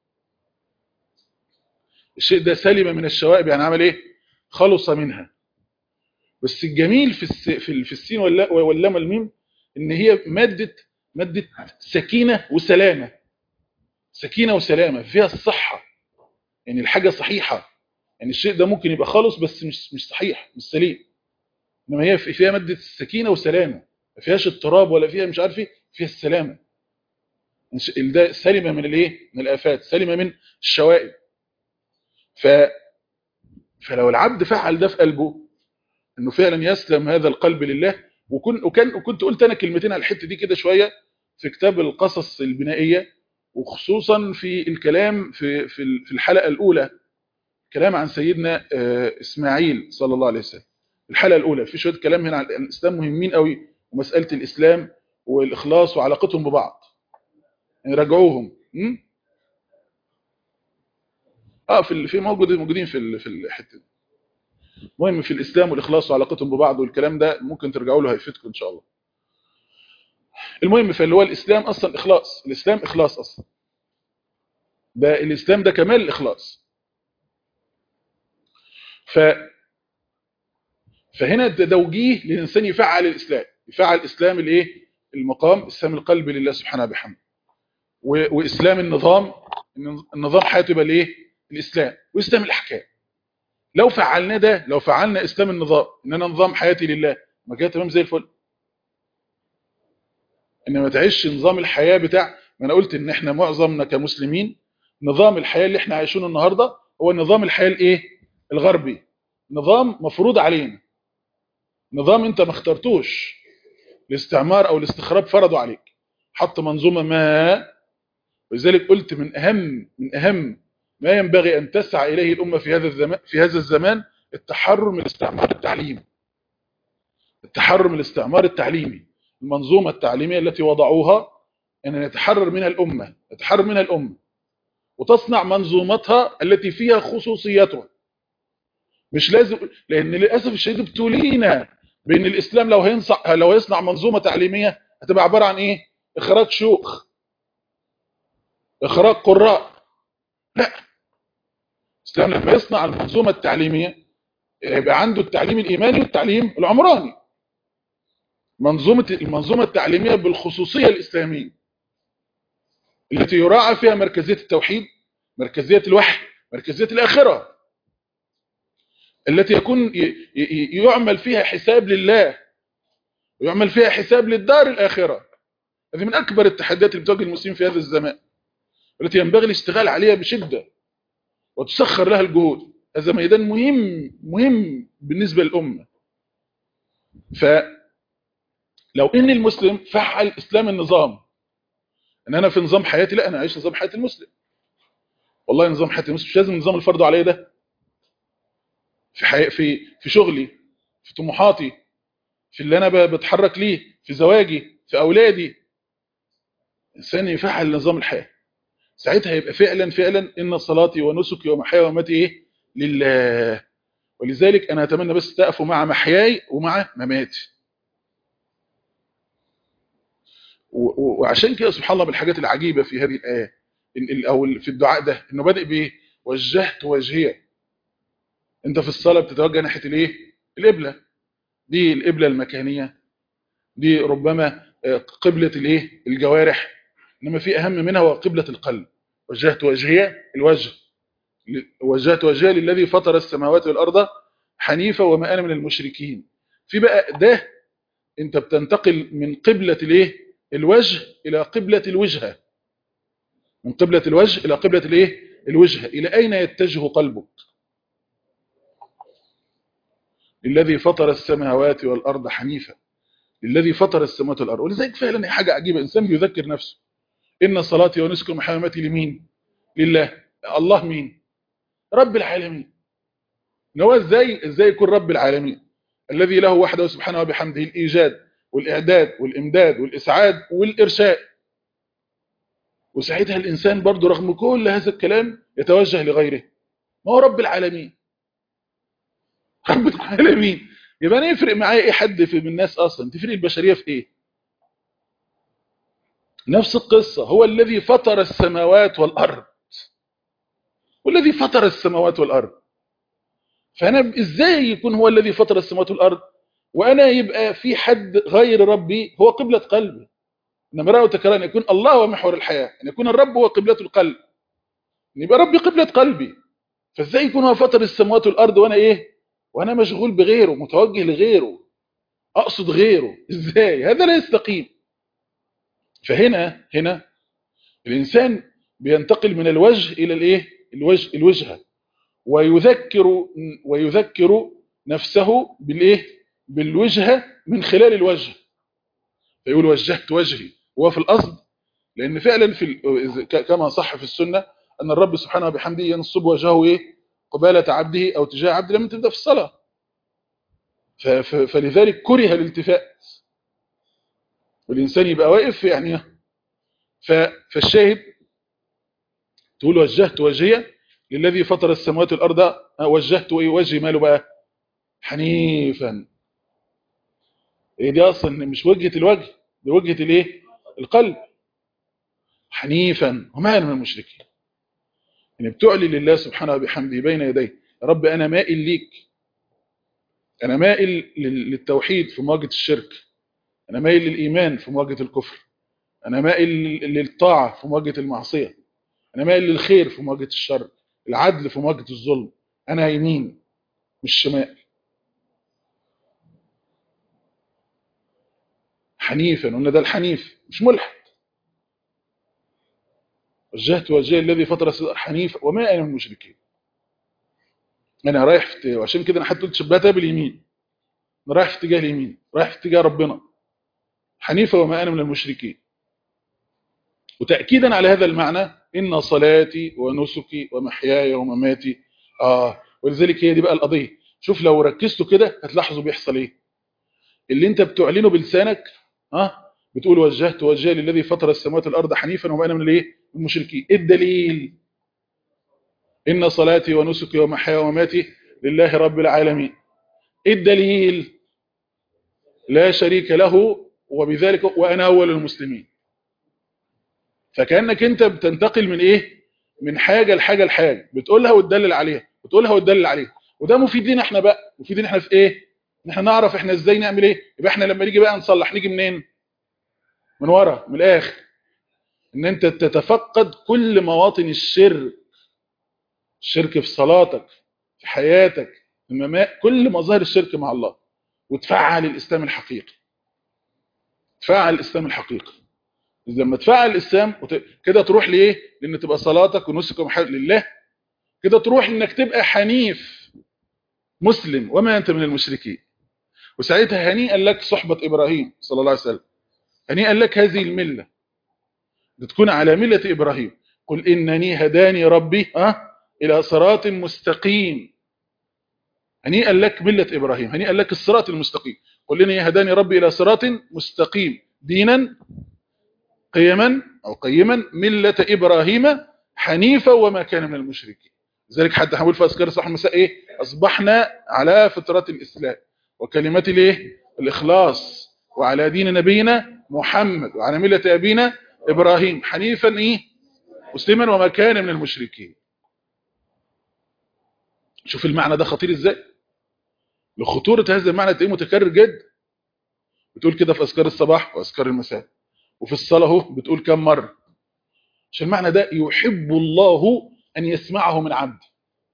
الشيء ده سلم من الشوائب يعني عمل ايه خلص منها بس الجميل في الس... في ال- في السين واللا- واللام والميم ان هي ماده ماده سكينه وسلامه سكينه وسلامه فيها الصحه يعني الحاجه صحيحه يعني الشيء ده ممكن يبقى خالص بس مش مش صحيح مش سليم انما هي في- فيها ماده السكينه والسلامه ما فيهاش اضطراب ولا فيها مش عارف ايه فيها السلامه الش- ده سلمه من الايه من الافات سلمه من الشوائب ف فلو العبد فعل ده في قلبه انه فعلا يسلم هذا القلب لله وكن وكان وكنت قلت انا كلمتين على الحته دي كده شويه في كتاب القصص البنائيه وخصوصا في الكلام في في ال- في الحلقه الاولى كلام عن سيدنا آه، اسماعيل صلى الله عليه وسلم الحلقه الاولى في شويه كلام هنا عن الاسلام مهمين قوي ومساله الاسلام والاخلاص وعلاقتهم ببعض يعني راجعوهم م? اه في ال- في موجود موجودين في ال- في الحته دي المهم في الاسلام والاخلاص وعلاقتهم ببعض والكلام ده ممكن ترجعوا له هيفيدكم ان شاء الله المهم فاللي هو الاسلام اصلا اخلاص الاسلام اخلاص اصلا ده الاسلام ده كمال الاخلاص ف فهنا ده توجيه للانسان يفعل الاسلام يفعل الاسلام الايه المقام اسلام القلب لله سبحانه وبحمده و- واسلام النظام إن النظام حياته يبقى الايه الاسلام واسلام الاحكام لو فعلنا ده لو فعلنا اسلام النظام ان انا نظام حياتي لله ما كده تمام زي الفل انما تعيش نظام الحياه بتاع ما انا قلت ان احنا معظمنا كمسلمين نظام الحياه اللي احنا عايشينه النهارده هو نظام الحياه الايه الغربي نظام مفروض علينا نظام انت ما اخترتوش الاستعمار او الاستخراب فرضوا عليك حط منظومه ما ولذلك قلت من اهم من اهم ما ينبغي ان تسعى اليه الامه في هذا الزمان في هذا الزمان التحرر من الاستعمار التعليمي التحرر من الاستعمار التعليمي المنظومه التعليميه التي وضعوها ان نتحرر منها الامه نتحرر منها الامه وتصنع منظومتها التي فيها خصوصيتها مش لازم لان للاسف الشديد ابتلينا بان الاسلام لو هينصع لو يصنع منظومه تعليميه هتبقى عباره عن ايه اخراج شيوخ اخراج قراء لا الاسلام لما يصنع المنظومه التعليميه يبقى عنده التعليم الايماني والتعليم العمراني منظومه المنظومه التعليميه بالخصوصيه الاسلاميه التي يراعى فيها مركزيه التوحيد مركزيه الوحي مركزيه الاخره التي يكون ي- ي- يعمل فيها حساب لله ويعمل فيها حساب للدار الآخرة هذه من أكبر التحديات اللي بتواجه المسلمين في هذا الزمان التي ينبغي الاشتغال عليها بشدة وتسخر لها الجهود هذا ميدان مهم مهم بالنسبة للأمة فلو إن المسلم فعل إسلام النظام إن أنا في نظام حياتي لا أنا أعيش نظام حياة المسلم والله نظام حياة المسلم مش لازم نظام الفرض عليه ده في حي... في في شغلي في طموحاتي في اللي انا ب- بتحرك ليه في زواجي في اولادي انسان يفعل نظام الحياه ساعتها يبقى فعلا فعلا ان صلاتي ونسكي ومحياي ومماتي ايه لله ولذلك انا اتمنى بس تقفوا مع محياي ومع مماتي و- و- وعشان كده سبحان الله بالحاجات العجيبه في هذه الايه ال- ال- او ال- في الدعاء ده انه بادئ بايه وجهت وجهي انت في الصلاه بتتوجه ناحيه الايه القبله دي القبله المكانيه دي ربما آه، قبله الايه الجوارح انما في اهم منها هو قبله القلب وجهت وجهي الوجه ل- وجهت وجهي للذي فطر السماوات والارض حنيفا وما انا من المشركين في بقى ده انت بتنتقل من قبله الايه الوجه الى قبله الوجهه من قبله الوجه الى قبله الايه الوجهه الى اين يتجه قلبك للذي فطر السماوات والارض حنيفا للذي فطر السماوات والارض ولذلك فعلا هي حاجه عجيبه انسان بيذكر نفسه ان صلاتي ونسكي ومحاماتي لمين لله الله مين رب العالمين ان هو ازاي ازاي يكون رب العالمين الذي له وحده سبحانه وبحمده الايجاد والاعداد والامداد والاسعاد والارشاد وساعتها الانسان برضه رغم كل هذا الكلام يتوجه لغيره ما هو رب العالمين رب العالمين يبقى انا يفرق معايا ايه حد في من الناس اصلا تفرق البشريه في ايه نفس القصه هو الذي فطر السماوات والارض والذي فطر السماوات والارض فانا ازاي يكون هو الذي فطر السماوات والارض وانا يبقى في حد غير ربي هو قبلة قلبي انما رأوا تكرار ان يكون الله هو محور الحياة ان يكون الرب هو قبلة القلب ان يبقى ربي قبلة قلبي فازاي يكون هو فطر السماوات والارض وانا ايه وانا مشغول بغيره متوجه لغيره اقصد غيره ازاي هذا لا يستقيم فهنا هنا الانسان بينتقل من الوجه الى الايه الوجه الوجهه ويذكر ويذكر نفسه بالايه بالوجهه من خلال الوجه فيقول وجهت وجهي وهو في الأصل لأن فعلا في ال- ك- كما صح في السنة أن الرب سبحانه وبحمده ينصب وجهه إيه قبالة عبده أو تجاه عبده لما تبدأ في الصلاة ف- ف- فلذلك كره الالتفات والإنسان يبقى واقف يعني فالشاهد تقول وجهت وجهي للذي فطر السماوات والأرض وجهت وجهي ماله بقى حنيفا ايه دي اصلا مش وجهة الوجه دي وجهة الايه القلب حنيفا وما انا من المشركين يعني بتعلي لله سبحانه وبحمده بين يديه يا رب انا مائل ليك انا مائل للتوحيد في مواجهة الشرك انا مائل للايمان في مواجهة الكفر انا مائل للطاعة في مواجهة المعصية انا مائل للخير في مواجهة الشر العدل في مواجهة الظلم انا يمين مش شمال حنيفا قلنا ده الحنيف مش ملحد وجهت وجهي الذي فطر حنيفا وما انا من المشركين انا رايح في وعشان كده انا حتى قلت شبهتها باليمين انا رايح في اتجاه اليمين رايح في اتجاه ربنا حنيفا وما انا من المشركين وتاكيدا على هذا المعنى ان صلاتي ونسكي ومحياي ومماتي اه ولذلك هي دي بقى القضيه شوف لو ركزتوا كده هتلاحظوا بيحصل ايه اللي انت بتعلنه بلسانك ها بتقول وجهت وجهي للذي فطر السماوات والارض حنيفا وما انا من الايه المشركين ايه الدليل ان صلاتي ونسكي ومحياي ومماتي لله رب العالمين ايه الدليل لا شريك له وبذلك وانا اول المسلمين فكانك انت بتنتقل من ايه من حاجه لحاجه لحاجه بتقولها وتدلل عليها بتقولها وتدلل عليها وده مفيد لينا احنا بقى مفيد احنا في ايه ان احنا نعرف احنا ازاي نعمل ايه يبقى احنا لما نيجي بقى نصلح نيجي منين من ورا من الاخر ان انت تتفقد كل مواطن الشرك الشرك في صلاتك في حياتك في المماء كل مظاهر الشرك مع الله وتفعل الاسلام الحقيقي تفعل الاسلام الحقيقي لما تفعل الاسلام وت... كده تروح لايه لان تبقى صلاتك ونسكك ومحبك لله كده تروح انك تبقى حنيف مسلم وما انت من المشركين وساعتها هنيئا لك صحبة إبراهيم صلى الله عليه وسلم هنيئا لك هذه الملة تكون على ملة إبراهيم قل إنني هداني ربي أه إلى صراط مستقيم هنيئا لك ملة إبراهيم هنيئا لك الصراط المستقيم قل إنني هداني ربي إلى صراط مستقيم دينا قيما أو قيما ملة إبراهيم حنيفا وما كان من المشركين لذلك حتى هنقول في أذكار الصباح المساء إيه أصبحنا على فطرة الإسلام وكلمات الايه الاخلاص وعلى دين نبينا محمد وعلى مله ابينا ابراهيم حنيفا ايه مسلما وما كان من المشركين شوف المعنى ده خطير ازاي لخطوره هذا المعنى تلاقيه متكرر جدا بتقول كده في اذكار الصباح واذكار المساء وفي الصلاه اهو بتقول كم مره عشان المعنى ده يحب الله ان يسمعه من عبده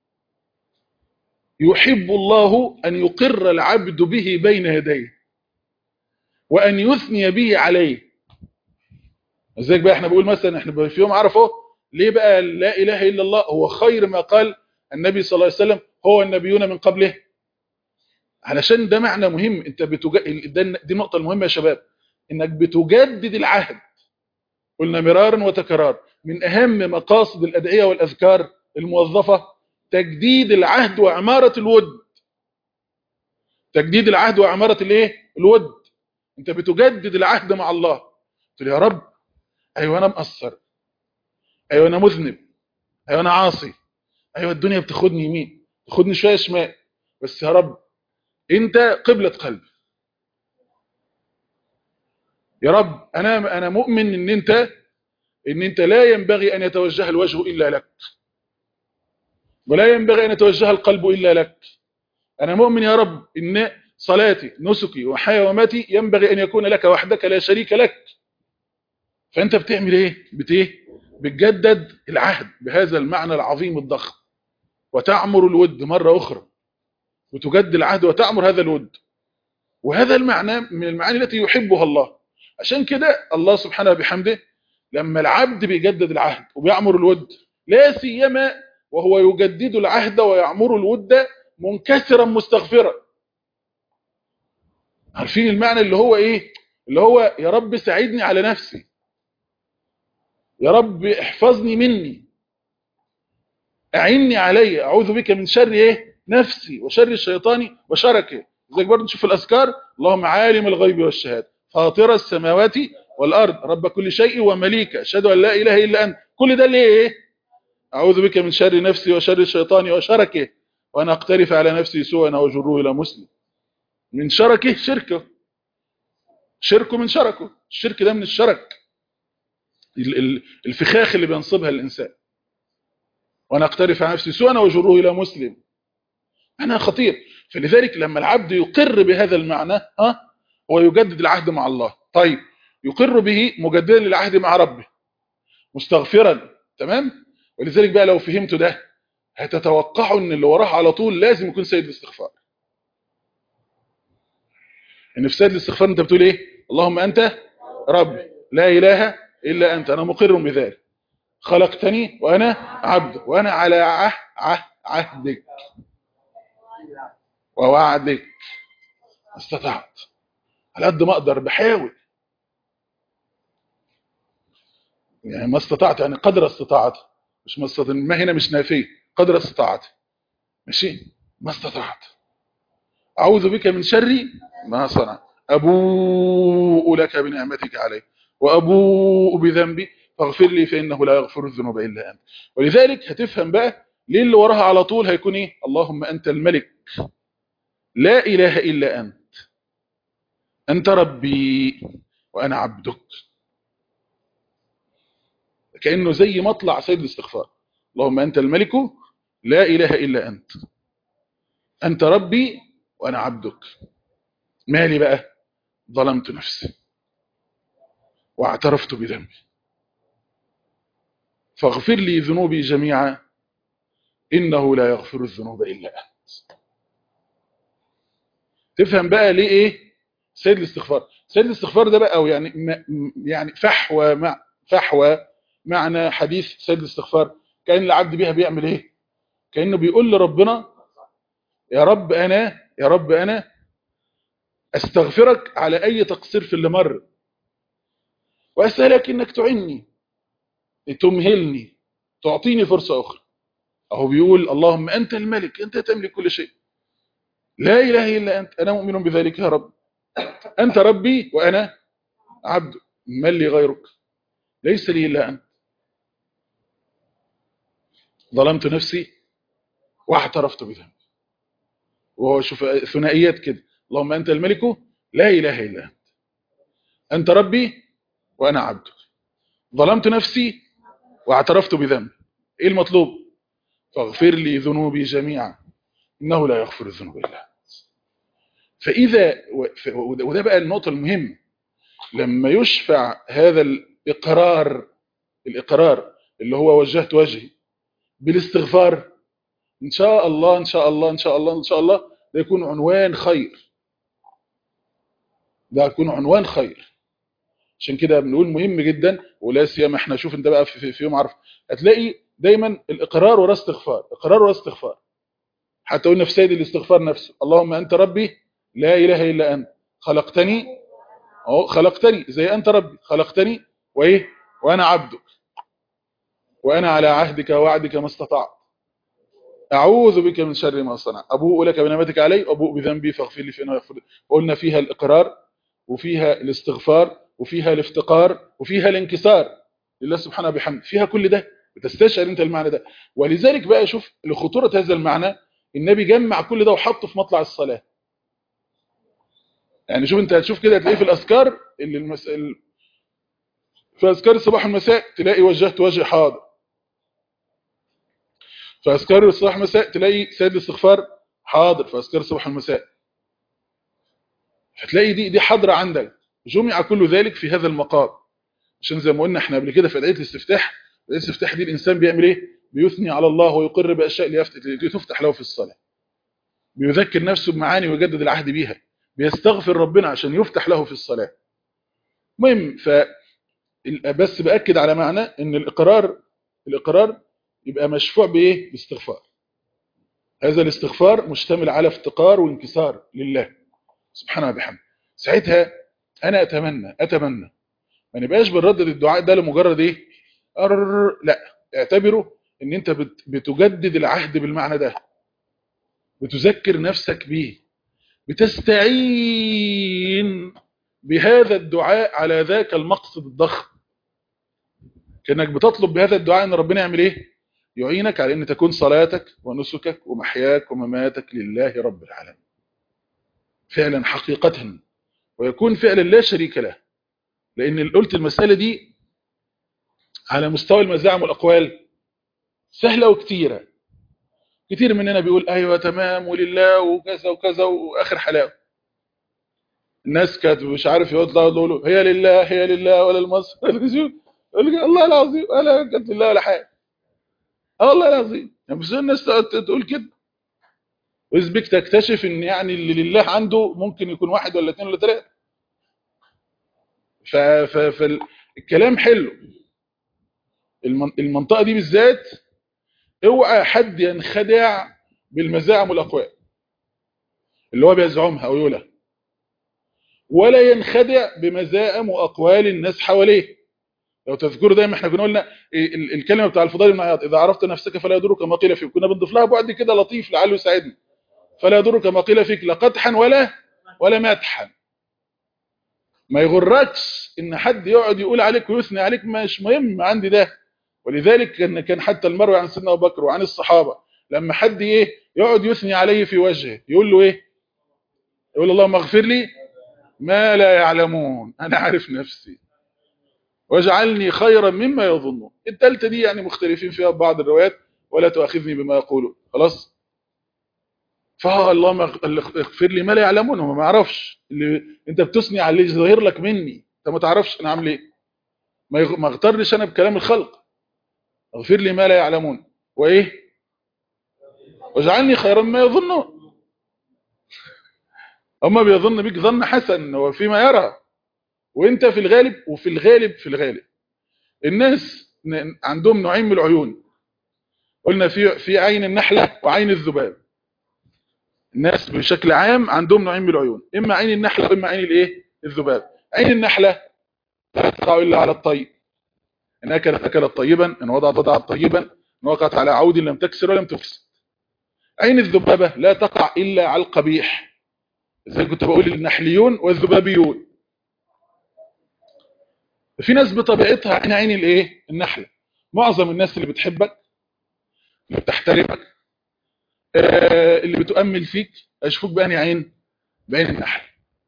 يحب الله أن يقر العبد به بين يديه وأن يثني به عليه ازيك بقى احنا بقول مثلا احنا في يوم عرفه ليه بقى لا إله إلا الله هو خير ما قال النبي صلى الله عليه وسلم هو النبيون من قبله علشان ده معنى مهم انت بتج... دي نقطة المهمة يا شباب انك بتجدد العهد قلنا مرارا وتكرار من أهم مقاصد الأدعية والأذكار الموظفة تجديد العهد وعمارة الود تجديد العهد وعمارة الايه الود انت بتجدد العهد مع الله تقول يا رب ايوه انا مقصر ايوه انا مذنب ايوه انا عاصي ايوه الدنيا بتاخدني يمين تاخدني شويه شمال بس يا رب انت قبلة قلبي يا رب انا انا مؤمن ان انت ان انت لا ينبغي ان يتوجه الوجه الا لك ولا ينبغي أن يتوجه القلب إلا لك أنا مؤمن يا رب إن صلاتي نسكي وحياة وماتي ينبغي أن يكون لك وحدك لا شريك لك فأنت بتعمل إيه؟ بتيه؟ بتجدد العهد بهذا المعنى العظيم الضخم وتعمر الود مرة أخرى وتجدد العهد وتعمر هذا الود وهذا المعنى من المعاني التي يحبها الله عشان كده الله سبحانه بحمده لما العبد بيجدد العهد وبيعمر الود لا سيما وهو يجدد العهد ويعمر الود منكسرا مستغفرا عارفين المعنى اللي هو ايه اللي هو يا رب ساعدني على نفسي يا رب احفظني مني اعني علي اعوذ بك من شر ايه نفسي وشر الشيطان وشركه زي برضه نشوف الاذكار اللهم عالم الغيب والشهاده فاطر السماوات والارض رب كل شيء ومليكه اشهد ان لا اله الا انت كل ده ليه ايه اعوذ بك من شر نفسي وشر الشيطان وشركه وانا اقترف على نفسي سوءا واجره الى مسلم من شركه شركه شركه من شركه الشرك ده من الشرك ال- ال- الفخاخ اللي بينصبها الانسان وانا اقترف على نفسي سوءا واجره الى مسلم انا خطير فلذلك لما العبد يقر بهذا المعنى ها هو يجدد العهد مع الله طيب يقر به مجددا للعهد مع ربه مستغفرا تمام ولذلك بقى لو فهمتوا ده هتتوقعوا ان اللي وراه على طول لازم يكون سيد الاستغفار ان في سيد الاستغفار انت بتقول ايه اللهم انت رب لا اله الا انت انا مقر بذلك خلقتني وانا عبد وانا على عه عه عهدك ووعدك استطعت على قد ما اقدر بحاول يعني ما استطعت يعني قدر استطاعتي مش ما استطعت ما هنا مش نافيه قدر استطاعتي ماشي ما استطعت اعوذ بك من شر ما صنع ابوء لك بنعمتك علي وابوء بذنبي فاغفر لي فانه لا يغفر الذنوب الا انت ولذلك هتفهم بقى ليه اللي وراها على طول هيكون ايه اللهم انت الملك لا اله الا انت انت ربي وانا عبدك كانه زي مطلع سيد الاستغفار اللهم انت الملك لا اله الا انت انت ربي وانا عبدك مالي بقى ظلمت نفسي واعترفت بذنبي فاغفر لي ذنوبي جميعا انه لا يغفر الذنوب الا انت تفهم بقى ليه ايه سيد الاستغفار سيد الاستغفار ده بقى او يعني م- يعني فحوى مع فحوى معنى حديث سيد الاستغفار كان العبد بيها بيعمل ايه كانه بيقول لربنا يا رب انا يا رب انا استغفرك على اي تقصير في اللي مر واسالك انك تعني تمهلني تعطيني فرصه اخرى اهو بيقول اللهم انت الملك انت تملك كل شيء لا اله الا انت انا مؤمن بذلك يا رب انت ربي وانا عبد من لي غيرك ليس لي الا انت ظلمت نفسي واعترفت بذنبي وهو شوف ثنائيات كده اللهم انت الملك لا اله الا انت انت ربي وانا عبدك ظلمت نفسي واعترفت بذنبي ايه المطلوب فاغفر لي ذنوبي جميعا انه لا يغفر الذنوب الا انت فاذا وده بقى النقطه المهمه لما يشفع هذا الاقرار الاقرار اللي هو وجهت وجهي بالاستغفار ان شاء الله ان شاء الله ان شاء الله ان شاء الله ده يكون عنوان خير ده يكون عنوان خير عشان كده بنقول مهم جدا ولا سيما احنا شوف انت بقى في, في يوم عرف هتلاقي دايما الاقرار ورا استغفار اقرار ورا استغفار حتى قلنا في سيد الاستغفار نفسه اللهم انت ربي لا اله الا انت خلقتني اهو خلقتني زي انت ربي خلقتني وايه وانا عبدك وانا على عهدك ووعدك ما استطعت اعوذ بك من شر ما صنع ابوء لك بنعمتك علي وابوء بذنبي فاغفر لي فانه يغفر قلنا فيها الاقرار وفيها الاستغفار وفيها الافتقار وفيها الانكسار لله سبحانه بحمد فيها كل ده بتستشعر انت المعنى ده ولذلك بقى شوف لخطوره هذا المعنى النبي جمع كل ده وحطه في مطلع الصلاه يعني شوف انت هتشوف كده هتلاقيه في الاذكار اللي المس... في اذكار الصباح والمساء تلاقي وجهت وجهي حاضر في اذكار الصباح والمساء تلاقي سيد الاستغفار حاضر في اذكار الصباح والمساء هتلاقي دي دي حاضره عندك جمع كل ذلك في هذا المقام عشان زي ما قلنا احنا قبل كده في ادعيه الاستفتاح ادعيه الاستفتاح دي الانسان بيعمل ايه بيثني على الله ويقر باشياء لتفتح له في الصلاه بيذكر نفسه بمعاني ويجدد العهد بيها بيستغفر ربنا عشان يفتح له في الصلاه المهم ف بس باكد على معنى ان الاقرار الاقرار يبقى مشفوع بايه باستغفار هذا الاستغفار مشتمل على افتقار وانكسار لله سبحانه وبحمده ساعتها انا اتمنى اتمنى ما نبقاش بنردد الدعاء ده لمجرد ايه أرر لا اعتبره ان انت بتجدد العهد بالمعنى ده بتذكر نفسك بيه بتستعين بهذا الدعاء على ذاك المقصد الضخم كأنك بتطلب بهذا الدعاء ان ربنا يعمل ايه يعينك على ان تكون صلاتك ونسكك ومحياك ومماتك لله رب العالمين فعلا حقيقة ويكون فعلا لا شريك له لان قلت المسألة دي على مستوى المزاعم والأقوال سهلة وكتيرة كتير مننا بيقول أيوة تمام ولله وكذا وكذا وآخر حلاوة الناس كانت مش عارف يطلعوا يقولوا هي لله هي لله ولا المصر الله العظيم ولا كانت لله ولا حاجة اه والله العظيم يعني بس الناس تقول كده وإذ بك تكتشف ان يعني اللي لله عنده ممكن يكون واحد ولا اثنين ولا ثلاثة فالكلام حلو المنطقة دي بالذات اوعى حد ينخدع بالمزاعم والاقوال اللي هو بيزعمها او يقولها ولا ينخدع بمزاعم واقوال الناس حواليه لو تذكروا دايما احنا كنا قلنا الكلمه بتاع الفضائل بن عياض اذا عرفت نفسك فلا يضرك ما قيل فيك كنا بنضيف لها بعد كده لطيف لعله يساعدنا فلا يضرك ما قيل فيك لا قدحا ولا ولا مدحا ما يغركش ان حد يقعد يقول عليك ويثني عليك مش مهم عندي ده ولذلك كان كان حتى المروي عن سيدنا ابو بكر وعن الصحابه لما حد ايه يقعد يثني عليه في وجهه يقول له ايه يقول اللهم اغفر لي ما لا يعلمون انا عارف نفسي واجعلني خيرا مما يظنون الثالثه دي يعني مختلفين فيها بعض الروايات ولا تؤاخذني بما يقولون خلاص فاللهم اغفر لي ما لا يعلمون هم ما يعرفش اللي انت بتثني على اللي ظاهر لك مني انت ما تعرفش انا عامل ايه ما اغترش انا بكلام الخلق اغفر لي ما لا يعلمون وايه واجعلني خيرا ما يظنون اما بيظن بك ظن حسن وفيما يرى وانت في الغالب وفي الغالب في الغالب الناس عندهم نوعين من العيون قلنا في في عين النحله وعين الذباب الناس بشكل عام عندهم نوعين من العيون اما عين النحله واما عين الايه الذباب عين النحله لا تقع الا على الطيب ان اكلت اكلت طيبا ان وضعت وضعت طيبا ان وقعت على عود لم تكسر ولم تفسد عين الذبابه لا تقع الا على القبيح زي كنت بقول النحليون والذبابيون في ناس بطبيعتها عين عين الايه النحله معظم الناس اللي بتحبك اللي بتحترمك آه اللي بتؤمل فيك اشوفوك بأني عين بعين النحل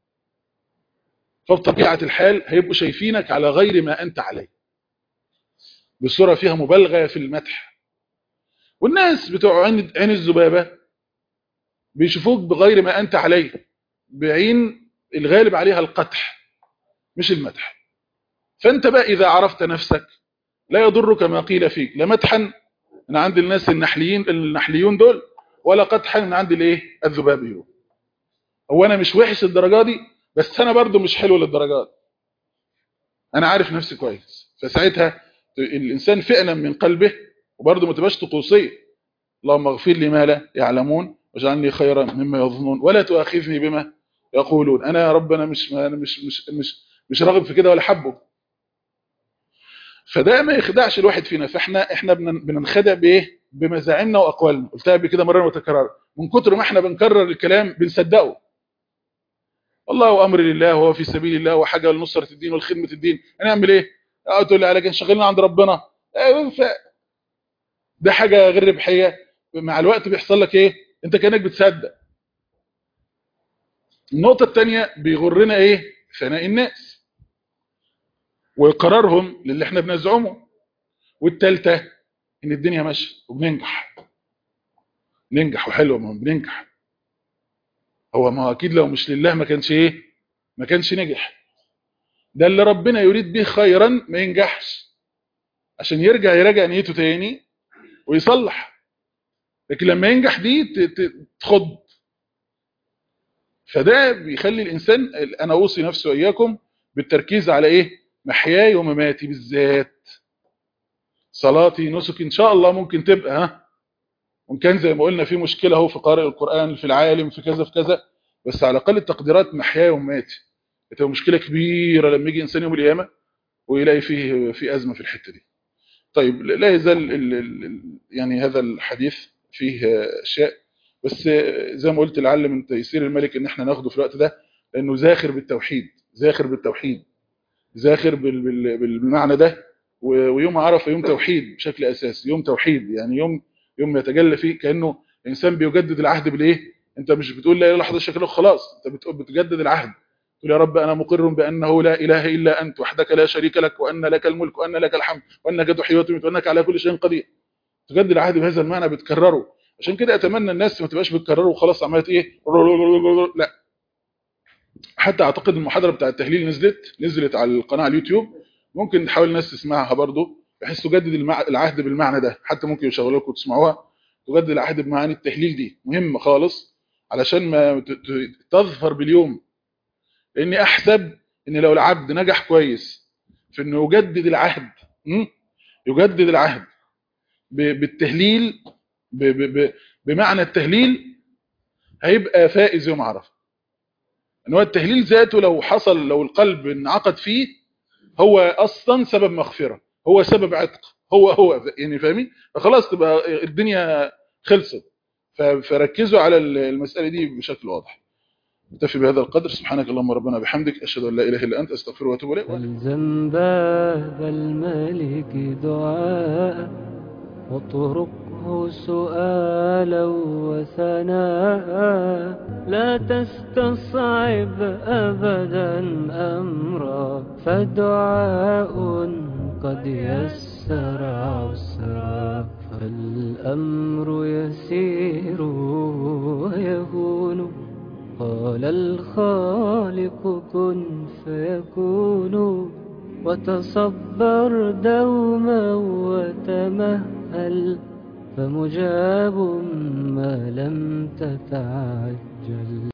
فبطبيعة الحال هيبقوا شايفينك على غير ما أنت عليه بصورة فيها مبالغة في المدح والناس بتوع عين, عين الذبابة بيشوفوك بغير ما أنت عليه بعين الغالب عليها القدح مش المدح فأنت بقى إذا عرفت نفسك لا يضرك ما قيل فيك لا مدحا من عند الناس النحليين النحليون دول ولا قدحا من عند الايه الذبابيون هو انا مش وحش الدرجه دي بس انا برضو مش حلو للدرجات انا عارف نفسي كويس فساعتها الانسان فعلا من قلبه وبرضو ما تبقاش طقوسيه اللهم اغفر لي ما لا يعلمون واجعلني خيرا مما يظنون ولا تؤاخذني بما يقولون انا يا رب انا مش انا مش مش مش, مش راغب في كده ولا حبه فده ما يخدعش الواحد فينا فاحنا احنا بننخدع بايه بمزاعمنا واقوالنا قلتها قبل كده مره متكرره من كتر ما احنا بنكرر الكلام بنصدقه الله امر لله وهو في سبيل الله وحاجه لنصره الدين والخدمه الدين هنعمل ايه اه تقول لي على كان شغالين عند ربنا اه ف... ده حاجه غير ربحيه مع الوقت بيحصل لك ايه انت كانك بتصدق النقطه الثانيه بيغرنا ايه ثناء الناس وقرارهم للي احنا بنزعمه والثالثه ان الدنيا ماشيه وبننجح ننجح وحلو ما بننجح هو ما هو اكيد لو مش لله ما كانش ايه ما كانش نجح ده اللي ربنا يريد به خيرا ما ينجحش عشان يرجع يراجع نيته تاني ويصلح لكن لما ينجح دي تخض فده بيخلي الانسان انا اوصي نفسي واياكم بالتركيز على ايه محياي ومماتي بالذات صلاتي نسك ان شاء الله ممكن تبقى ها وان كان زي ما قلنا في مشكله اهو في قارئ القران في العالم في كذا في كذا بس على الاقل التقديرات محياي ومماتي هتبقى مشكله كبيره لما يجي انسان يوم القيامه ويلاقي فيه في ازمه في الحته دي طيب لا يزال ال ال يعني هذا الحديث فيه اشياء بس زي ما قلت لعل من تيسير الملك ان احنا ناخده في الوقت ده لانه زاخر بالتوحيد زاخر بالتوحيد زاخر بال- بال- بالمعنى ده و- ويوم عرفه يوم توحيد بشكل اساسي يوم توحيد يعني يوم يوم يتجلى فيه كانه انسان بيجدد العهد بالايه انت مش بتقول لا اله الا الله شكله خلاص انت بتقول بتجدد العهد تقول يا رب انا مقر بانه لا اله الا انت وحدك لا شريك لك وان لك الملك وان لك الحمد وانك تحيي وتميت وانك على كل شيء قدير تجدد العهد بهذا المعنى بتكرره عشان كده اتمنى الناس ما تبقاش بتكرره وخلاص عملت ايه لا حتى اعتقد المحاضره بتاع التهليل نزلت نزلت على القناه على اليوتيوب ممكن تحاول الناس تسمعها برضو بحيث تجدد المع... العهد بالمعنى ده حتى ممكن يشغلوا لكم تسمعوها تجدد العهد بمعاني التهليل دي مهمه خالص علشان ما ت... ت... تظفر باليوم لاني احسب ان لو العبد نجح كويس في انه يجدد العهد م? يجدد العهد ب... بالتهليل ب... ب... ب... بمعنى التهليل هيبقى فائز يوم عرفه ان هو التهليل ذاته لو حصل لو القلب انعقد فيه هو اصلا سبب مغفره هو سبب عتق هو هو يعني فاهمين فخلاص تبقى الدنيا خلصت ف- فركزوا على المساله دي بشكل واضح اكتفي بهذا القدر سبحانك اللهم ربنا بحمدك اشهد ان لا اله الا انت استغفرك واتوب اليك فالزم باب الملك دعاء واطرقه سؤالا وثناء لا تستصعب أبدا أمرا فدعاء قد يسر عسرا فالأمر يسير ويهون قال الخالق كن فيكون وتصبر دوما وتمهل فمجاب ما لم تتعجل